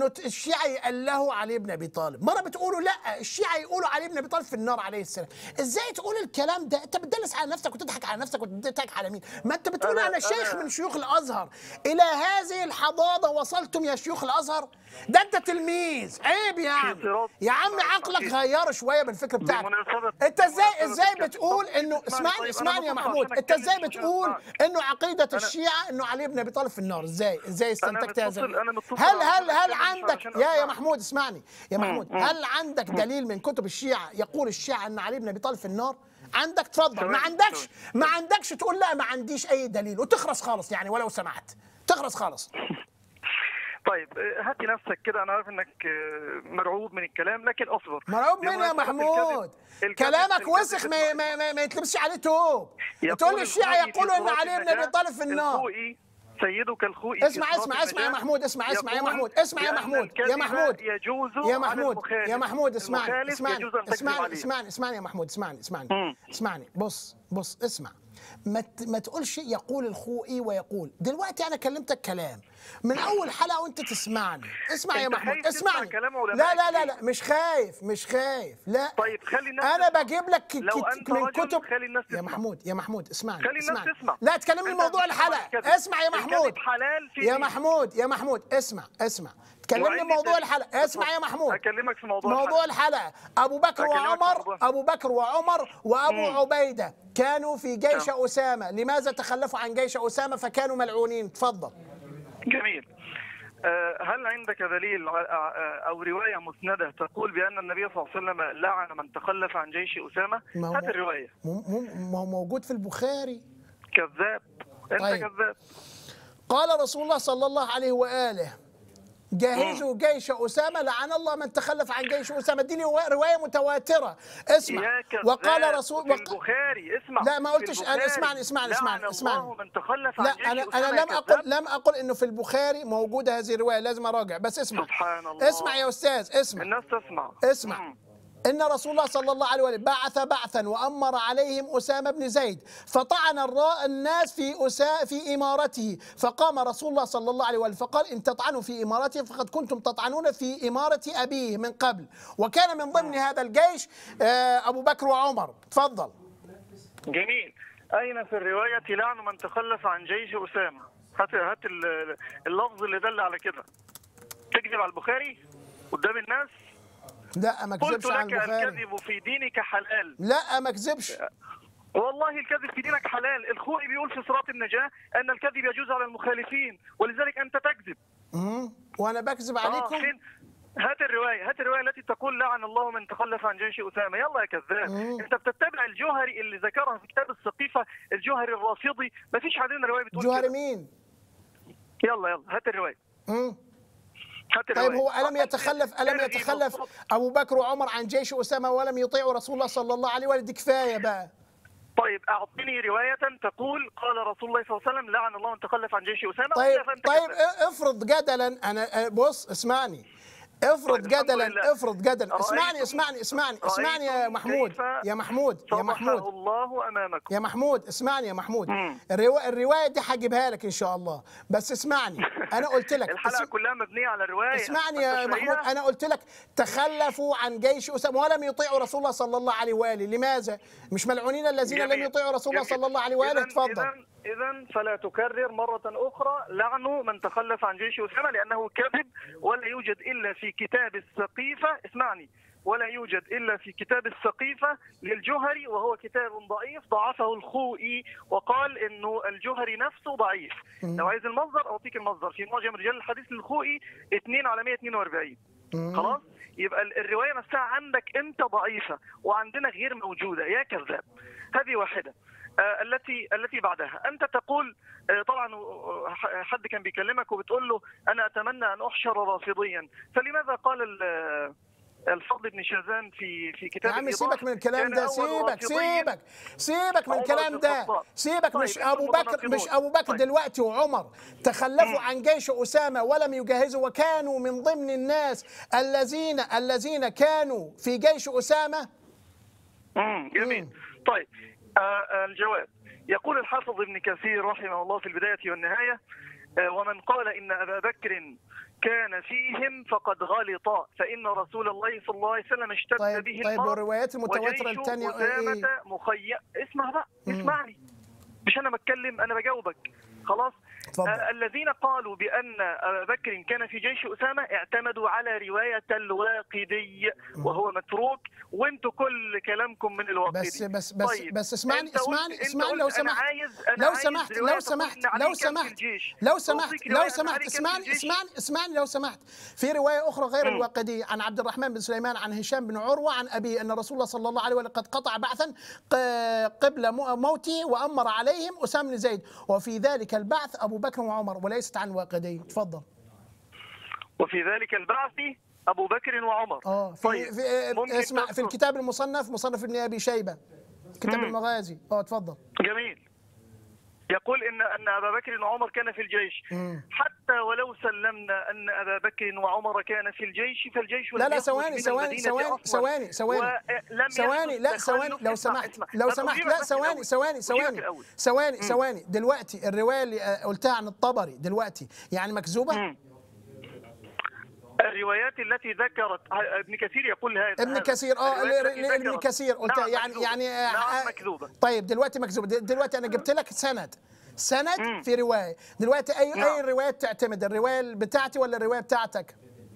S1: انه الشيعه يألهوا علي بن ابي طالب مره بتقولوا لا الشيعه يقولوا علي بن ابي طالب في النار عليه السلام ازاي تقول الكلام ده انت بتدلس على نفسك وتضحك على نفسك وتضحك على مين ما انت بتقول
S5: أنا-
S1: انا شيخ
S5: أنا-
S1: من شيوخ الازهر الى هذه الحضاضه وصلتم يا شيوخ الازهر ده انت تلميذ عيب يا عم
S5: صراط-
S1: يا عم
S5: طيب،
S1: عقلك
S5: أكيد.
S1: غيره شويه بالفكر بتاعك
S5: بمناسبة-
S1: انت ازاي
S5: بمناسبة
S1: ازاي
S5: الكلام.
S1: بتقول
S5: طب
S1: انه
S5: اسمعني
S1: اسمعني
S5: طيب، أنا
S1: اسمعني يا
S5: مطلوب
S1: محمود
S5: عشان
S1: انت
S5: أتكلم
S1: ازاي
S5: عشان
S1: بتقول
S5: أسمعك.
S1: انه عقيده
S5: أنا-
S1: الشيعه انه علي بن ابي طالب في النار ازاي ازاي استنتجت هذا
S5: متصل- أنا متصل
S1: هل
S5: عشان
S1: هل هل
S5: أتكلم
S1: عندك
S5: عشان
S1: يا يا
S5: أسمعك.
S1: محمود اسمعني يا محمود هل عندك دليل من كتب الشيعه يقول الشيعه ان علي بن ابي طالب في النار عندك تفضل ما
S5: ثواني،
S1: عندكش
S5: ثواني.
S1: ما عندكش تقول لا ما عنديش اي دليل وتخرس خالص يعني ولو سمحت تخرس خالص
S5: طيب آه، هاتي نفسك كده انا عارف انك آه، مرعوب من الكلام لكن اصبر
S1: مرعوب مني يا
S5: بمناسبة
S1: محمود
S5: الكذب- الكذب-
S1: كلامك
S5: الكذب
S1: وسخ ما,
S5: اسمع.
S1: ما, ما, ما يتلبسش عليه توب
S5: يقول
S1: تقول لي الشيعه
S5: الخوئي في
S1: يقولوا ان
S5: صراط
S1: علي بن ابي
S5: النجاة،
S1: طالب في النار
S5: الخوئي سيدك الخوئي في
S1: اسمع
S5: صراط
S1: اسمع اسمع يا
S5: النجاة
S1: محمود اسمع اسمع يا
S5: يقول
S1: محمود اسمع يا
S5: بأن
S1: محمود يا
S5: الكذب
S1: محمود
S5: يجوز
S1: يا
S5: على
S1: محمود
S5: المخالف.
S1: يا محمود اسمعني
S5: المخالف
S1: اسمعني
S5: يجوز أن تكذب
S1: اسمعني
S5: عليه.
S1: اسمعني اسمعني يا محمود اسمعني اسمعني
S5: مم.
S1: اسمعني بص بص اسمع ما ت- ما تقولش يقول الخوئي ويقول دلوقتي انا كلمتك كلام من اول حلقه وانت تسمعني اسمع يا
S5: أنت
S1: محمود
S5: خايف تسمع
S1: اسمعني
S5: كلام علماء
S1: لا لا لا
S5: كتير.
S1: لا مش خايف مش خايف لا
S5: طيب خلي الناس
S1: انا
S5: تسمع.
S1: بجيب لك
S5: لو
S1: كت-
S5: أنت
S1: من
S5: رجل،
S1: كتب
S5: خلي الناس
S1: يا
S5: تسمع.
S1: محمود يا محمود اسمعني
S5: خلي الناس
S1: اسمعني.
S5: تسمع.
S1: لا تكلمني
S5: أنت
S1: موضوع
S5: بتسمع
S1: الحلقه
S5: الكذب.
S1: اسمع يا
S5: الكذب
S1: محمود
S5: حلال في
S1: يا
S5: دين.
S1: محمود يا محمود اسمع اسمع تكلمني
S5: وعندي
S1: موضوع
S5: دليل.
S1: الحلقه اسمع يا محمود
S5: اكلمك في موضوع
S1: موضوع
S5: الحلقة.
S1: الحلقه ابو بكر
S5: أكلمك في
S1: وعمر
S5: موضوع-
S1: ابو بكر وعمر وابو
S5: مم.
S1: عبيده كانوا في جيش
S5: نعم.
S1: اسامه لماذا تخلفوا عن جيش اسامه فكانوا ملعونين تفضل
S5: جميل آه، هل عندك دليل ع- آه، او روايه مسنده تقول بان النبي صلى الله عليه وسلم لعن من تخلف عن جيش اسامه؟
S1: ما هو-
S5: هات الروايه
S1: مم- مم- ما هو موجود في البخاري
S5: كذاب انت
S1: طيب.
S5: كذاب
S1: قال رسول الله صلى الله عليه واله جهزوا جيش اسامه لعن الله من تخلف عن جيش اسامه دي روا- روايه متواتره اسمع
S5: يا كذاب
S1: وقال رسول
S5: في
S1: وق...
S5: البخاري اسمع
S1: لا ما
S5: في
S1: قلتش انا
S5: البخاري
S1: اسمعني اسمعني اسمعني
S5: لعن
S1: اسمعني
S5: الله من تخلف
S1: لا
S5: عن جيش
S1: انا
S5: أسامة
S1: انا
S5: يا
S1: لم اقل
S5: كذاب.
S1: لم اقل انه في البخاري موجوده هذه الروايه لازم اراجع بس اسمع
S5: سبحان الله.
S1: اسمع يا استاذ اسمع
S5: الناس تسمع
S1: اسمع
S5: مم.
S1: إن رسول الله صلى الله عليه وسلم بعث بعثا وأمر عليهم أسامة بن زيد فطعن الراء الناس في أسا في إمارته فقام رسول الله صلى الله عليه وسلم فقال إن تطعنوا في إمارته فقد كنتم تطعنون في إمارة أبيه من قبل وكان من ضمن هذا الجيش آه، أبو بكر وعمر تفضل
S5: جميل أين في الرواية لعن من تخلف عن جيش أسامة هات هات ال- اللفظ اللي دل على كده تكذب على البخاري قدام الناس
S1: لا ما
S5: قلت
S1: كذبش عن
S5: لك
S1: البخاري
S5: الكذب في دينك حلال
S1: لا ما كذبش
S5: والله الكذب في دينك حلال الخوئي بيقول في صراط النجاة أن الكذب يجوز على المخالفين ولذلك أنت تكذب
S1: مم. وأنا بكذب
S5: آه
S1: عليكم
S5: فين هات الرواية هات الرواية التي تقول لعن الله من تخلف عن جيش أسامة يلا يا كذاب
S1: مم.
S5: أنت بتتبع الجوهري اللي ذكرها في كتاب السقيفة الجوهري الرافضي ما فيش عندنا رواية بتقول
S1: جوهر
S5: كده.
S1: مين
S5: يلا يلا هات الرواية
S1: مم.
S5: هات
S1: طيب
S5: الرواية.
S1: هو ألم
S5: فقط
S1: يتخلف ألم
S5: ترغي
S1: يتخلف
S5: بالصوت.
S1: أبو بكر وعمر عن جيش أسامة ولم يطيعوا رسول الله صلى الله عليه وسلم دي كفاية بقى
S5: طيب أعطني رواية تقول قال رسول الله صلى الله عليه وسلم لعن الله من تخلف عن جيش أسامة
S1: طيب
S5: وإلا فأنت
S1: طيب
S5: كذاب.
S1: افرض جدلا أنا بص اسمعني افرض
S5: طيب، الحمد
S1: جدلا
S5: لله.
S1: افرض جدلا
S5: رأيتم-
S1: اسمعني اسمعني اسمعني اسمعني يا
S5: رأيتم
S1: محمود
S5: كيف
S1: يا محمود يا
S5: فضحه
S1: محمود
S5: الله أمامكم
S1: يا محمود اسمعني يا محمود
S5: مم.
S1: الروا... الروايه دي هجيبها لك ان شاء الله بس اسمعني انا قلت لك
S5: الحلقة
S1: اسم-
S5: كلها مبنية على الرواية
S1: اسمعني
S5: ما
S1: يا
S5: أنتش
S1: محمود
S5: لاقيها؟
S1: انا قلت لك تخلفوا عن جيش اسامه ولم يطيعوا رسول الله صلى الله عليه واله لماذا مش ملعونين الذين لم
S5: جميل.
S1: يطيعوا رسول الله
S5: جميل.
S1: صلى الله عليه واله
S5: إذن-
S1: تفضل
S5: إذن إذا فلا تكرر مرة أخرى لعن من تخلف عن جيش أسامة لأنه كذب ولا يوجد إلا في كتاب السقيفة اسمعني ولا يوجد إلا في كتاب السقيفة للجهري وهو كتاب ضعيف ضعفه الخوئي وقال إنه الجهري نفسه ضعيف لو عايز المصدر أعطيك المصدر في معجم رجال الحديث للخوئي 2 على 142 خلاص يبقى ال- الروايه نفسها عندك انت ضعيفه وعندنا غير موجوده يا كذاب هذه واحده آه، التي التي بعدها انت تقول آه، طبعا آه، ح- حد كان بيكلمك وبتقول له انا اتمنى ان احشر رافضيا فلماذا قال ال- الفضل بن شاذان في في
S1: يا
S5: كتاب
S1: عم
S5: الإيضاح
S1: سيبك من الكلام
S5: كان
S1: ده
S5: أول
S1: سيبك
S5: رافضي
S1: سيبك سيبك من
S5: عمر
S1: الكلام
S5: بن
S1: ده
S5: الخطاب.
S1: سيبك
S5: طيب،
S1: مش
S5: أنتم
S1: ابو بكر
S5: متناقضون.
S1: مش ابو بكر
S5: طيب.
S1: دلوقتي وعمر تخلفوا عن جيش اسامه ولم يجهزوا وكانوا من ضمن الناس الذين الذين كانوا في جيش اسامه
S5: امم جميل طيب آه آه، الجواب يقول الحافظ ابن كثير رحمه الله في البداية والنهاية آه، ومن قال ان ابا بكر كان فيهم فقد غلط فان رسول الله صلى الله عليه وسلم اشتد
S1: طيب
S5: به
S1: طيب
S5: المرض
S1: والروايات المتواتره
S5: وجيش
S1: الثانيه
S5: أسامة
S1: ايه
S5: مخيم اسمع بقى
S1: مم.
S5: اسمعني مش انا بتكلم انا بجاوبك خلاص
S1: اتفضل.
S5: آه الذين قالوا بان ابا بكر كان في جيش اسامه اعتمدوا على روايه الواقدي وهو متروك وانتوا كل كلامكم من الواقدي
S1: بس بس بس
S5: طيب.
S1: بس اسمعني
S5: أنت قلت-
S1: اسمعني
S5: أنت
S1: اسمعني
S5: قلت
S1: لو
S5: أنا
S1: سمحت
S5: عايز أنا
S1: لو
S5: عايز
S1: سمحت
S5: رواية
S1: لو
S5: تقول
S1: سمحت
S5: إن علي
S1: لو
S5: كان في
S1: سمحت
S5: الجيش.
S1: لو سمحت
S5: أوصيك
S1: لو
S5: رواية أن
S1: سمحت
S5: علي كان في
S1: اسمعني
S5: الجيش.
S1: اسمعني اسمعني لو سمحت في روايه اخرى غير
S5: مم.
S1: الواقدي عن عبد الرحمن بن سليمان عن هشام بن عروه عن ابي ان رسول الله صلى الله عليه وسلم قد قطع بعثا ق- قبل مو- موته وامر عليهم اسامه بن زيد وفي ذلك البعث ابو بكر وعمر وليست عن واقدي تفضل
S5: وفي ذلك البعث ابو بكر وعمر
S1: اه في,
S5: طيب
S1: في
S5: ممكن
S1: اسمع في
S5: تذكر-
S1: الكتاب المصنف مصنف ابن ابي شيبه كتاب
S5: مم.
S1: المغازي اه تفضل
S5: جميل يقول ان ان ابا بكر وعمر كان في الجيش
S1: مم.
S5: حتى ولو سلمنا ان ابا بكر وعمر كان في الجيش فالجيش
S1: لا
S5: لم
S1: لا
S5: يخرج
S1: ثواني
S5: من
S1: ثواني
S5: المدينة
S1: ثواني
S5: أصلاً.
S1: ثواني ثواني
S5: ولم
S1: ثواني
S5: يحدث
S1: لا ثواني
S5: تخلف.
S1: لو
S5: اسمع-
S1: سمحت
S5: اسمع.
S1: لو
S5: طب
S1: سمحت
S5: أجيبك
S1: لا
S5: بس
S1: ثواني
S5: الأول.
S1: ثواني
S5: أجيبك
S1: ثواني
S5: الأول.
S1: ثواني
S5: مم.
S1: ثواني دلوقتي الروايه اللي آه، قلتها عن الطبري دلوقتي يعني مكذوبه
S5: مم. الروايات التي ذكرت ابن كثير يقول هذا
S1: ابن
S5: هذا.
S1: كثير اه
S5: الروايات
S1: ل-
S5: التي
S1: ل- ابن
S5: ذكرت.
S1: كثير قلت
S5: نعم
S1: يعني
S5: مكذوبة.
S1: يعني آه،
S5: نعم
S1: آه،
S5: مكذوبة
S1: طيب دلوقتي مكذوبه د- دلوقتي انا جبت لك سند سند
S5: مم.
S1: في روايه دلوقتي اي
S5: نعم.
S1: اي الروايات تعتمد الروايه بتاعتي ولا الروايه بتاعتك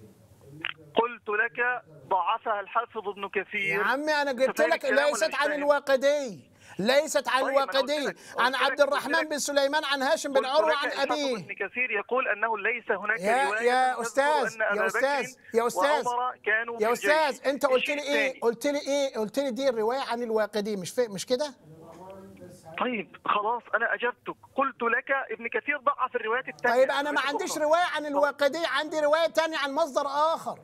S5: قلت لك ضعفها الحافظ ابن كثير
S1: يا عمي انا قلت
S5: فاهم
S1: لك
S5: الكلام ولا
S1: ليست
S5: مش
S1: عن
S5: فاهم؟
S1: الواقدي ليست عن
S5: طيب، أنا قلت
S1: الواقدي
S5: لك-
S1: عن
S5: قلت
S1: عبد
S5: لك- قلت
S1: الرحمن
S5: لك-
S1: بن سليمان عن هاشم بن
S5: قلت
S1: عروه
S5: لك
S1: عن
S5: الحافظ
S1: ابيه
S5: ابن كثير يقول انه ليس هناك
S1: يا
S5: روايه
S1: يا
S5: تذكر
S1: استاذ
S5: أن أبا
S1: يا
S5: بكر
S1: استاذ يا استاذ
S5: وعمر كانوا
S1: يا
S5: في الجيش.
S1: استاذ انت قلت لي
S5: الشيء
S1: ايه
S5: الثاني.
S1: قلت لي ايه قلت لي دي الروايه عن الواقدي مش في مش كده
S5: طيب خلاص انا اجبتك قلت لك ابن كثير ضعف الروايات الثانيه
S1: طيب انا ما عنديش روايه عن الواقدي عندي روايه تانية عن مصدر اخر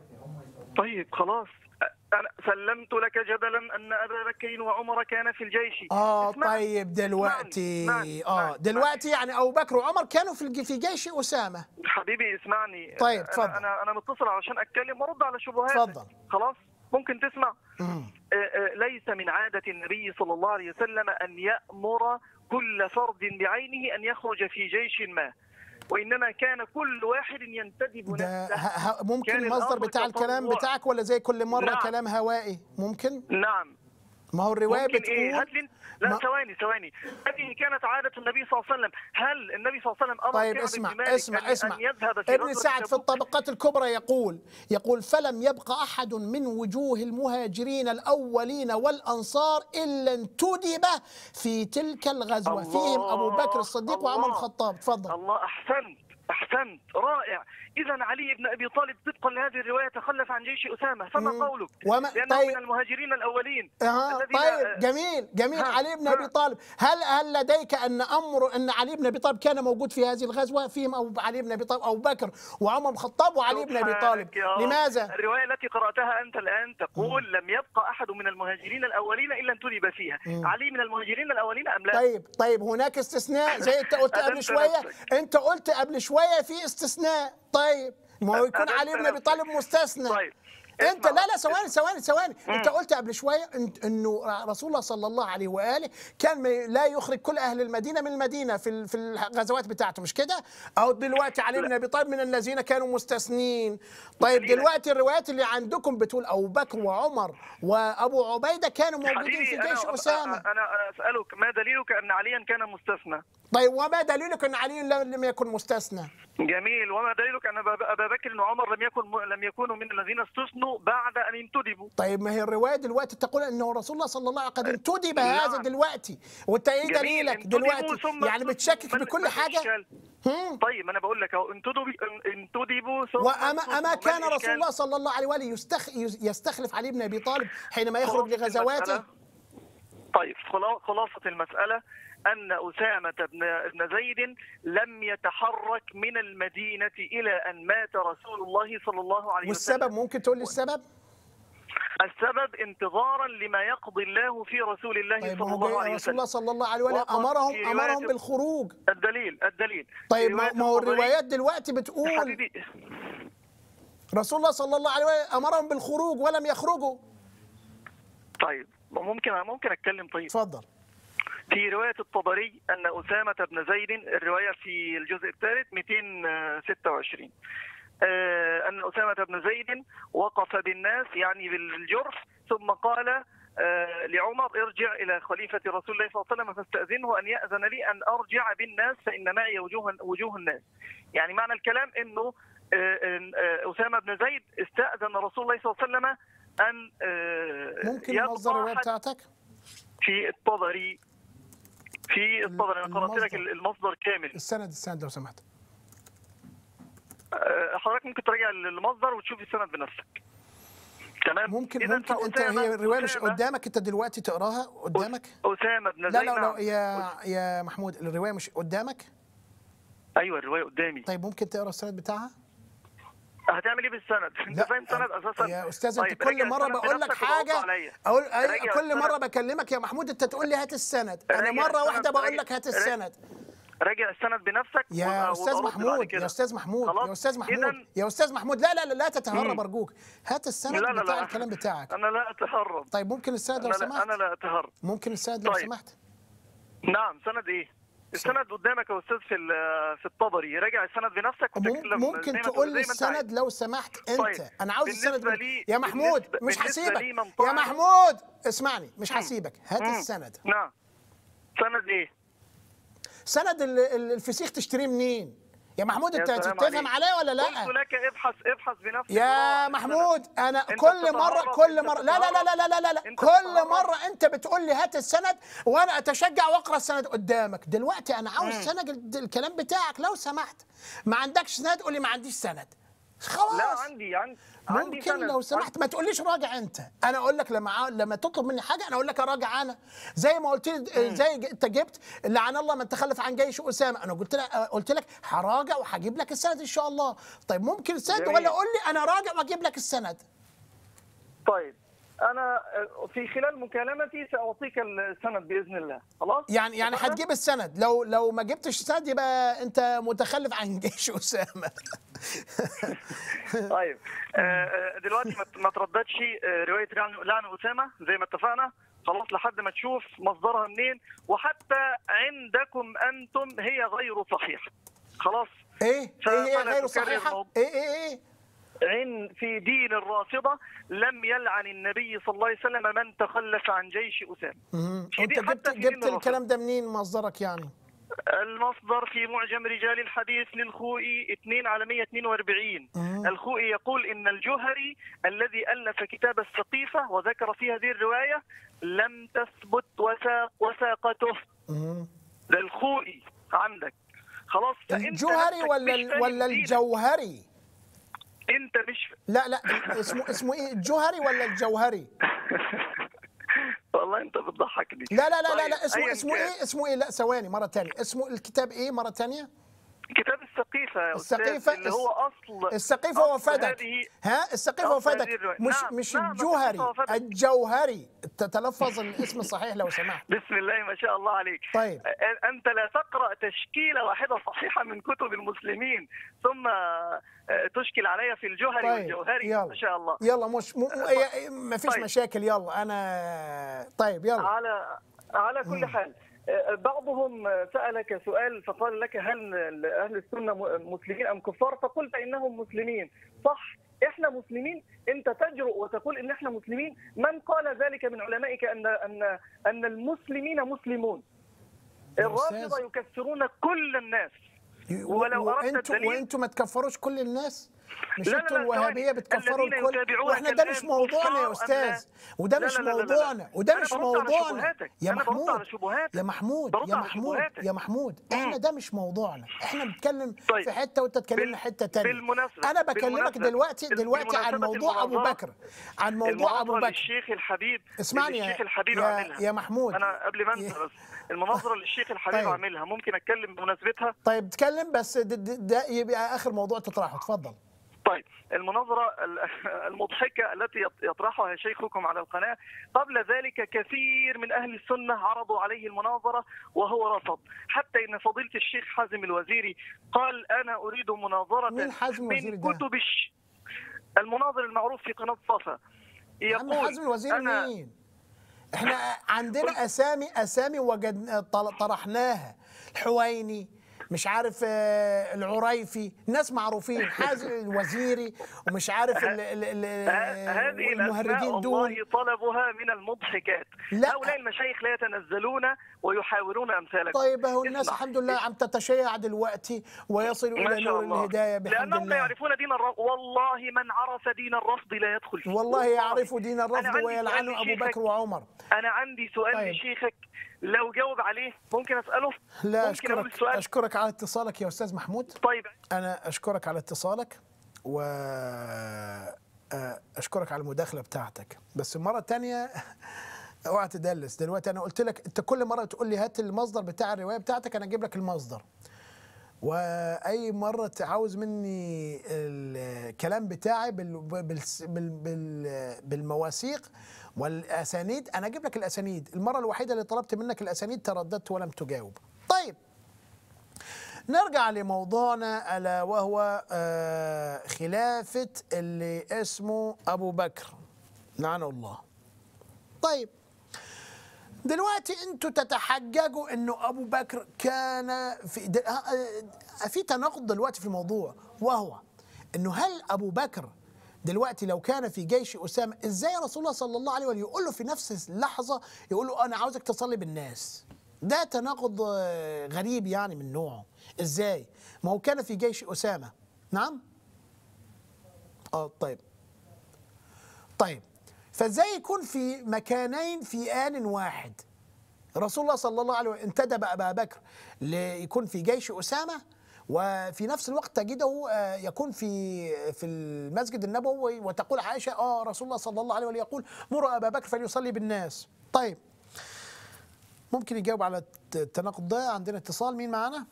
S5: طيب خلاص انا سلمت لك جدلا ان ابا بكر وعمر كان في الجيش
S1: اه
S5: اسمعني.
S1: طيب دلوقتي
S5: اسمعني.
S1: اه
S5: اسمعني.
S1: دلوقتي يعني ابو بكر وعمر كانوا في الج- في جيش اسامه
S5: حبيبي اسمعني
S1: طيب،
S5: أنا-
S1: اتفضل.
S5: انا انا متصل علشان اتكلم وارد على شبهاتك
S1: اتفضل.
S5: خلاص ممكن تسمع
S1: مم.
S5: آه، آه، ليس من عادة النبي صلى الله عليه وسلم أن يأمر كل فرد بعينه أن يخرج في جيش ما وإنما كان كل واحد ينتدب
S1: ده
S5: نفسه
S1: ه- ه- ممكن
S5: كان
S1: المصدر
S5: الأمر
S1: بتاع الكلام
S5: تطوع.
S1: بتاعك ولا زي كل مره
S5: نعم.
S1: كلام هوائي ممكن
S5: نعم
S1: ما هو الروايه
S5: ممكن إيه هات
S1: بتقول
S5: لي لا
S1: ما-
S5: ثواني ثواني هذه كانت عادة النبي صلى الله عليه وسلم هل النبي صلى الله عليه وسلم أمر
S1: طيب
S5: كعب
S1: اسمع
S5: بن مالك
S1: اسمع
S5: أن-
S1: اسمع
S5: أن يذهب في
S1: ابن
S5: غزوة
S1: سعد في
S5: تبوك؟
S1: الطبقات الكبرى يقول يقول فلم يبق احد من وجوه المهاجرين الاولين والانصار الا انتدب في تلك الغزوه
S5: الله،
S1: فيهم ابو بكر الصديق وعمر
S5: الله.
S1: الخطاب تفضل
S5: الله احسنت احسنت رائع اذا علي بن ابي طالب طبقا لهذه الروايه تخلف عن جيش اسامه فما
S1: مم.
S5: قولك
S1: وما-
S5: لانه
S1: طيب.
S5: من المهاجرين الاولين
S1: اها
S5: الذين-
S1: طيب جميل جميل
S5: ها،
S1: علي بن
S5: ها.
S1: ابي طالب هل هل لديك ان امر ان علي بن ابي طالب كان موجود في هذه الغزوه فيهم ابو علي بن ابي طالب ابو بكر وعمر بن الخطاب وعلي بن ابي طالب
S5: سبحانك يا رب.
S1: لماذا
S5: الروايه التي قراتها انت الان تقول لم يبقى احد من المهاجرين الاولين الا انتدب فيها
S1: مم.
S5: علي من المهاجرين الاولين ام لا
S1: طيب طيب هناك استثناء زي انت قلت قبل
S5: أدمت
S1: شويه
S5: نفسك.
S1: انت قلت قبل شويه في استثناء طيب ما هو يكون
S5: أدمت
S1: علي بن ابي
S5: نفسك.
S1: طالب مستثنى
S5: طيب
S1: انت
S5: اسمع
S1: لا لا
S5: بس.
S1: ثواني ثواني ثواني انت
S5: مم.
S1: قلت قبل شويه انت انه رسول الله صلى الله عليه واله كان ما- لا يخرج كل اهل المدينه من المدينه في ال- في الغزوات بتاعته مش كده؟ او دلوقتي علي بن ابي طالب من الذين كانوا مستثنين طيب
S5: دليلك.
S1: دلوقتي الروايات اللي عندكم بتقول ابو بكر وعمر وابو عبيده كانوا موجودين
S5: حبيبي
S1: في
S5: انا
S1: جيش اسامه
S5: انا انا اسالك ما دليلك ان عليا كان مستثنى
S1: طيب وما دليلك ان علي لم لم يكن مستثنى؟
S5: جميل وما دليلك ان أبا- ابا بكر وعمر لم يكن لم يكونوا من الذين استثنوا بعد ان انتدبوا
S1: طيب ما هي الروايه دلوقتي تقول انه رسول الله صلى الله عليه وسلم قد انتدب
S5: نعم.
S1: هذا دلوقتي وانت ايه
S5: جميل.
S1: دليلك
S5: انتدبوا
S1: دلوقتي
S5: ثم
S1: يعني
S5: استثنوا.
S1: بتشكك
S5: ما-
S1: بكل
S5: ما في
S1: حاجه
S5: إشكال.
S1: هم؟
S5: طيب انا بقول لك اهو انتدبوا انتدبوا ثم
S1: واما
S5: استثنوا.
S1: اما
S5: ما
S1: كان
S5: الإشكال؟
S1: رسول الله صلى الله عليه واله يستخ يستخلف علي بن ابي طالب حينما يخرج
S5: خلاصة
S1: لغزواته
S5: المسألة- طيب خلا- خلاصة المسألة أن أسامة بن بن زيد لم يتحرك من المدينة إلى أن مات رسول الله صلى الله عليه وسلم
S1: والسبب ممكن تقول لي السبب؟
S5: السبب انتظارا لما يقضي الله في رسول الله
S1: طيب
S5: صلى
S1: ما
S5: الله
S1: هو
S5: عليه
S1: رسول الله
S5: وسلم
S1: صلى الله عليه واله
S5: وقد
S1: امرهم
S5: في رواية-
S1: امرهم بالخروج
S5: الدليل الدليل
S1: طيب
S5: في
S1: ما
S5: رواية
S1: ما هو
S5: الطبري-
S1: الروايات دلوقتي بتقول
S5: حبيبي
S1: رسول الله صلى الله عليه واله امرهم بالخروج ولم يخرجوا
S5: طيب ممكن ممكن اتكلم طيب
S1: اتفضل
S5: في رواية الطبري أن أسامة بن زيد الرواية في الجزء الثالث 226 آه، أن أسامة بن زيد وقف بالناس يعني بالجرف ثم قال آه، لعمر ارجع إلى خليفة رسول الله صلى الله عليه وسلم فاستأذنه أن يأذن لي أن أرجع بالناس فإن معي وجوه, وجوه الناس يعني معنى الكلام أنه آه، آه، أسامة بن زيد استأذن رسول الله صلى الله عليه وسلم أن آه،
S1: ممكن
S5: يبقى
S1: مصدر الروايه
S5: حتى
S1: بتاعتك
S5: في الطبري في الطبري انا قرات لك
S1: المصدر.
S5: المصدر كامل
S1: السند السند لو سمحت
S5: أه، حضرتك ممكن تراجع المصدر وتشوف السند بنفسك تمام
S1: ممكن
S5: إذا
S1: ممكن انت
S5: فأسامة-
S1: هي الروايه مش
S5: أسامة-
S1: قدامك انت دلوقتي تقراها قدامك
S5: اسامه بن
S1: لا
S5: زيد
S1: لا لا
S5: نعم.
S1: يا يا محمود الروايه مش قدامك
S5: ايوه الروايه قدامي
S1: طيب ممكن تقرا السند بتاعها
S5: هتعمل ايه بالسند انت فاهم سند اساسا
S1: يا استاذ
S5: طيب،
S1: انت كل
S5: راجع
S1: مره
S5: السند
S1: بقول لك
S5: بنفسك وتوقع
S1: حاجه
S5: عليا.
S1: اقول أي
S5: راجع
S1: كل مره
S5: السند.
S1: بكلمك يا محمود انت تقول لي هات السند انا
S5: راجع
S1: مره
S5: السند،
S1: واحده بقول
S5: راجع-
S1: لك هات
S5: راجع-
S1: السند
S5: راجع السند بنفسك
S1: يا
S5: وأ-
S1: استاذ
S5: وأرد بعد
S1: محمود
S5: كده.
S1: يا استاذ محمود
S5: خلاص؟
S1: يا استاذ محمود
S5: إذن-
S1: يا استاذ محمود لا لا لا, لا تتهرب
S5: مم.
S1: ارجوك هات السند
S5: لا لا
S1: بتاع
S5: لا
S1: الكلام بتاعك
S5: انا لا اتهرب
S1: طيب ممكن السند
S5: انا
S1: لو
S5: لا
S1: سمحت
S5: انا لا اتهرب
S1: ممكن السند لو
S5: طيب.
S1: سمحت
S5: نعم سند ايه السند قدامك يا استاذ في ال- في الطبري راجع السند بنفسك
S1: مم-
S5: وتتكلم
S1: ممكن
S5: زي ما-
S1: تقول لي
S5: زي ما أنت عايز.
S1: السند لو سمحت انت
S5: طيب.
S1: انا عاوز
S5: بالنسبة
S1: السند
S5: لي-
S1: يا محمود
S5: بالنسبة-
S1: مش
S5: بالنسبة
S1: هسيبك
S5: لي من
S1: يا
S5: طعن-
S1: محمود اسمعني مش هسيبك هات
S5: مم.
S1: السند
S5: نعم سند ايه
S1: سند ال- ال- الفسيخ تشتريه منين يا محمود
S5: يا
S1: انت
S5: سلام
S1: تفهم
S5: عليك.
S1: عليا ولا
S5: قلت
S1: لا
S5: لك ابحث ابحث بنفسك
S1: يا
S5: وراء
S1: محمود انا
S5: أنت
S1: كل مره
S5: بتتهرب،
S1: كل
S5: أنت
S1: مره لا لا لا لا لا لا, لا, لا.
S5: أنت
S1: كل
S5: بتتهرب.
S1: مره انت بتقول لي هات السند وانا اتشجع واقرا السند قدامك دلوقتي انا عاوز سند ال- الكلام بتاعك لو سمحت ما عندكش سند قول لي ما عنديش سند خلاص
S5: لا عندي عندي عندي
S1: ممكن
S5: سند.
S1: لو سمحت ما تقوليش راجع انت انا اقول لك لما ع- لما تطلب مني حاجه انا اقول لك اراجع انا زي ما قلت لي زي ج- انت جبت لعن الله من تخلف عن جيش اسامه انا قلت لك قلت لك هراجع وهجيب لك السند ان شاء الله طيب ممكن السند
S5: جميل.
S1: ولا قول لي انا راجع واجيب لك السند
S5: طيب انا في خلال مكالمتي ساعطيك السند باذن الله خلاص
S1: يعني يعني
S5: اتفقنا؟
S1: هتجيب السند لو لو ما جبتش السند يبقى انت متخلف عن جيش اسامه
S5: طيب آه، آه، دلوقتي ما- ما ترددش آه، روايه لعن لعن اسامه زي ما اتفقنا خلاص لحد ما تشوف مصدرها منين وحتى عندكم انتم هي غير صحيحه خلاص
S1: ايه ايه هي
S5: فلا
S1: غير
S5: تكرر
S1: صحيحه
S5: الموضوع.
S1: ايه ايه ايه
S5: عن في دين الرافضه لم يلعن النبي صلى الله عليه وسلم من تخلف عن جيش اسامه
S1: مم.
S5: في
S1: انت
S5: دي- حتى
S1: جبت
S5: في دين
S1: جبت
S5: الرافضة.
S1: الكلام ده منين مصدرك يعني
S5: المصدر في معجم رجال الحديث للخوئي 2 على 142
S1: مم.
S5: الخوئي يقول إن الجوهري الذي ألف كتاب السقيفة وذكر في هذه الرواية لم تثبت وثاق وثاقته
S1: مم.
S5: ده الخوئي عندك خلاص فأنت
S1: الجوهري
S5: نفسك
S1: ولا
S5: مش
S1: ال-
S5: فاهم
S1: ولا
S5: دينك.
S1: الجوهري
S5: انت مش
S1: لا لا اسمه اسمه ايه الجوهري ولا الجوهري
S5: والله انت بتضحكني
S1: لا لا لا لا,
S5: طيب،
S1: لا اسمه
S5: أياً
S1: اسمه
S5: كان.
S1: ايه اسمه ايه لا ثواني مره ثانيه اسمه الكتاب ايه مره ثانيه
S5: كتاب السقيفة يا أستاذ
S1: السقيفة
S5: اللي هو أصل
S1: السقيفة
S5: أصل
S1: وفدك
S5: هذه
S1: ها السقيفة
S5: أصل
S1: وفدك
S5: هذه الرواية.
S1: مش
S5: نعم،
S1: مش
S5: نعم،
S1: الجوهري
S5: السقيفة وفدك.
S1: الجوهري تتلفظ الاسم الصحيح لو سمحت
S5: بسم الله ما شاء الله عليك
S1: طيب.
S5: أ- أنت لا تقرأ تشكيلة واحدة صحيحة من كتب المسلمين ثم آه، تشكل علي في الجوهري
S1: طيب
S5: والجوهري
S1: يلا
S5: ما شاء الله
S1: يلا مش م... م... ما فيش
S5: طيب.
S1: مشاكل يلا انا طيب يلا
S5: على على كل حال آه، بعضهم سألك سؤال فقال لك هل أهل السنة م- مسلمين أم كفار فقلت إنهم مسلمين صح احنا مسلمين انت تجرؤ وتقول ان احنا مسلمين من قال ذلك من علمائك ان ان ان المسلمين مسلمون
S1: يا
S5: الرافضه
S1: أستاذ.
S5: يكفرون كل الناس
S1: و-
S5: ولو أردت
S1: وانتوا
S5: الدليل-
S1: وانتوا ما تكفروش كل الناس مش
S5: لا، لا،
S1: انتوا
S5: لا،
S1: الوهابيه
S5: ثواني.
S1: بتكفروا
S5: الذين
S1: الكل
S5: يتابعونك
S1: واحنا ده
S5: الآن
S1: مش موضوعنا يا
S5: كفار أم
S1: استاذ
S5: لا؟
S1: وده
S5: لا،
S1: مش
S5: لا، لا، لا، لا.
S1: موضوعنا وده
S5: أنا
S1: مش
S5: برد على
S1: موضوعنا
S5: شبهاتك.
S1: يا
S5: أنا برد
S1: محمود
S5: على شبهاتك.
S1: يا محمود
S5: برد
S1: يا
S5: على
S1: محمود
S5: شبهاتك.
S1: يا محمود احنا ده مش موضوعنا احنا بنتكلم
S5: طيب.
S1: في حته وانت تكلمنا
S5: بال-
S1: حته تانية
S5: بالمناسبة-
S1: انا بكلمك
S5: بالمناسبة.
S1: دلوقتي دلوقتي عن
S5: بمناسبة
S1: موضوع ابو
S5: المناظرة-
S1: بكر عن موضوع ابو
S5: المناظرة
S1: بكر
S5: للشيخ الحبيب
S1: اسمعني
S5: اللي
S1: يا-
S5: الشيخ الحبيب
S1: يا-
S5: عاملها
S1: يا محمود.
S5: انا قبل ما انسى
S1: يا-
S5: بس المناظره اللي الشيخ الحبيب
S1: طيب.
S5: عاملها ممكن اتكلم بمناسبتها
S1: طيب تكلم بس ده, ده, ده يبقى اخر موضوع تطرحه اتفضل
S5: طيب المناظرة ال- المضحكة التي يط- يطرحها شيخكم على القناة قبل ذلك كثير من أهل السنة عرضوا عليه المناظرة وهو رفض حتى إن فضيلة الشيخ حازم الوزيري قال أنا أريد مناظرة
S1: مين حازم الوزيري
S5: من
S1: ده؟
S5: كتب الش... المناظر المعروف في قناة صفا
S1: يا عم حازم الوزير
S5: أنا
S1: مين احنا عندنا اسامي اسامي وجد طل- طرحناها الحويني مش عارف آه، العريفي ناس معروفين حازم الوزيري ومش عارف ال ال ال
S5: ه- هذه الأسماء
S1: المهرجين دول
S5: والله طلبها من المضحكات
S1: لا.
S5: هؤلاء المشايخ لا يتنزلون ويحاورون أمثالكم
S1: طيب اهو الناس
S5: اسمع.
S1: الحمد لله عم تتشيع دلوقتي ويصلوا
S5: ما
S1: الى
S5: شاء
S1: نور
S5: الله
S1: الهدايه بحمد
S5: لأنهم لا
S1: الله
S5: يعرفون دين الرفض والله من عرف دين الرفض لا يدخل فيه
S1: والله يعرفوا دين
S5: أنا
S1: الرفض
S5: عندي
S1: ويلعنوا
S5: سؤال
S1: ابو
S5: لشيخك.
S1: بكر وعمر
S5: أنا عندي سؤال
S1: طيب.
S5: لشيخك لو جاوب عليه ممكن أسأله
S1: لا
S5: ممكن أقول
S1: اشكرك
S5: السؤال
S1: اشكرك على اتصالك يا استاذ محمود
S5: طيب
S1: انا اشكرك على اتصالك و آه، اشكرك على المداخله بتاعتك بس مره تانية اوعى تدلس دلوقتي انا قلت لك انت كل مره تقول لي هات المصدر بتاع الروايه بتاعتك انا اجيب لك المصدر واي مره عاوز مني الكلام بتاعي بال بال بال بال بالمواثيق والاسانيد انا اجيب لك الاسانيد المره الوحيده اللي طلبت منك الاسانيد ترددت ولم تجاوب طيب نرجع لموضوعنا الا وهو آه، خلافه اللي اسمه ابو بكر لعنه الله طيب دلوقتي انتوا تتحججوا انه ابو بكر كان في د- آه، آه، في تناقض دلوقتي في الموضوع وهو انه هل ابو بكر دلوقتي لو كان في جيش اسامه ازاي رسول الله صلى الله عليه وسلم يقول له في نفس اللحظه يقول له انا عاوزك تصلي بالناس ده تناقض آه، غريب يعني من نوعه ازاي ما هو كان في جيش اسامه نعم اه طيب طيب فازاي يكون في مكانين في آن واحد رسول الله صلى الله عليه وسلم انتدب أبا بكر ليكون في جيش أسامة وفي نفس الوقت تجده آه، يكون في في المسجد النبوي وتقول عائشة اه رسول الله صلى الله عليه وسلم يقول مروا أبا بكر فليصلي بالناس طيب ممكن يجاوب على الت- التناقض ده عندنا اتصال مين معانا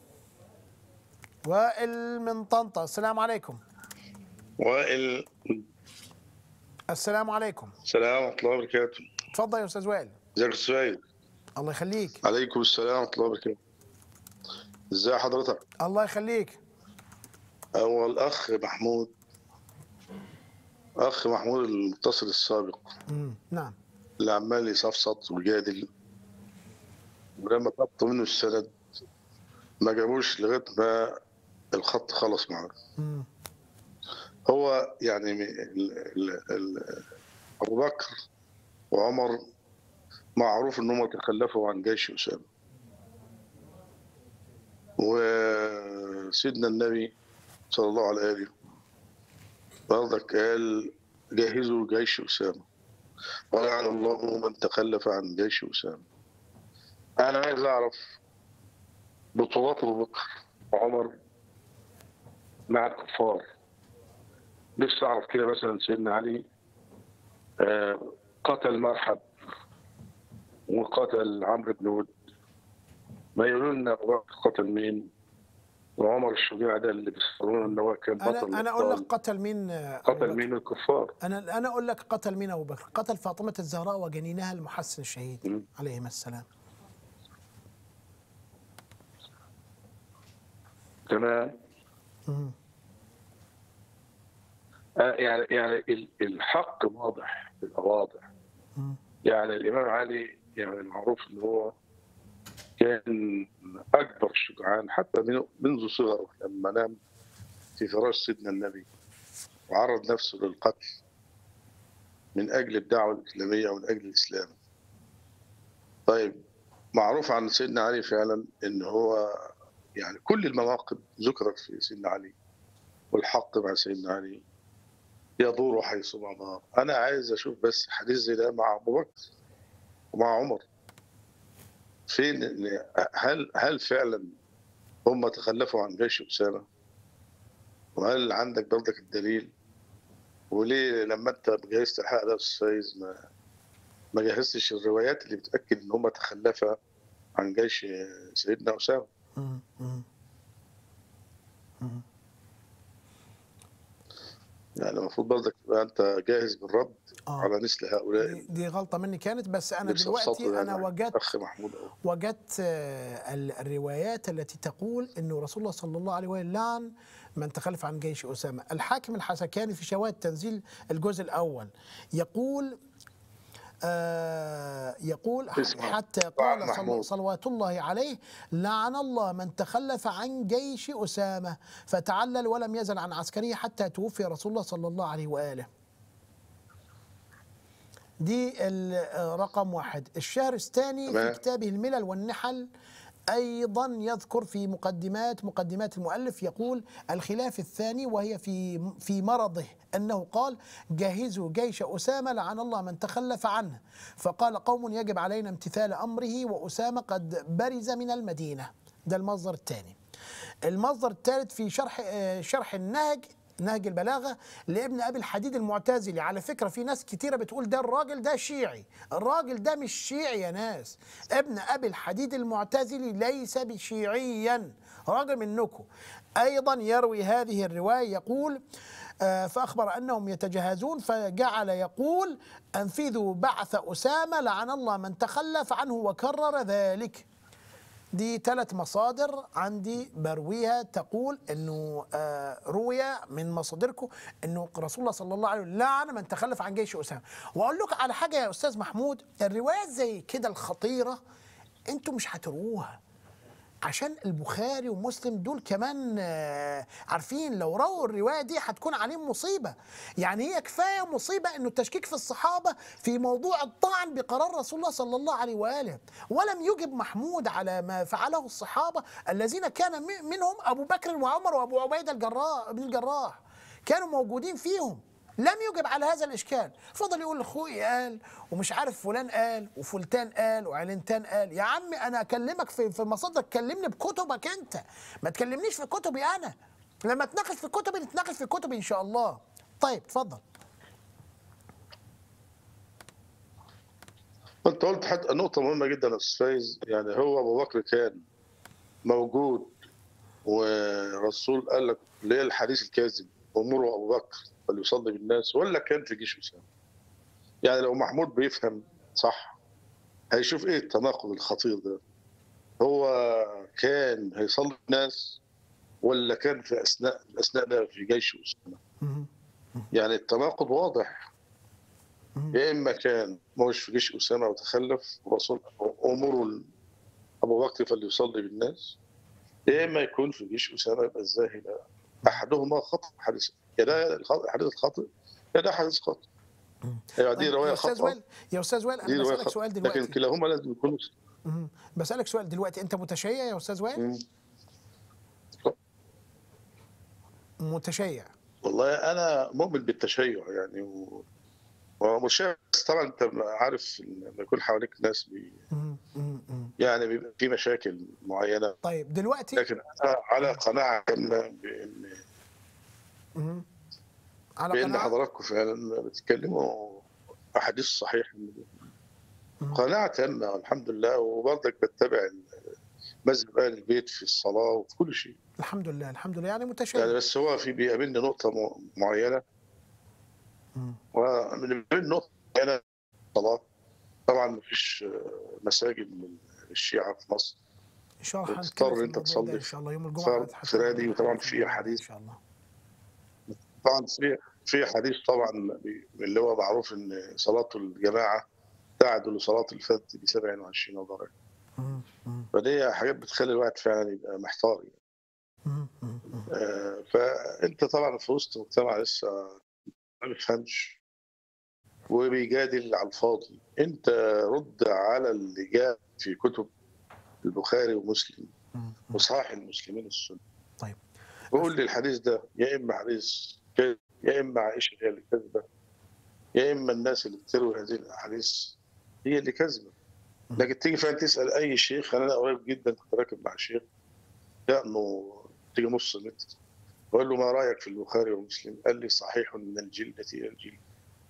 S1: وائل من طنطا السلام عليكم
S6: وائل
S1: السلام عليكم
S6: السلام ورحمة الله وبركاته
S1: اتفضل يا استاذ وائل
S6: ازيك يا سويد
S1: الله يخليك
S6: عليكم السلام ورحمة الله وبركاته ازي حضرتك
S1: الله يخليك
S6: هو الأخ محمود أخ محمود المتصل السابق
S1: مم. نعم
S6: اللي عمال يصفصط ويجادل ولما طلبت منه السند ما جابوش لغاية ما الخط خلص معاه
S1: مم.
S6: هو يعني م- ال- ال- ال- أبو بكر وعمر معروف إنهم تخلفوا عن جيش أسامة وسيدنا النبي صلى الله عليه وآله برضك قال جهزوا جيش أسامة ولعن الله من تخلف عن جيش أسامة أنا عايز أعرف بطولات أبو بكر وعمر مع الكفار نفسي أعرف كده مثلا سيدنا علي آه، قتل مرحب وقتل عمرو بن ود ما يقولوا لنا أبو بكر قتل مين وعمر الشجاع ده اللي بيصفرون ان هو كان بطل
S1: انا انا اقول
S6: الأبطال.
S1: لك قتل مين آه، أبو
S6: قتل
S1: بكر.
S6: مين الكفار
S1: انا انا اقول لك قتل مين ابو بكر قتل فاطمه الزهراء وجنينها المحسن الشهيد
S6: مم.
S1: عليهما السلام
S6: تمام
S1: مم.
S6: آه، يعني يعني ال- الحق واضح يبقى واضح
S1: مم.
S6: يعني الامام علي يعني معروف ان هو كان اكبر الشجعان حتى من- منذ صغره لما نام في فراش سيدنا النبي وعرض نفسه للقتل من اجل الدعوه الاسلاميه ومن اجل الاسلام. طيب معروف عن سيدنا علي فعلا ان هو يعني كل المواقف ذكرت في سيدنا علي والحق مع سيدنا علي يدور حيثما دار انا عايز اشوف بس حديث زي ده مع ابو بكر ومع عمر فين هل هل فعلا هم تخلفوا عن جيش اسامه وهل عندك برضك الدليل وليه لما انت جهزت الحلقه ده يا استاذ فايز ما ما جهزتش الروايات اللي بتاكد ان هم تخلفا عن جيش سيدنا اسامه
S1: مم. مم. مم.
S6: يعني المفروض برضك تبقى انت جاهز بالرد
S1: آه.
S6: على مثل هؤلاء
S1: دي, دي غلطه مني كانت بس انا
S6: اللي بيصفصفوا
S1: دلوقتي انا
S6: يعني
S1: وجدت
S6: اخ محمود أهو.
S1: وجدت آه، ال- الروايات التي تقول انه رسول الله صلى الله عليه وسلم لعن من تخلف عن جيش اسامه، الحاكم الحسكاني في شواهد تنزيل الجزء الاول يقول آه يقول
S6: اسمع.
S1: حتى
S6: طبعاً
S1: قال صل-
S6: محمود.
S1: صلوات الله عليه لعن الله من تخلف عن جيش أسامة فتعلل ولم يزل عن عسكره حتى توفي رسول الله صلى الله عليه وآله دي ال- رقم واحد الشهر الثاني في
S6: تمام.
S1: كتابه الملل والنحل أيضا يذكر في مقدمات مقدمات المؤلف يقول الخلاف الثاني وهي في في مرضه أنه قال جهزوا جيش أسامة لعن الله من تخلف عنه فقال قوم يجب علينا امتثال أمره وأسامة قد برز من المدينة ده المصدر الثاني المصدر الثالث في شرح آه، شرح النهج نهج البلاغة لابن أبي الحديد المعتزلي على فكرة في ناس كتيرة بتقول ده الراجل ده شيعي الراجل ده مش شيعي يا ناس ابن أبي الحديد المعتزلي ليس بشيعيا راجل منكم أيضا يروي هذه الرواية يقول آه، فأخبر أنهم يتجهزون فجعل يقول أنفذوا بعث أسامة لعن الله من تخلف عنه وكرر ذلك دي ثلاث مصادر عندي برويها تقول انه آه، روي من مصادركم انه رسول الله صلى الله عليه وسلم لعن من تخلف عن جيش اسامه واقول لك على حاجه يا استاذ محمود الروايات زي كده الخطيره انتوا مش هتروها عشان البخاري ومسلم دول كمان آه، عارفين لو رووا الروايه دي هتكون عليهم مصيبه يعني هي كفايه مصيبه انه التشكيك في الصحابه في موضوع الطعن بقرار رسول الله صلى الله عليه واله ولم يجب محمود على ما فعله الصحابه الذين كان م- منهم ابو بكر وعمر وابو عبيده الجراح بن الجراح كانوا موجودين فيهم لم يجب على هذا الاشكال فضل يقول اخوي قال ومش عارف فلان قال وفلتان قال وعلنتان قال يا عمي انا اكلمك في في مصادر كلمني بكتبك انت ما تكلمنيش في كتبي انا لما تناقش في كتبي نتناقش في كتبي ان شاء الله طيب اتفضل
S6: انت قلت حتى نقطة مهمة جدا يا استاذ فايز يعني هو ابو بكر كان موجود ورسول قال لك ليه الحديث الكاذب امره ابو بكر فليصلي بالناس ولا كان في جيش اسامه؟ يعني لو محمود بيفهم صح هيشوف ايه التناقض الخطير ده هو كان هيصلي بالناس ولا كان في اثناء الاثناء ده في جيش اسامه؟
S1: مهم.
S6: يعني التناقض واضح
S1: مهم.
S6: يا اما كان مش في جيش اسامه وتخلف ورسول امره ابو بكر فليصلي بالناس يا اما يكون في جيش اسامه يبقى ازاي لا احدهما خطا حديث يا ده الخ- حديث الخطا يا ده حديث خطا يعني دي
S1: طيب،
S6: روايه
S1: يا استاذ
S6: خطا
S1: وائل يا استاذ وائل
S6: دي
S1: انا
S6: روايه
S1: بسالك
S6: خطا
S1: سؤال
S6: لكن
S1: دلوقتي
S6: كلاهما لازم يكونوا
S1: مهم. بسالك سؤال دلوقتي انت متشيع يا استاذ وائل
S6: مم.
S1: متشيع
S6: والله انا مؤمن بالتشيع يعني و... ومش شايف بس طبعا انت عارف لما يكون حواليك ناس بي...
S1: مهم. مهم. مهم.
S6: يعني بيبقى في مشاكل معينه
S1: طيب دلوقتي
S6: لكن انا على قناعه كامله بان
S1: مهم. على
S6: بان
S1: قناعه
S6: حضراتكم فعلا بتتكلموا احاديث صحيحه
S1: مم.
S6: قناعه تامه الحمد لله وبرضك بتتبع مذهب اهل البيت في الصلاه وفي كل شيء
S1: الحمد لله الحمد لله يعني متشيع
S6: يعني بس هو في بيقابلني نقطه م- معينه
S1: مم.
S6: ومن بين نقطه معينه الصلاه طبعا مفيش مساجد من الشيعه في مصر
S1: ان شاء الله
S6: تضطر
S1: هنتكلم في
S6: أنت
S1: الموضوع ده
S6: تصلي
S1: ان شاء الله يوم الجمعه
S6: فرد
S1: هتحكي
S6: فرادي
S1: في
S6: وطبعاً
S1: الموضوع
S6: في
S1: ده
S6: حديث.
S1: ان شاء الله
S6: طبعا في في حديث طبعا بي- اللي هو معروف ان صلاه الجماعه تعدل صلاه الفرد ب 27 درجه
S1: مم. مم.
S6: فدي حاجات بتخلي الواحد فعلا يبقى محتار يعني.
S1: مم. مم. مم.
S6: آه، فانت طبعا في وسط مجتمع لسه ما بيفهمش وبيجادل على الفاضي انت رد على اللي جاء في كتب البخاري ومسلم
S1: مم.
S6: وصحاح المسلمين السنه
S1: طيب.
S6: وقول لي الحديث ده يا اما حديث كذب يا اما عائشه هي اللي كذبه يا اما الناس اللي بتروي هذه الاحاديث هي اللي كذبه لكن تيجي فعلا تسال اي شيخ انا قريب جدا كنت راكب مع شيخ لانه تيجي نص متر بقول له ما رايك في البخاري ومسلم؟ قال لي صحيح من الجلده الى الجلد.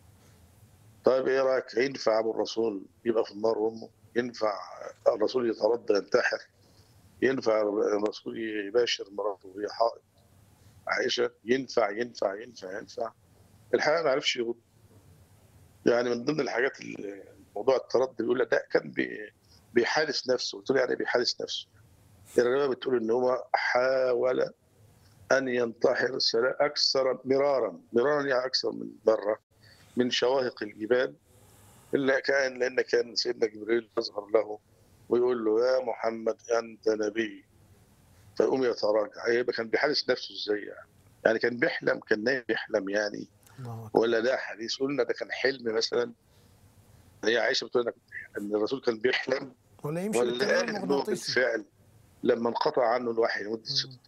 S6: طيب ايه رايك ينفع ابو الرسول يبقى في النار وامه؟ ينفع الرسول يتردى ينتحر؟ ينفع الرسول يباشر مراته وهي حائض؟ عائشه ينفع ينفع ينفع ينفع؟ الحقيقه ما عرفش يرد. يعني من ضمن الحاجات اللي موضوع التردي بيقول لك ده كان بي- بيحادث نفسه، قلت له يعني بيحادث نفسه. الروايه بتقول ان هو حاول ان ينتحر سلا- اكثر مرارا مرارا يعني اكثر من مره من شواهق الجبال الا كان لان كان سيدنا جبريل يظهر له ويقول له يا محمد انت نبي فيقوم يتراجع يبقى كان بيحدث نفسه ازاي يعني يعني كان بيحلم كان نايم بيحلم يعني
S1: الله أكبر.
S6: ولا ده حديث قلنا ده كان حلم مثلا هي عائشه بتقول لك ان الرسول كان بيحلم
S1: ولا يمشي
S6: ولا
S1: بالتيار
S6: قال إن هو
S1: المغناطيسي
S6: بالفعل لما انقطع عنه الوحي لمده ست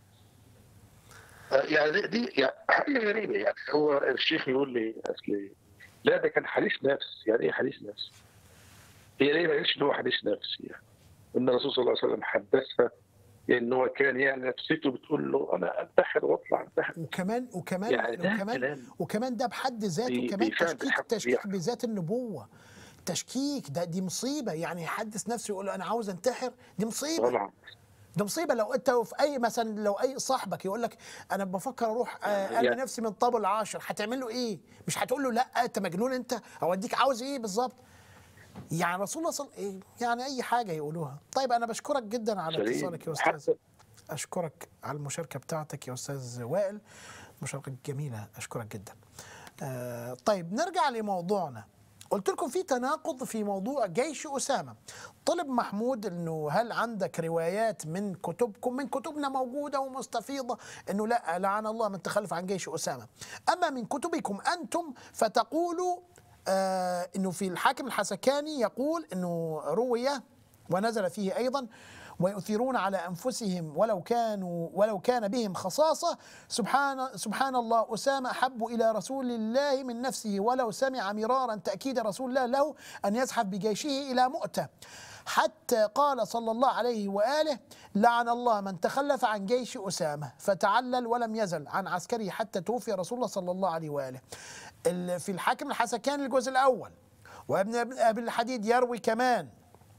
S6: آه، يعني دي, دي يعني حاجه غريبه يعني هو الشيخ يقول لي اصل لا ده كان حديث نفس يعني ايه حديث نفس؟ هي ليه ما قالش ان هو حديث نفس يعني ان الرسول صلى الله عليه وسلم حدثها ان هو كان يعني نفسيته بتقول له انا انتحر واطلع انتحر
S1: وكمان وكمان
S6: يعني ده
S1: وكمان
S6: كلام
S1: وكمان ده بحد ذاته
S6: بي-
S1: كمان
S6: بيفهم
S1: تشكيك
S6: بالحق
S1: تشكيك
S6: يعني.
S1: بذات النبوه تشكيك ده دي مصيبه يعني يحدث نفسه يقول له انا عاوز انتحر دي مصيبه
S6: طبعا
S1: ده مصيبه لو انت في اي مثلا لو اي صاحبك يقول لك انا بفكر اروح آه، ارمي
S6: يعني-
S1: نفسي من طابق العاشر هتعمل له ايه؟ مش هتقول له لا انت مجنون انت او اديك عاوز ايه بالظبط؟ يعني رسول الله صلى إيه؟ يعني اي حاجه يقولوها طيب انا بشكرك جدا على
S6: سليم.
S1: اتصالك يا استاذ
S6: حتى
S1: اشكرك على المشاركه بتاعتك يا استاذ وائل مشاركه جميله اشكرك جدا آه طيب نرجع لموضوعنا قلت لكم في تناقض في موضوع جيش اسامه طلب محمود انه هل عندك روايات من كتبكم من كتبنا موجوده ومستفيضه انه لا لعن الله من تخلف عن جيش اسامه اما من كتبكم انتم فتقولوا آه انه في الحاكم الحسكاني يقول انه روي ونزل فيه ايضا ويؤثرون على انفسهم ولو كانوا ولو كان بهم خصاصه سبحان سبحان الله اسامه احب الى رسول الله من نفسه ولو سمع مرارا تاكيد رسول الله له ان يزحف بجيشه الى مؤته حتى قال صلى الله عليه واله لعن الله من تخلف عن جيش اسامه فتعلل ولم يزل عن عسكره حتى توفي رسول الله صلى الله عليه واله. ال- في الحاكم الحسكاني الجزء الاول وابن ابي الحديد يروي كمان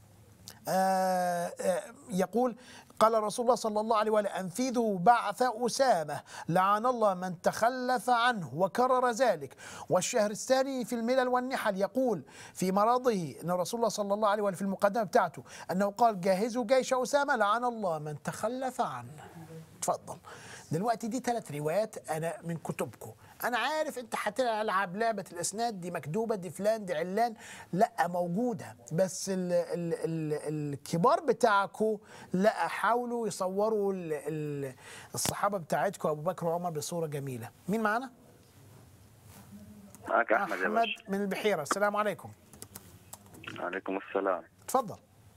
S1: آه، آه، يقول قال رسول الله صلى الله عليه وآله أنفذوا بعث أسامة لعن الله من تخلف عنه وكرر ذلك والشهر الثاني في الملل والنحل يقول في مرضه أن رسول الله صلى الله عليه وآله في المقدمة بتاعته أنه قال جهزوا جيش أسامة لعن الله من تخلف عنه تفضل دلوقتي دي ثلاث روايات انا من كتبكم انا عارف انت هتلعب لعبه الاسناد دي مكتوبه دي فلان دي علان لا موجوده بس ال ال ال الكبار بتاعكم لا حاولوا يصوروا ال ال الصحابه بتاعتكم ابو بكر وعمر بصوره جميله مين معانا
S7: معك احمد يا
S1: احمد
S7: باشا
S1: من البحيره السلام عليكم
S7: عليكم السلام
S1: اتفضل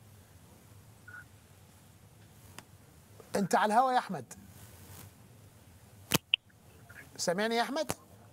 S1: انت على الهوا يا احمد سامعني يا احمد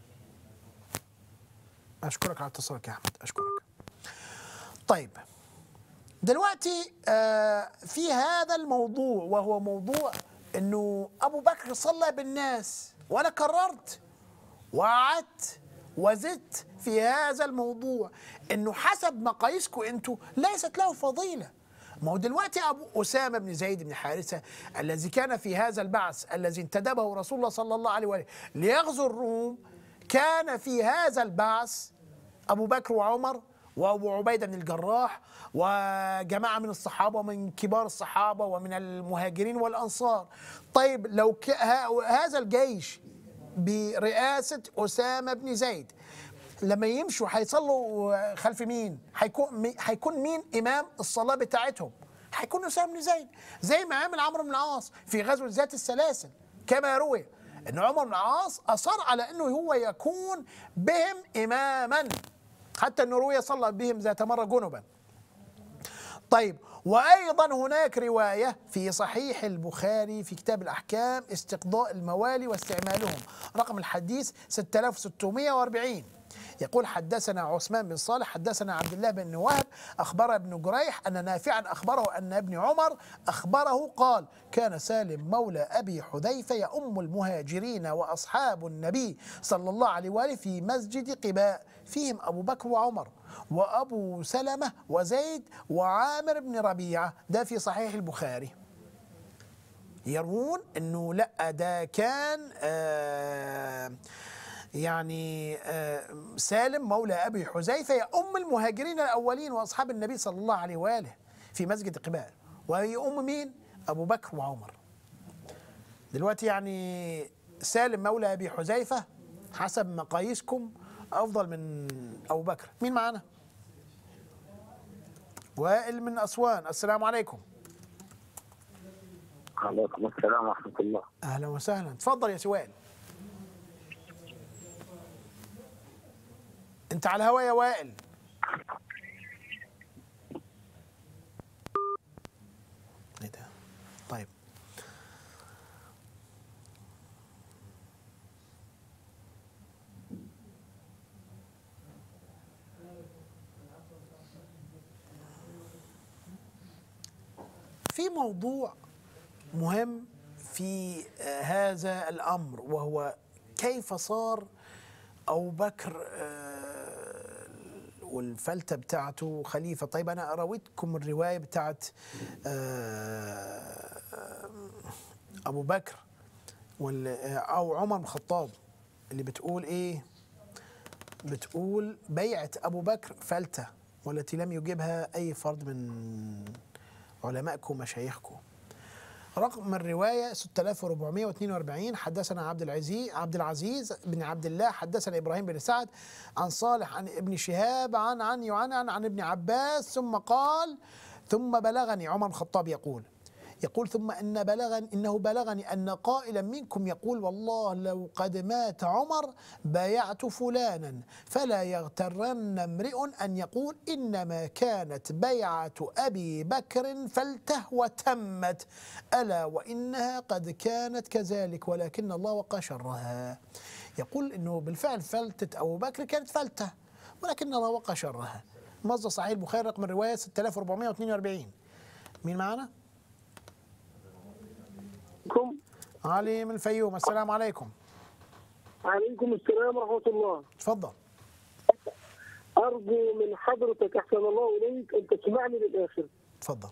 S1: اشكرك على اتصالك يا احمد اشكرك طيب دلوقتي آه في هذا الموضوع وهو موضوع انه ابو بكر صلى بالناس وانا قررت وقعدت وزدت في هذا الموضوع انه حسب مقاييسكم انتوا ليست له فضيله ما هو دلوقتي ابو اسامه بن زيد بن حارثه الذي كان في هذا البعث الذي انتدبه رسول الله صلى الله عليه وآله ليغزو الروم كان في هذا البعث ابو بكر وعمر وابو عبيده بن الجراح وجماعه من الصحابه ومن كبار الصحابه ومن المهاجرين والانصار طيب لو ك... ه- هذا الجيش برئاسه اسامه بن زيد لما يمشوا هيصلوا خلف مين هيكون مي- هيكون مين امام الصلاه بتاعتهم هيكون اسامه بن زيد زي ما عمل عمرو بن العاص في غزوه ذات السلاسل كما روي ان عمر بن العاص اصر على انه هو يكون بهم اماما حتى انه روي صلى بهم ذات مره جنبا طيب وايضا هناك روايه في صحيح البخاري في كتاب الاحكام استقضاء الموالي واستعمالهم رقم الحديث 6640 يقول حدثنا عثمان بن صالح حدثنا عبد الله بن وهب اخبر ابن جريح ان نافعا اخبره ان ابن عمر اخبره قال كان سالم مولى ابي حذيفه يؤم المهاجرين واصحاب النبي صلى الله عليه واله في مسجد قباء فيهم ابو بكر وعمر وابو سلمه وزيد وعامر بن ربيعه ده في صحيح البخاري يروون انه لا ده كان آه يعني آه سالم مولى ابي حذيفه يؤم المهاجرين الاولين واصحاب النبي صلى الله عليه واله في مسجد قباء ويؤم مين؟ ابو بكر وعمر دلوقتي يعني سالم مولى ابي حذيفه حسب مقاييسكم افضل من ابو بكر مين معانا؟ وائل من اسوان السلام عليكم
S2: عليكم السلام ورحمه الله
S1: اهلا وسهلا تفضل يا سوائل انت على الهوا يا وائل ايه ده طيب في موضوع مهم في آه، هذا الامر وهو كيف صار ابو بكر آه، والفلته بتاعته خليفه طيب انا راويتكم الروايه بتاعت آه، ابو بكر وال- آه، او عمر بن الخطاب اللي بتقول ايه بتقول بيعه ابو بكر فلته والتي لم يجبها اي فرد من علمائكم ومشايخكم رقم الرواية 6442 حدثنا عبد العزيز عبد العزيز بن عبد الله حدثنا إبراهيم بن سعد عن صالح عن ابن شهاب عن عن عن عن, عن ابن عباس ثم قال ثم بلغني عمر بن الخطاب يقول يقول ثم ان بلغني انه بلغني ان قائلا منكم يقول والله لو قد مات عمر بايعت فلانا فلا يغترن امرئ ان يقول انما كانت بيعه ابي بكر فلته وتمت الا وانها قد كانت كذلك ولكن الله وقى شرها يقول انه بالفعل فلته ابو بكر كانت فلته ولكن الله وقى شرها مصدر صحيح البخاري رقم الروايه 6442 مين معنا؟
S8: عليكم
S1: علي من الفيوم السلام عليكم
S8: عليكم السلام ورحمة الله
S1: تفضل
S8: أرجو من حضرتك أحسن الله إليك أن تسمعني للآخر
S1: تفضل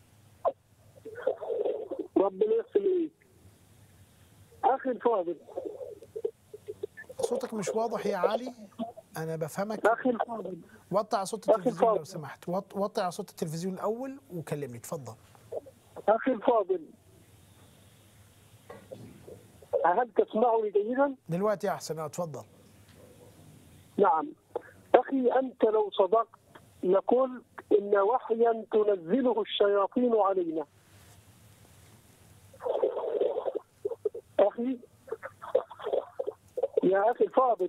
S8: ربنا يغفر إليك أخي الفاضل
S1: صوتك مش واضح يا علي انا بفهمك
S8: أخي الفاضل
S1: وطي على صوت
S8: أخي
S1: التلفزيون لو
S8: فاضل.
S1: سمحت وط- وطي على صوت التلفزيون الاول وكلمني تفضل
S8: أخي الفاضل هل تسمعني جيدا؟
S1: دلوقتي احسن اه تفضل
S8: نعم أخي أنت لو صدقت لقلت إن وحيا تنزله الشياطين علينا أخي يا أخي الفاضل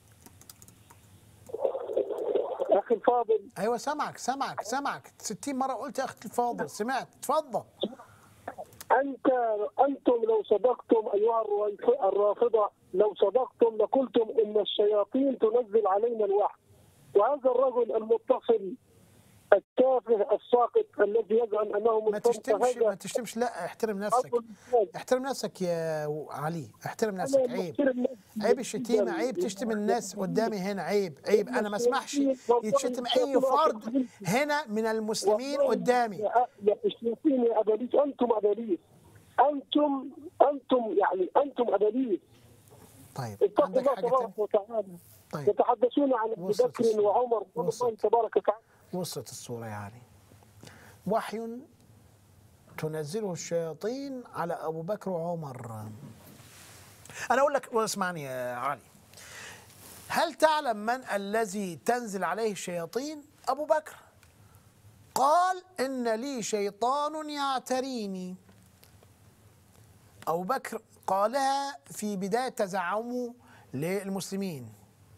S8: أخي الفاضل
S1: ايوه سامعك سامعك سامعك 60 مره قلت يا اخي الفاضل سمعت تفضل
S8: أنت أنتم لو صدقتم أيها الرافض- الرافضة لو صدقتم لقلتم إن الشياطين تنزل علينا الوحي وهذا الرجل المتصل التافه الساقط الذي يزعم أنه
S1: ما
S8: منتصر
S1: تشتمش
S8: هذا
S1: ما تشتمش لا احترم نفسك
S8: أصل الإسلام.
S1: احترم نفسك يا علي احترم نفسك
S8: أنا
S1: عيب
S8: محترم نفسي
S1: عيب الشتيمه
S8: جداً.
S1: عيب تشتم الناس قدامي هنا عيب عيب انا ما اسمحش يتشتم اي فرد هنا من المسلمين
S8: والله
S1: قدامي
S8: يا يا الشياطين يا أباليس أنتم أباليس أنتم أنتم يعني أنتم أباليس
S1: طيب
S8: اتقوا
S1: عندك
S8: الله
S1: حاجه تانية
S8: تبارك وتعالى
S1: طيب
S8: يتحدثون عن ابي
S1: وصلت
S8: بكر
S1: الصورة.
S8: وعمر والله
S1: وصلت.
S8: تبارك وتعالى
S1: وصلت الصورة يا علي وحي تنزله الشياطين على أبو بكر وعمر أنا أقول لك واسمعني يا علي هل تعلم من الذي تنزل عليه الشياطين أبو بكر قال إن لي شيطان يعتريني أبو بكر قالها في بداية تزعمه للمسلمين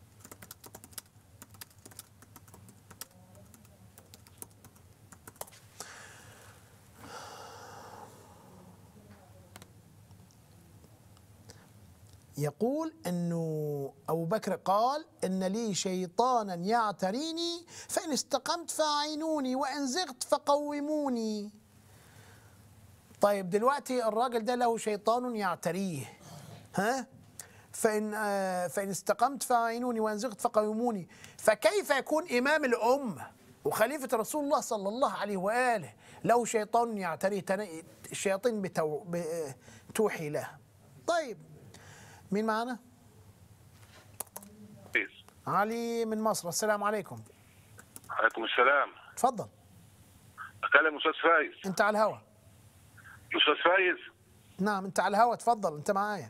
S1: يقول انه ابو بكر قال ان لي شيطانا يعتريني فان استقمت فاعينوني وان زغت فقوموني طيب دلوقتي الراجل ده له شيطان يعتريه ها فإن آه، فإن استقمت فأعينوني وإن زغت فقوموني فكيف يكون إمام الأمة وخليفة رسول الله صلى الله عليه وآله له شيطان يعتريه تنا- الشياطين بتو... ب- توحي له طيب مين معنا؟ علي من مصر السلام عليكم
S9: عليكم السلام
S1: تفضل
S9: اكلم استاذ فايز
S1: انت على الهوا
S9: استاذ فايز
S1: نعم انت على الهوا تفضل انت معايا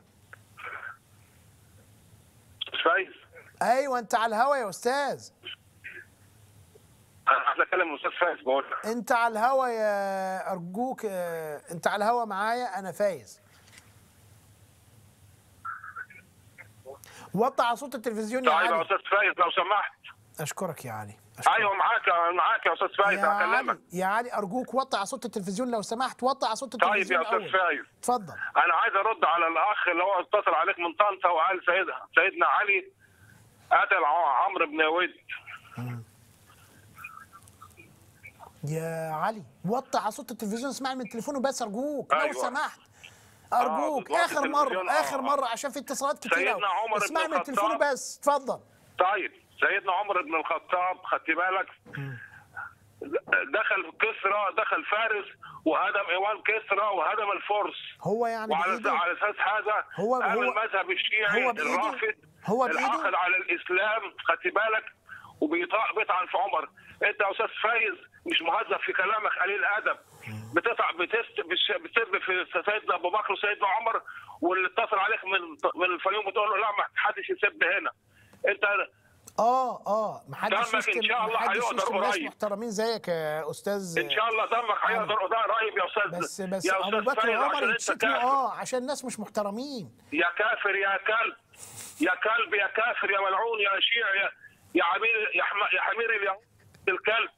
S9: استاذ فايز
S1: ايوه انت على الهوا يا استاذ
S9: انا عايز اكلم الاستاذ فايز بقول لك
S1: انت على الهوا يا ارجوك آه، انت على الهوا معايا انا فايز وطي على صوت التلفزيون يا
S9: طيب يا
S1: علي
S9: استاذ فايز لو سمحت
S1: اشكرك يا علي أشكرك.
S9: ايوه معاك معاك يا استاذ فايز
S1: يا
S9: هكلمك
S1: علي يا علي ارجوك وطي على صوت التلفزيون لو سمحت وطي على صوت
S9: طيب
S1: التلفزيون
S9: يا استاذ
S1: الأول.
S9: فايز
S1: اتفضل
S9: انا عايز ارد على الاخ اللي هو اتصل عليك من طنطا وقال سيد سيدنا علي قتل ع- عمرو بن ود
S1: يا علي وطي على صوت التلفزيون اسمعني من تليفونه بس ارجوك لو
S9: أيوة.
S1: سمحت ارجوك
S9: بالظبط
S1: اخر مره
S9: التلفزيون، آه،
S1: اخر
S9: آه.
S1: مره عشان في اتصالات كتير
S9: سيدنا
S1: أوي.
S9: عمر بن
S1: اسمعني من تليفونه
S9: الخطاب.
S1: بس اتفضل
S9: طيب سيدنا عمر بن الخطاب خدت بالك دخل كسرى دخل فارس وهدم ايوان كسرى وهدم الفرس
S1: هو يعني
S9: وعلى
S1: بإيده؟
S9: على اساس هذا
S1: هو-
S9: قام
S1: هو-
S9: المذهب الشيعي
S1: هو بإيده؟
S9: الرافض
S1: هو بإيده؟
S9: الحاقد على الاسلام خدت بالك وبيطع بيطعن في عمر انت يا استاذ فايز مش مهذب في كلامك قليل ادب بتطع بتست بتش- بتسب في سيدنا ابو بكر وسيدنا عمر واللي اتصل عليك من من الفيوم بتقول له لا ما حدش يسب هنا انت
S1: اه اه محدش
S9: دمك إن
S1: يشتم
S9: شاء الله
S1: محدش
S9: هيقدر
S1: يشتم ناس
S9: قريب.
S1: محترمين زيك يا استاذ
S9: ان شاء الله دمك هيقدر ده قريب يا استاذ
S1: بس بس
S9: يا
S1: ابو
S9: أستاذ
S1: بكر
S9: فايز
S1: وعمر
S9: عشان انت
S1: يتشتموا
S9: كافر.
S1: اه عشان الناس مش محترمين
S9: يا كافر يا كلب يا كلب يا كافر يا ملعون يا شيع يا يا عمير يا, حم... يا حمير اليهود الكلب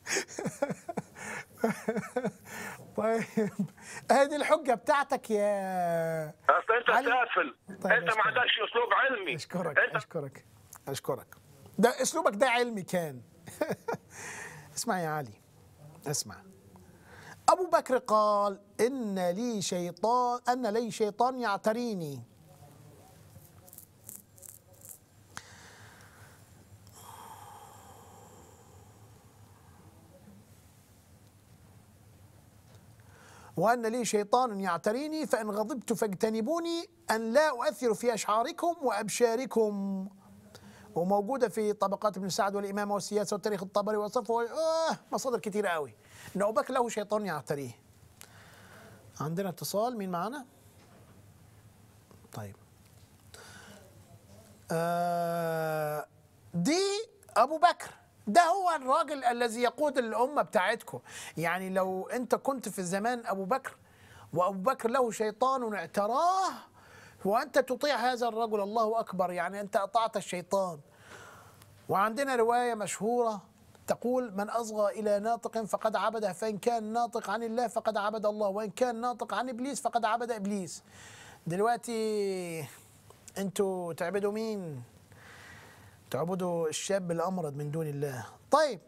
S1: طيب ادي الحجه بتاعتك يا
S9: اصل انت
S1: علي.
S9: سافل
S1: طيب،
S9: انت ما
S1: أشكرك.
S9: عندكش اسلوب علمي
S1: اشكرك
S9: انت
S1: اشكرك اشكرك ده اسلوبك ده علمي كان اسمع يا علي اسمع ابو بكر قال ان لي شيطان ان لي شيطان يعتريني وأن لي شيطان يعتريني فإن غضبت فاجتنبوني أن لا أؤثر في أشعاركم وأبشاركم وموجودة في طبقات ابن سعد والإمامة والسياسة والتاريخ الطبري وصفه آه مصادر كثيرة قوي إن أبو بكر له شيطان يعتريه عندنا اتصال مين معنا؟ طيب آه دي ابو بكر ده هو الراجل الذي يقود الامه بتاعتكم يعني لو انت كنت في زمان ابو بكر وابو بكر له شيطان اعتراه وانت تطيع هذا الرجل الله اكبر يعني انت اطعت الشيطان وعندنا روايه مشهوره تقول من اصغى الى ناطق فقد عبده فان كان ناطق عن الله فقد عبد الله وان كان ناطق عن ابليس فقد عبد ابليس دلوقتي انتوا تعبدوا مين تعبدوا الشاب الامرد من دون الله طيب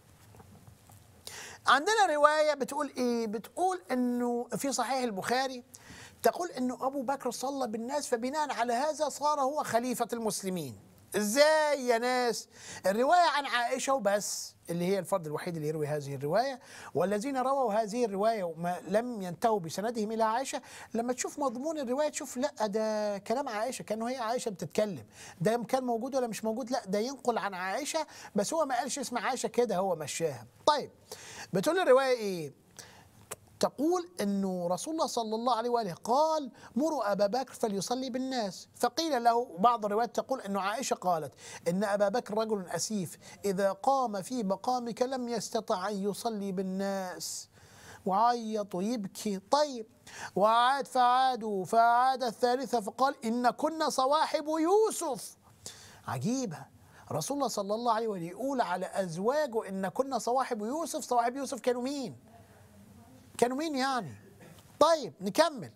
S1: عندنا روايه بتقول ايه بتقول انه في صحيح البخاري تقول انه ابو بكر صلى بالناس فبناء على هذا صار هو خليفه المسلمين ازاي يا ناس الروايه عن عائشه وبس اللي هي الفرد الوحيد اللي يروي هذه الروايه والذين رووا هذه الروايه وما لم ينتهوا بسندهم الى عائشه لما تشوف مضمون الروايه تشوف لا ده كلام عائشه كانه هي عائشه بتتكلم ده كان موجود ولا مش موجود لا ده ينقل عن عائشه بس هو ما قالش اسم عائشه كده هو مشاها طيب بتقول الروايه ايه تقول انه رسول الله صلى الله عليه واله قال مروا ابا بكر فليصلي بالناس فقيل له بعض الروايات تقول انه عائشه قالت ان ابا بكر رجل اسيف اذا قام في مقامك لم يستطع ان يصلي بالناس وعيط ويبكي طيب وعاد فعادوا فعاد الثالثه فقال ان كنا صواحب يوسف عجيبه رسول الله صلى الله عليه واله يقول على ازواجه ان كنا صواحب يوسف صواحب يوسف كانوا مين كانوا مين يعني طيب نكمل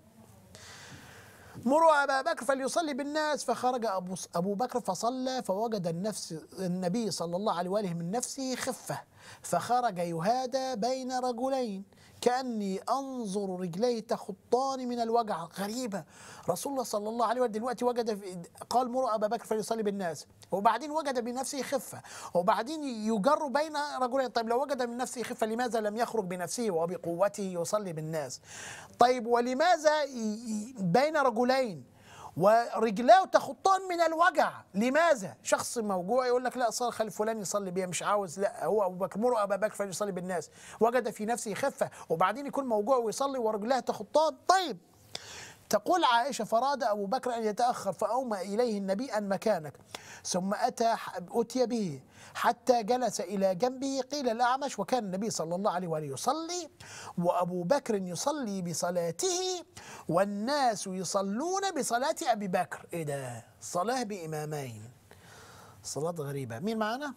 S1: مروا أبا بكر فليصلي بالناس فخرج أبو, أبو بكر فصلى فوجد النفس النبي صلى الله عليه وآله من نفسه خفة فخرج يهادى بين رجلين كأني أنظر رجليه تخطان من الوجع غريبة رسول الله صلى الله عليه وسلم دلوقتي وجد في قال مروا أبا بكر فليصلي بالناس وبعدين وجد بنفسه خفة وبعدين يجر بين رجلين طيب لو وجد من نفسه خفة لماذا لم يخرج بنفسه وبقوته يصلي بالناس طيب ولماذا ي- بين رجلين ورجلاه تخطان من الوجع لماذا شخص موجوع يقول لك لا صار خلي فلان يصلي بيها مش عاوز لا هو ابو بكر مروا ابا بكر فليصلي بالناس وجد في نفسه خفه وبعدين يكون موجوع ويصلي ورجلاه تخطان طيب تقول عائشة فراد أبو بكر أن يتأخر فأومى إليه النبي أن مكانك ثم أتى أتي به حتى جلس إلى جنبه قيل الأعمش وكان النبي صلى الله عليه وآله يصلي وأبو بكر يصلي بصلاته والناس يصلون بصلاة أبي بكر إيه ده صلاة بإمامين صلاة غريبة مين معنا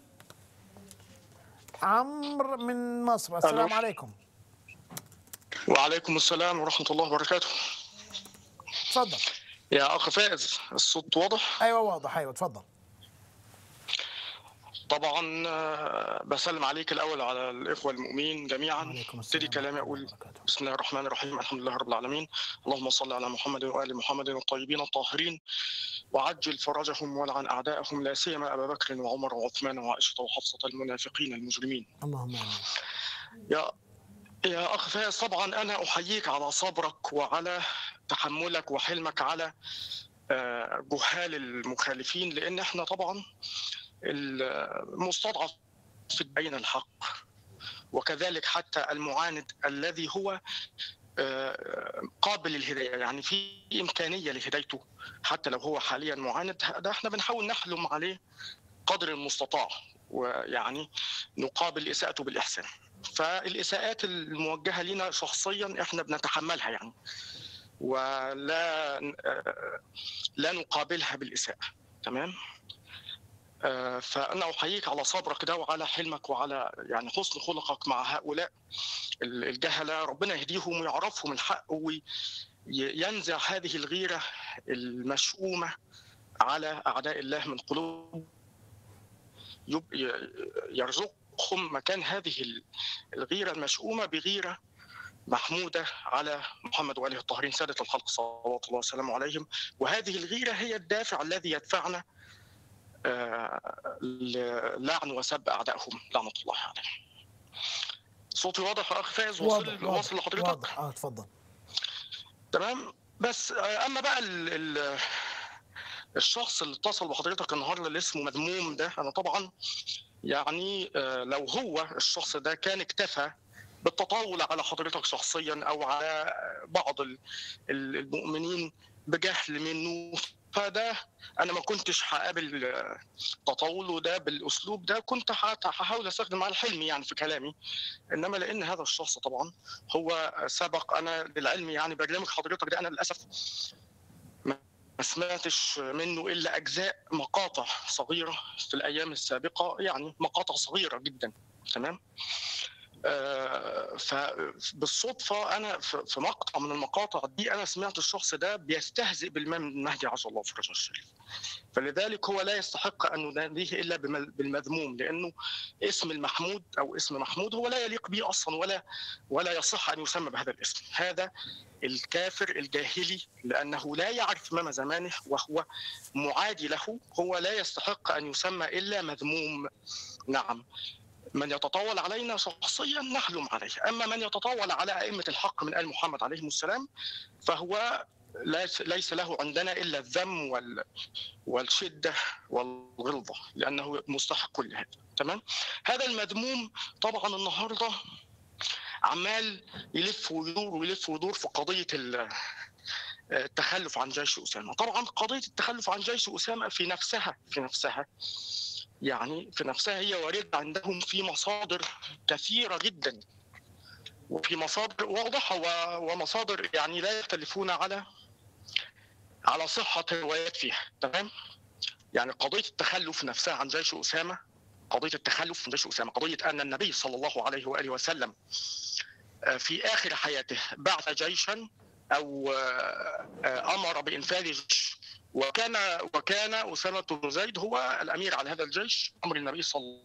S1: عمرو من مصر السلام
S10: ألو.
S1: عليكم
S10: وعليكم السلام ورحمة الله وبركاته
S1: اتفضل
S10: يا أخ فائز الصوت واضح
S1: ايوه واضح ايوه اتفضل
S10: طبعا آه، بسلم عليك الأول على الإخوة المؤمنين جميعا ابتدي كلامي أقول بسم الله الرحمن الرحيم الحمد لله رب العالمين اللهم صل على محمد وآل محمد الطيبين الطاهرين وعجل فرجهم ولعن أعداءهم لا سيما أبا بكر وعمر وعثمان وعائشة وحفصة المنافقين المجرمين
S1: اللهم امين
S10: يا يا اخ فايز طبعا انا احييك على صبرك وعلى تحملك وحلمك على آه، جهال المخالفين لان احنا طبعا المستضعف في بين الحق وكذلك حتى المعاند الذي هو آه، قابل للهدايه يعني في امكانيه لهدايته حتى لو هو حاليا معاند ده احنا بنحاول نحلم عليه قدر المستطاع ويعني نقابل اساءته بالاحسان فالاساءات الموجهه لنا شخصيا احنا بنتحملها يعني ولا آه، لا نقابلها بالاساءه تمام آه، فانا احييك على صبرك ده وعلى حلمك وعلى يعني حسن خلقك مع هؤلاء ال- الجهله ربنا يهديهم ويعرفهم الحق وينزع هذه الغيره المشؤومه على اعداء الله من قلوب يب- ي- يرزقهم مكان هذه ال- الغيره المشؤومه بغيره محموده على محمد واله الطاهرين ساده الخلق صلوات الله وسلامه عليهم وهذه الغيره هي الدافع الذي يدفعنا آه، للعن وسب اعدائهم لعنه الله عليهم. صوتي واضح يا اخ فايز
S1: واضح
S10: وصل
S1: واضح
S10: واصل لحضرتك؟
S1: واضح اه اتفضل
S10: تمام بس آه، اما بقى ال ال الشخص اللي اتصل بحضرتك النهارده اللي اسمه مذموم ده انا طبعا يعني آه، لو هو الشخص ده كان اكتفى بالتطاول على حضرتك شخصيا او على بعض ال- ال- المؤمنين بجهل منه فده انا ما كنتش هقابل آه، تطاوله ده بالاسلوب ده كنت هت- هحاول استخدم على حلمي يعني في كلامي انما لان هذا الشخص طبعا هو سبق انا للعلم يعني برنامج حضرتك ده انا للاسف ما ما سمعتش منه الا اجزاء مقاطع صغيره في الايام السابقه يعني مقاطع صغيره جدا تمام آه، فبالصدفه انا في في مقطع من المقاطع دي انا سمعت الشخص ده بيستهزئ بالامام المهدي عز الله فرجه الشريف فلذلك هو لا يستحق ان نناديه الا بم- بالمذموم لانه اسم المحمود او اسم محمود هو لا يليق به اصلا ولا ولا يصح ان يسمى بهذا الاسم هذا الكافر الجاهلي لانه لا يعرف امام زمانه وهو معادي له هو لا يستحق ان يسمى الا مذموم نعم من يتطاول علينا شخصيا نحلم عليه اما من يتطاول على ائمه الحق من ال محمد عليهم السلام فهو ليس ليس له عندنا الا الذم وال والشده والغلظه لانه مستحق لهذا تمام هذا المذموم طبعا النهارده عمال يلف ويدور ويلف ويدور في قضيه ال- التخلف عن جيش اسامه طبعا قضيه التخلف عن جيش اسامه في نفسها في نفسها يعني في نفسها هي وارده عندهم في مصادر كثيره جدا وفي مصادر واضحه و- ومصادر يعني لا يختلفون على على صحه الروايات فيها تمام يعني قضيه التخلف نفسها عن جيش اسامه قضيه التخلف عن جيش اسامه قضيه ان النبي صلى الله عليه واله وسلم آه، في اخر حياته بعث جيشا او آه، آه، امر بانفاذ جيش وكان وكان اسامه بن زيد هو الامير على هذا الجيش امر النبي صلى الله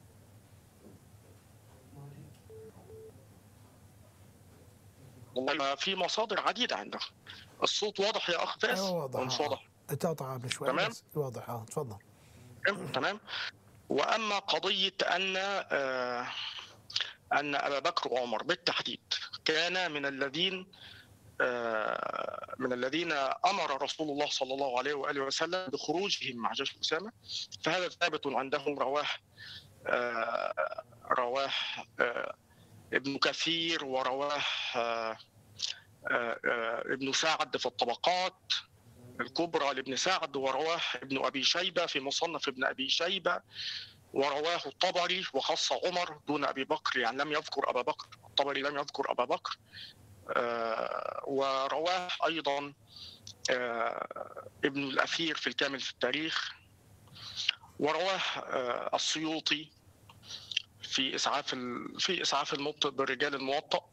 S10: والله في مصادر عديده عندهم الصوت واضح يا اخ فاس
S1: ايوه واضح
S10: ولا مش
S1: آه.
S10: واضح
S1: اتقطع بشوية
S10: تمام.
S1: بس واضح اه اتفضل
S10: تمام واما قضيه ان آه، ان ابا بكر وعمر بالتحديد كان من الذين آه، من الذين امر رسول الله صلى الله عليه واله وسلم بخروجهم مع جيش اسامه فهذا ثابت عندهم رواه آه، رواه آه، ابن كثير ورواه آه، آه، آه، ابن سعد في الطبقات الكبرى لابن سعد ورواه ابن ابي شيبه في مصنف ابن ابي شيبه ورواه الطبري وخص عمر دون ابي بكر يعني لم يذكر ابا بكر الطبري لم يذكر ابا بكر آه، ورواه ايضا آه، ابن الاثير في الكامل في التاريخ ورواه آه، السيوطي في اسعاف ال- في اسعاف المبطئ بالرجال الموطأ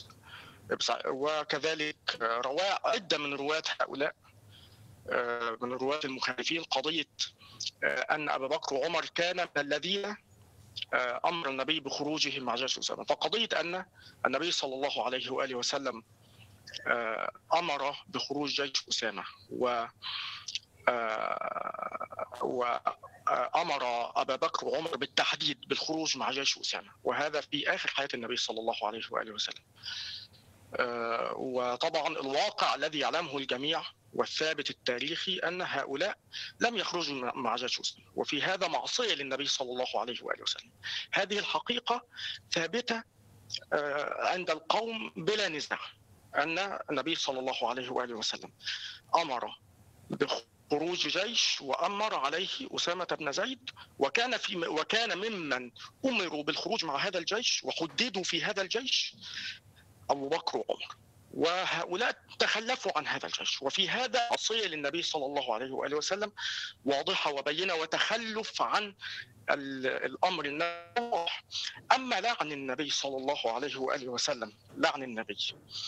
S10: وكذلك آه، رواه عده من رواه هؤلاء آه، من الرواة المخالفين قضية آه، أن أبا بكر وعمر كان من الذين آه، أمر النبي بخروجهم مع جيش أسامة فقضية أن النبي صلى الله عليه وآله وسلم آه، أمر بخروج جيش أسامة و آه، وأمر أبا بكر وعمر بالتحديد بالخروج مع جيش أسامة وهذا في آخر حياة النبي صلى الله عليه وآله وسلم آه، وطبعا الواقع الذي يعلمه الجميع والثابت التاريخي ان هؤلاء لم يخرجوا مع جيش أسامة وفي هذا معصيه للنبي صلى الله عليه واله وسلم. هذه الحقيقه ثابته آه، عند القوم بلا نزاع ان النبي صلى الله عليه واله وسلم امر بخروج جيش وامر عليه اسامه بن زيد وكان في وكان ممن امروا بالخروج مع هذا الجيش وحددوا في هذا الجيش ابو بكر وعمر وهؤلاء تخلفوا عن هذا الجيش وفي هذا وصيه للنبي صلى الله عليه واله وسلم واضحه وبينه وتخلف عن ال- الامر النبوي اما لعن النبي صلى الله عليه واله وسلم لعن النبي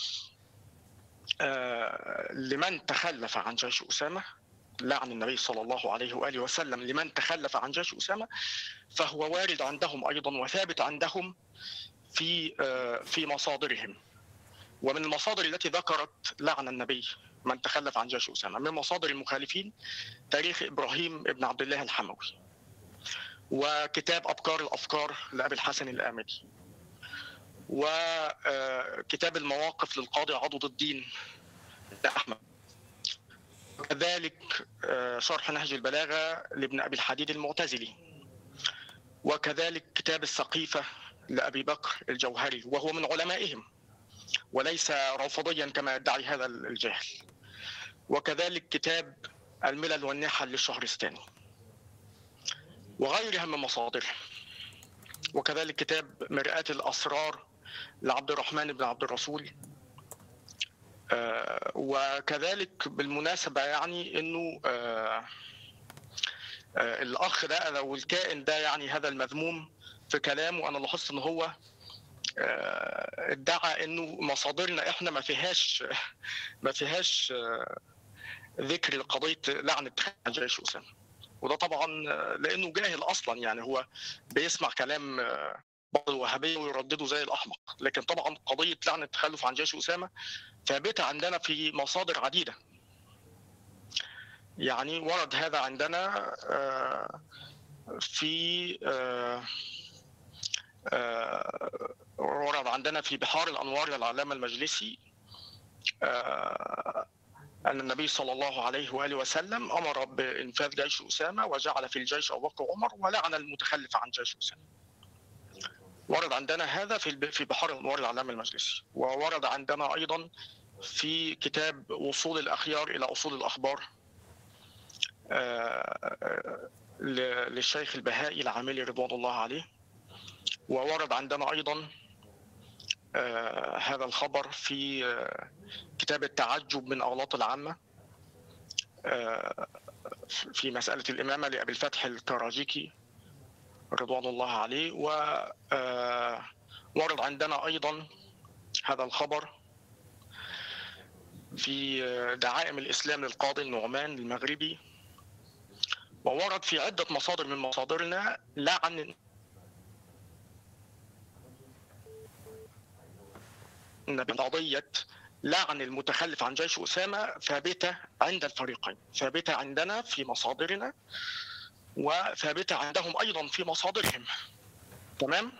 S10: آه، لمن تخلف عن جيش اسامه لعن النبي صلى الله عليه واله وسلم لمن تخلف عن جيش اسامه فهو وارد عندهم ايضا وثابت عندهم في آه، في مصادرهم ومن المصادر التي ذكرت لعن النبي من تخلف عن جيش اسامه من مصادر المخالفين تاريخ ابراهيم ابن عبد الله الحموي وكتاب ابكار الافكار لابي الحسن الامدي وكتاب المواقف للقاضي عضد الدين احمد وكذلك آه، شرح نهج البلاغه لابن ابي الحديد المعتزلي وكذلك كتاب السقيفه لابي بكر الجوهري وهو من علمائهم وليس رافضيا كما يدعي هذا الجاهل وكذلك كتاب الملل والنحل للشهرستاني وغيرها من مصادره وكذلك كتاب مرآة الأسرار لعبد الرحمن بن عبد الرسول آه، وكذلك بالمناسبة يعني أنه آه، آه، الأخ ده أو الكائن ده يعني هذا المذموم في كلامه أنا لاحظت أن هو آه، ادعى انه مصادرنا احنا ما فيهاش ما فيهاش آه، ذكر لقضيه لعنه جيش اسامه وده طبعا آه، لانه جاهل اصلا يعني هو بيسمع كلام آه، بعض الوهابيه ويردده زي الاحمق لكن طبعا قضيه لعنه التخلف عن جيش اسامه ثابته عندنا في مصادر عديده يعني ورد هذا عندنا آه، في آه، آه، ورد عندنا في بحار الانوار للعلامه المجلسي آه، ان النبي صلى الله عليه واله وسلم امر بانفاذ جيش اسامه وجعل في الجيش ابو بكر وعمر ولعن المتخلف عن جيش اسامه. ورد عندنا هذا في الب- في بحار الانوار للعلامه المجلسي وورد عندنا ايضا في كتاب وصول الاخيار الى اصول الاخبار آه، آه، ل- للشيخ البهائي العاملي رضوان الله عليه وورد عندنا ايضا آه، هذا الخبر في آه، كتاب التعجب من اغلاط العامه آه، في مساله الامامه لابي الفتح الكراجيكي رضوان الله عليه وورد عندنا ايضا هذا الخبر في آه، دعائم الاسلام للقاضي النعمان المغربي وورد في عده مصادر من مصادرنا لعن ان قضيه لعن المتخلف عن جيش اسامه ثابته عند الفريقين، ثابته عندنا في مصادرنا وثابته عندهم ايضا في مصادرهم. تمام؟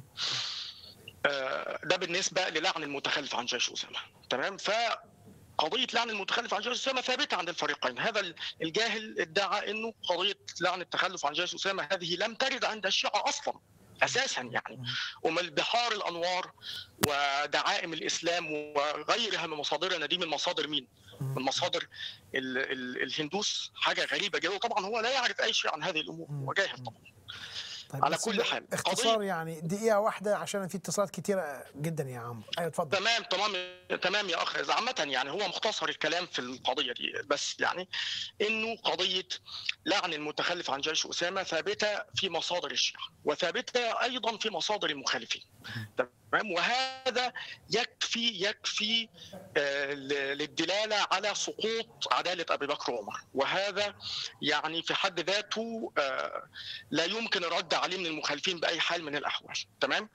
S10: آه، ده بالنسبه للعن المتخلف عن جيش اسامه، تمام؟ فقضيه لعن المتخلف عن جيش اسامه ثابته عند الفريقين، هذا الجاهل ادعى انه قضيه لعن التخلف عن جيش اسامه هذه لم ترد عند الشيعه اصلا. اساسا يعني ومن بحار الانوار ودعائم الاسلام وغيرها من مصادرنا دي من مصادر مين؟ من مصادر ال ال الهندوس حاجه غريبه جدا وطبعا هو لا يعرف اي شيء عن هذه الامور هو جاهل طبعا
S1: طيب
S10: على
S1: بس
S10: كل حال
S1: اختصار يعني دقيقه واحده عشان في اتصالات كتيره جدا يا عمرو ايوه اتفضل
S10: تمام تمام تمام يا اخ إذا عامة يعني هو مختصر الكلام في القضية دي بس يعني انه قضية لعن المتخلف عن جيش اسامة ثابتة في مصادر الشيعة وثابتة ايضا في مصادر المخالفين تمام وهذا يكفي يكفي آه، ل- للدلالة على سقوط عدالة ابي بكر وعمر وهذا يعني في حد ذاته آه، لا يمكن الرد عليه من المخالفين باي حال من الاحوال تمام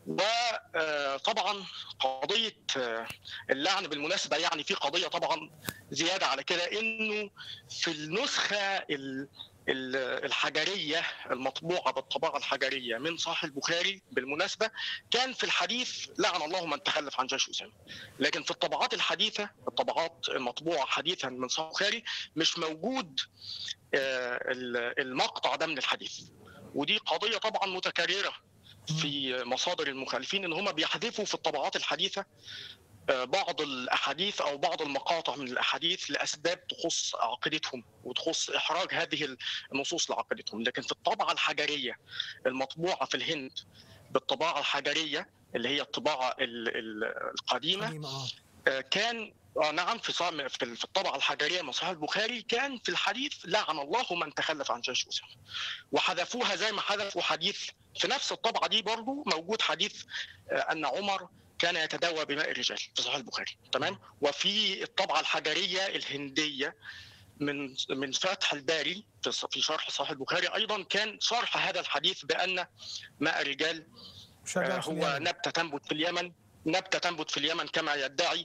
S10: وطبعا قضيه آه، اللعن بالمناسبه يعني في قضيه طبعا زياده على كده انه في النسخه ال- ال- الحجريه المطبوعه بالطباعه الحجريه من صحيح البخاري بالمناسبه كان في الحديث لعن الله من تخلف عن جيش اسامه لكن في الطبعات الحديثه الطبعات المطبوعه حديثا من صحيح البخاري مش موجود آه، ال- المقطع ده من الحديث ودي قضيه طبعا متكرره في مصادر المخالفين ان هم بيحذفوا في الطبعات الحديثه آه، بعض الاحاديث او بعض المقاطع من الاحاديث لاسباب تخص عقيدتهم وتخص احراج هذه النصوص لعقيدتهم لكن في الطبعه الحجريه المطبوعه في الهند بالطباعه الحجريه اللي هي الطباعه ال- ال- القديمه
S1: قديمة، اه
S10: آه، كان آه نعم في صام- في ال- في الطبعه الحجريه من صحيح البخاري كان في الحديث لعن الله من تخلف عن جيش اسامه وحذفوها زي ما حذفوا حديث في نفس الطبعه دي برضو موجود حديث آه، ان عمر كان يتداوى بماء الرجال في صحيح البخاري تمام وفي الطبعه الحجريه الهنديه من من فتح الباري في ص- في شرح صحيح البخاري ايضا كان شرح هذا الحديث بان ماء الرجال
S1: شجرة
S10: آه،
S1: في
S10: هو
S1: اليمن.
S10: نبته تنبت في اليمن نبته تنبت في اليمن كما يدعي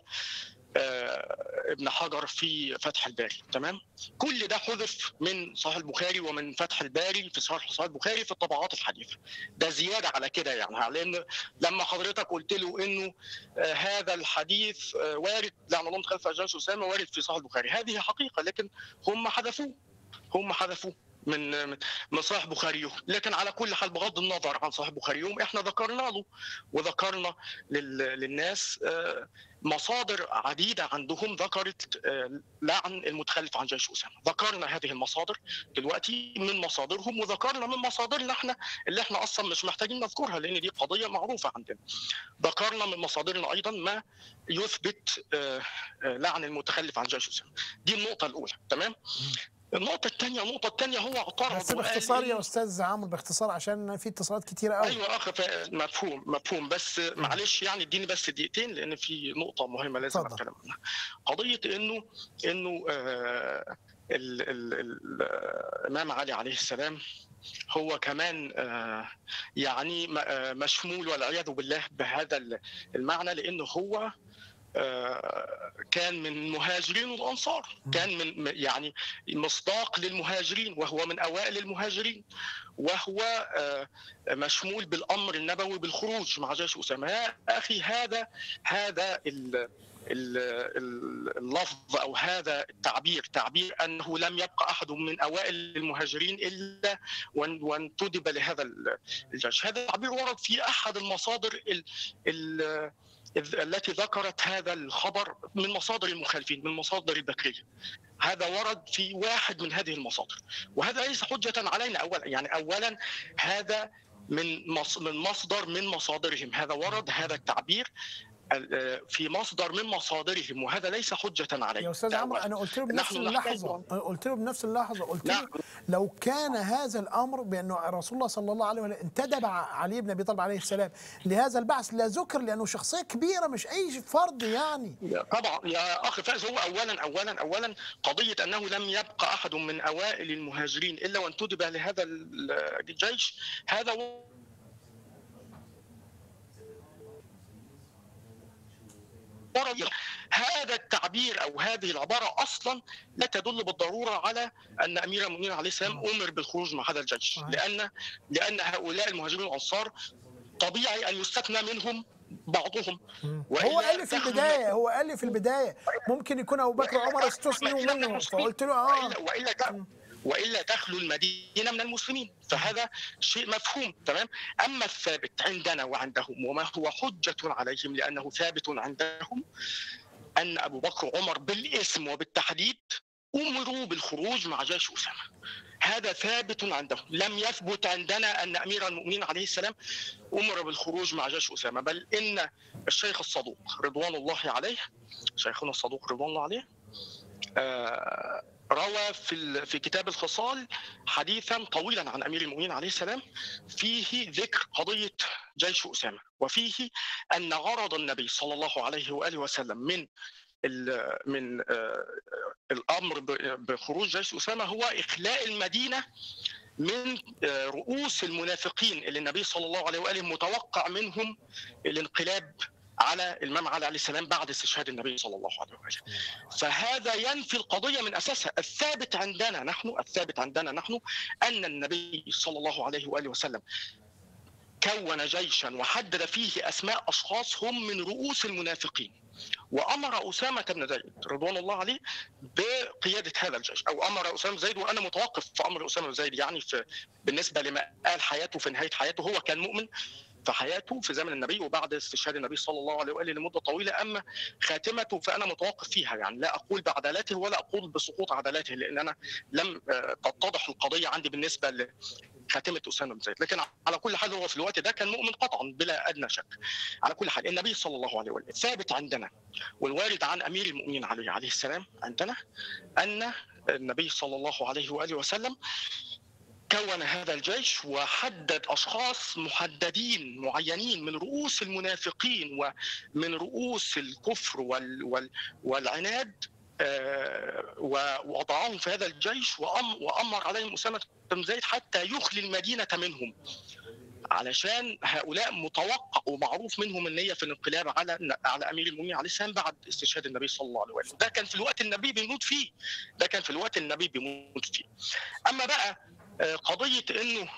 S10: آه، ابن حجر في فتح الباري تمام كل ده حذف من صحيح البخاري ومن فتح الباري في شرح صحيح البخاري في الطبعات الحديثه ده زياده على كده يعني لان لما حضرتك قلت له انه آه، هذا الحديث آه، وارد لعن الله خلف جيش اسامه وارد في صحيح البخاري هذه حقيقه لكن هم حذفوه هم حذفوه من من- من صحيح بخاريهم لكن على كل حال بغض النظر عن صحيح بخاريهم احنا ذكرنا له وذكرنا لل- للناس آه، مصادر عديده عندهم ذكرت آه، لعن المتخلف عن جيش اسامه ذكرنا هذه المصادر دلوقتي من مصادرهم وذكرنا من مصادرنا احنا اللي احنا اصلا مش محتاجين نذكرها لان دي قضيه معروفه عندنا ذكرنا من مصادرنا ايضا ما يثبت آه، آه، لعن المتخلف عن جيش اسامه دي النقطه الاولى تمام النقطة الثانية النقطة الثانية هو اعترض
S1: بس
S10: وقال
S1: باختصار
S10: إن-
S1: يا استاذ عمرو باختصار عشان في اتصالات كتيره قوي
S10: ايوه اخ ف- مفهوم مفهوم بس معلش يعني اديني بس دقيقتين لان في نقطه مهمه لازم
S1: اتفضل.
S10: اتكلم عنها قضيه انه انه آه ال- ال- ال- الامام علي عليه السلام هو كمان آه يعني م- آه، مشمول والعياذ بالله بهذا ال- المعنى لانه هو آه، كان من المهاجرين والانصار كان من م- يعني مصداق للمهاجرين وهو من اوائل المهاجرين وهو آه، مشمول بالامر النبوي بالخروج مع جيش اسامه يا اخي هذا هذا ال ال- ال- اللفظ او هذا التعبير تعبير انه لم يبقى احد من اوائل المهاجرين الا وان- وانتدب لهذا ال- الجيش هذا التعبير ورد في احد المصادر ال ال إذ- التي ذكرت هذا الخبر من مصادر المخالفين من مصادر البكريه هذا ورد في واحد من هذه المصادر وهذا ليس حجه علينا اولا يعني اولا هذا من مص- من مصدر من مصادرهم هذا ورد هذا التعبير ال- في مصدر من مصادرهم وهذا ليس حجه علينا
S1: يا استاذ
S10: ده
S1: عمرو
S10: أولاً.
S1: انا قلت له بنفس
S10: نحن نحتاج
S1: اللحظه أنا قلت له بنفس اللحظه قلت
S10: نعم.
S1: له لو كان هذا الامر بانه رسول الله صلى الله عليه وسلم انتدب علي بن ابي طالب عليه السلام لهذا البعث لا ذكر لانه شخصيه كبيره مش اي فرد يعني
S10: طبعا يا اخي فايز هو اولا اولا اولا قضيه انه لم يبقى احد من اوائل المهاجرين الا وانتدب لهذا الجيش هذا ورد هذا التعبير او هذه العباره اصلا لا تدل بالضروره على ان امير المؤمنين عليه السلام امر بالخروج مع هذا الجيش لان لان هؤلاء المهاجرين والانصار طبيعي ان يستثنى منهم بعضهم
S1: هو قال لي في البدايه هو قال لي في البدايه ممكن يكون ابو بكر وعمر استثنوا منه فقلت له اه
S10: والا والا ده والا تخلو المدينه من المسلمين فهذا شيء مفهوم تمام اما الثابت عندنا وعندهم وما هو حجه عليهم لانه ثابت عندهم ان ابو بكر وعمر بالاسم وبالتحديد امروا بالخروج مع جيش اسامه هذا ثابت عندهم لم يثبت عندنا ان امير المؤمنين عليه السلام امر بالخروج مع جيش اسامه بل ان الشيخ الصدوق رضوان الله عليه شيخنا الصدوق رضوان الله عليه آه، روى في ال- في كتاب الخصال حديثا طويلا عن امير المؤمنين عليه السلام فيه ذكر قضيه جيش اسامه وفيه ان غرض النبي صلى الله عليه واله وسلم من ال- من آه، الامر ب- بخروج جيش اسامه هو اخلاء المدينه من آه، رؤوس المنافقين اللي النبي صلى الله عليه واله متوقع منهم الانقلاب على الامام علي عليه السلام بعد استشهاد النبي صلى الله عليه واله. فهذا ينفي القضيه من اساسها، الثابت عندنا نحن الثابت عندنا نحن ان النبي صلى الله عليه واله وسلم كون جيشا وحدد فيه اسماء اشخاص هم من رؤوس المنافقين. وامر اسامه بن زيد رضوان الله عليه بقياده هذا الجيش او امر اسامه بن زيد وانا متوقف في امر اسامه بن زيد يعني في بالنسبه لما قال حياته في نهايه حياته هو كان مؤمن في حياته في زمن النبي وبعد استشهاد النبي صلى الله عليه واله لمده طويله اما خاتمته فانا متوقف فيها يعني لا اقول بعدالته ولا اقول بسقوط عدالته لان انا لم آه، تتضح القضيه عندي بالنسبه ل خاتمه اسامه بن زيد لكن على كل حال هو في الوقت ده كان مؤمن قطعا بلا ادنى شك على كل حال النبي صلى الله عليه وسلم ثابت عندنا والوارد عن امير المؤمنين عليه عليه السلام عندنا ان النبي صلى الله عليه واله وسلم كون هذا الجيش وحدد اشخاص محددين معينين من رؤوس المنافقين ومن رؤوس الكفر وال وال والعناد آه، ووضعهم في هذا الجيش وأم- وامر عليهم اسامه بن زيد حتى يخلي المدينه منهم علشان هؤلاء متوقع ومعروف منهم النيه في الانقلاب على على امير المؤمنين عليه السلام بعد استشهاد النبي صلى الله عليه وسلم ده كان في الوقت النبي بيموت فيه ده كان في الوقت النبي بيموت فيه اما بقى آه، قضيه انه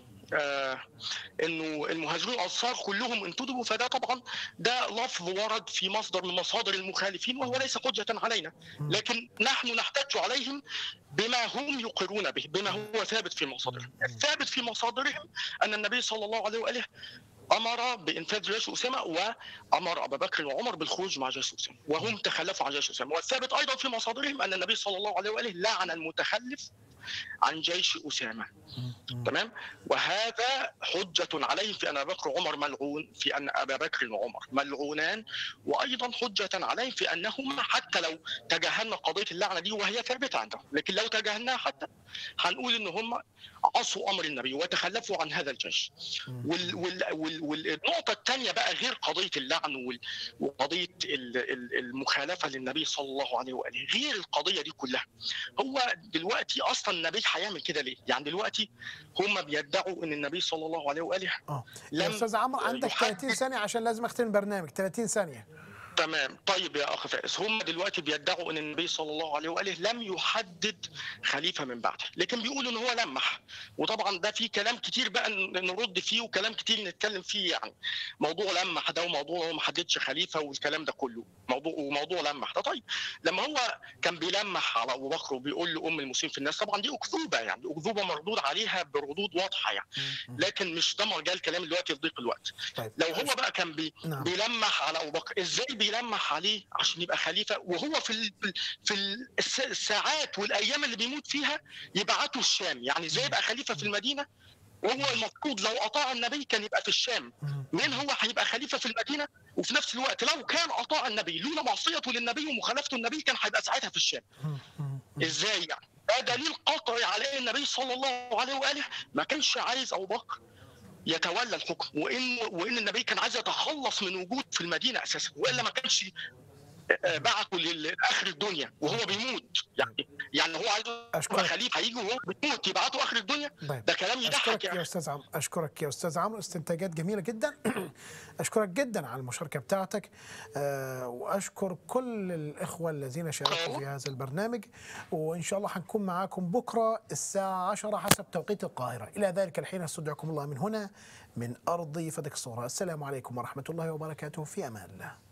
S10: آه انه المهاجرون الانصار كلهم انتدبوا فده طبعا ده لفظ ورد في مصدر من مصادر المخالفين وهو ليس حجه علينا لكن نحن نحتج عليهم بما هم يقرون به بما هو ثابت في مصادرهم الثابت في مصادرهم ان النبي صلى الله عليه واله امر بانفاذ جيش اسامه وامر ابا بكر وعمر بالخروج مع جيش اسامه وهم تخلفوا عن جيش اسامه والثابت ايضا في مصادرهم ان النبي صلى الله عليه واله لعن المتخلف عن جيش اسامه تمام وهذا حجة عليهم في أن أبا بكر وعمر ملعون في أن أبا بكر وعمر ملعونان وأيضا حجة عليهم في أنهما حتى لو تجاهلنا قضية اللعنة دي وهي ثابتة عندهم لكن لو تجاهلناها حتى هنقول أن هم عصوا أمر النبي وتخلفوا عن هذا الجيش وال وال وال والنقطة الثانية بقى غير قضية اللعن وال- وقضية ال- ال- المخالفة للنبي صلى الله عليه وآله غير القضية دي كلها هو دلوقتي أصلا النبي هيعمل كده ليه؟ يعني دلوقتي هم بيدعوا ان النبي صلى الله عليه واله
S1: اه يا
S10: لم
S1: استاذ عمرو عندك
S10: يحدد
S1: 30 ثانيه عشان لازم اختم البرنامج 30 ثانيه
S10: تمام طيب يا اخ فارس هم دلوقتي بيدعوا ان النبي صلى الله عليه واله لم يحدد خليفه من بعده لكن بيقولوا ان هو لمح وطبعا ده في كلام كتير بقى ن- نرد فيه وكلام كتير نتكلم فيه يعني موضوع لمح ده وموضوع هو ما حددش خليفه والكلام ده كله موضوع وموضوع لمح ده طيب لما هو كان بيلمح على ابو بكر وبيقول لام المسلمين في الناس طبعا دي اكذوبه يعني اكذوبه مردود عليها بردود واضحه يعني لكن مش ده مرجع الكلام دلوقتي لضيق الوقت
S1: طيب
S10: لو هو بقى كان بي
S1: نعم.
S10: بيلمح على ابو بكر ازاي بيلمح عليه عشان يبقى خليفه وهو في ال في ال الس- الساعات والايام اللي بيموت فيها يبعته الشام يعني ازاي يبقى خليفه في المدينه وهو المفروض لو اطاع النبي كان يبقى في الشام مين هو هيبقى خليفه في المدينه وفي نفس الوقت لو كان اطاع النبي لولا معصيته للنبي ومخالفته النبي كان هيبقى ساعتها في الشام ازاي يعني ده دليل قطعي على ان النبي صلى الله عليه واله ما كانش عايز ابو بكر يتولى الحكم وان وان النبي كان عايز يتخلص من وجود في المدينه اساسا والا ما كانش آه، بعته لل- لاخر الدنيا وهو بيموت يعني يعني هو عايز يبقى
S1: أشكرك.
S10: خليفه هيجي وهو بيموت يبعته اخر الدنيا
S1: طيب.
S10: ده كلام يضحك
S1: اشكرك
S10: يعني
S1: يا استاذ عمرو اشكرك يا استاذ عمرو استنتاجات جميله جدا اشكرك جدا على المشاركه بتاعتك آه واشكر كل الاخوه الذين شاركوا في هذا البرنامج وان شاء الله هنكون معاكم بكره الساعه 10 حسب توقيت القاهره الى ذلك الحين استودعكم الله من هنا من ارض فدك الصوره السلام عليكم ورحمه الله وبركاته في امان الله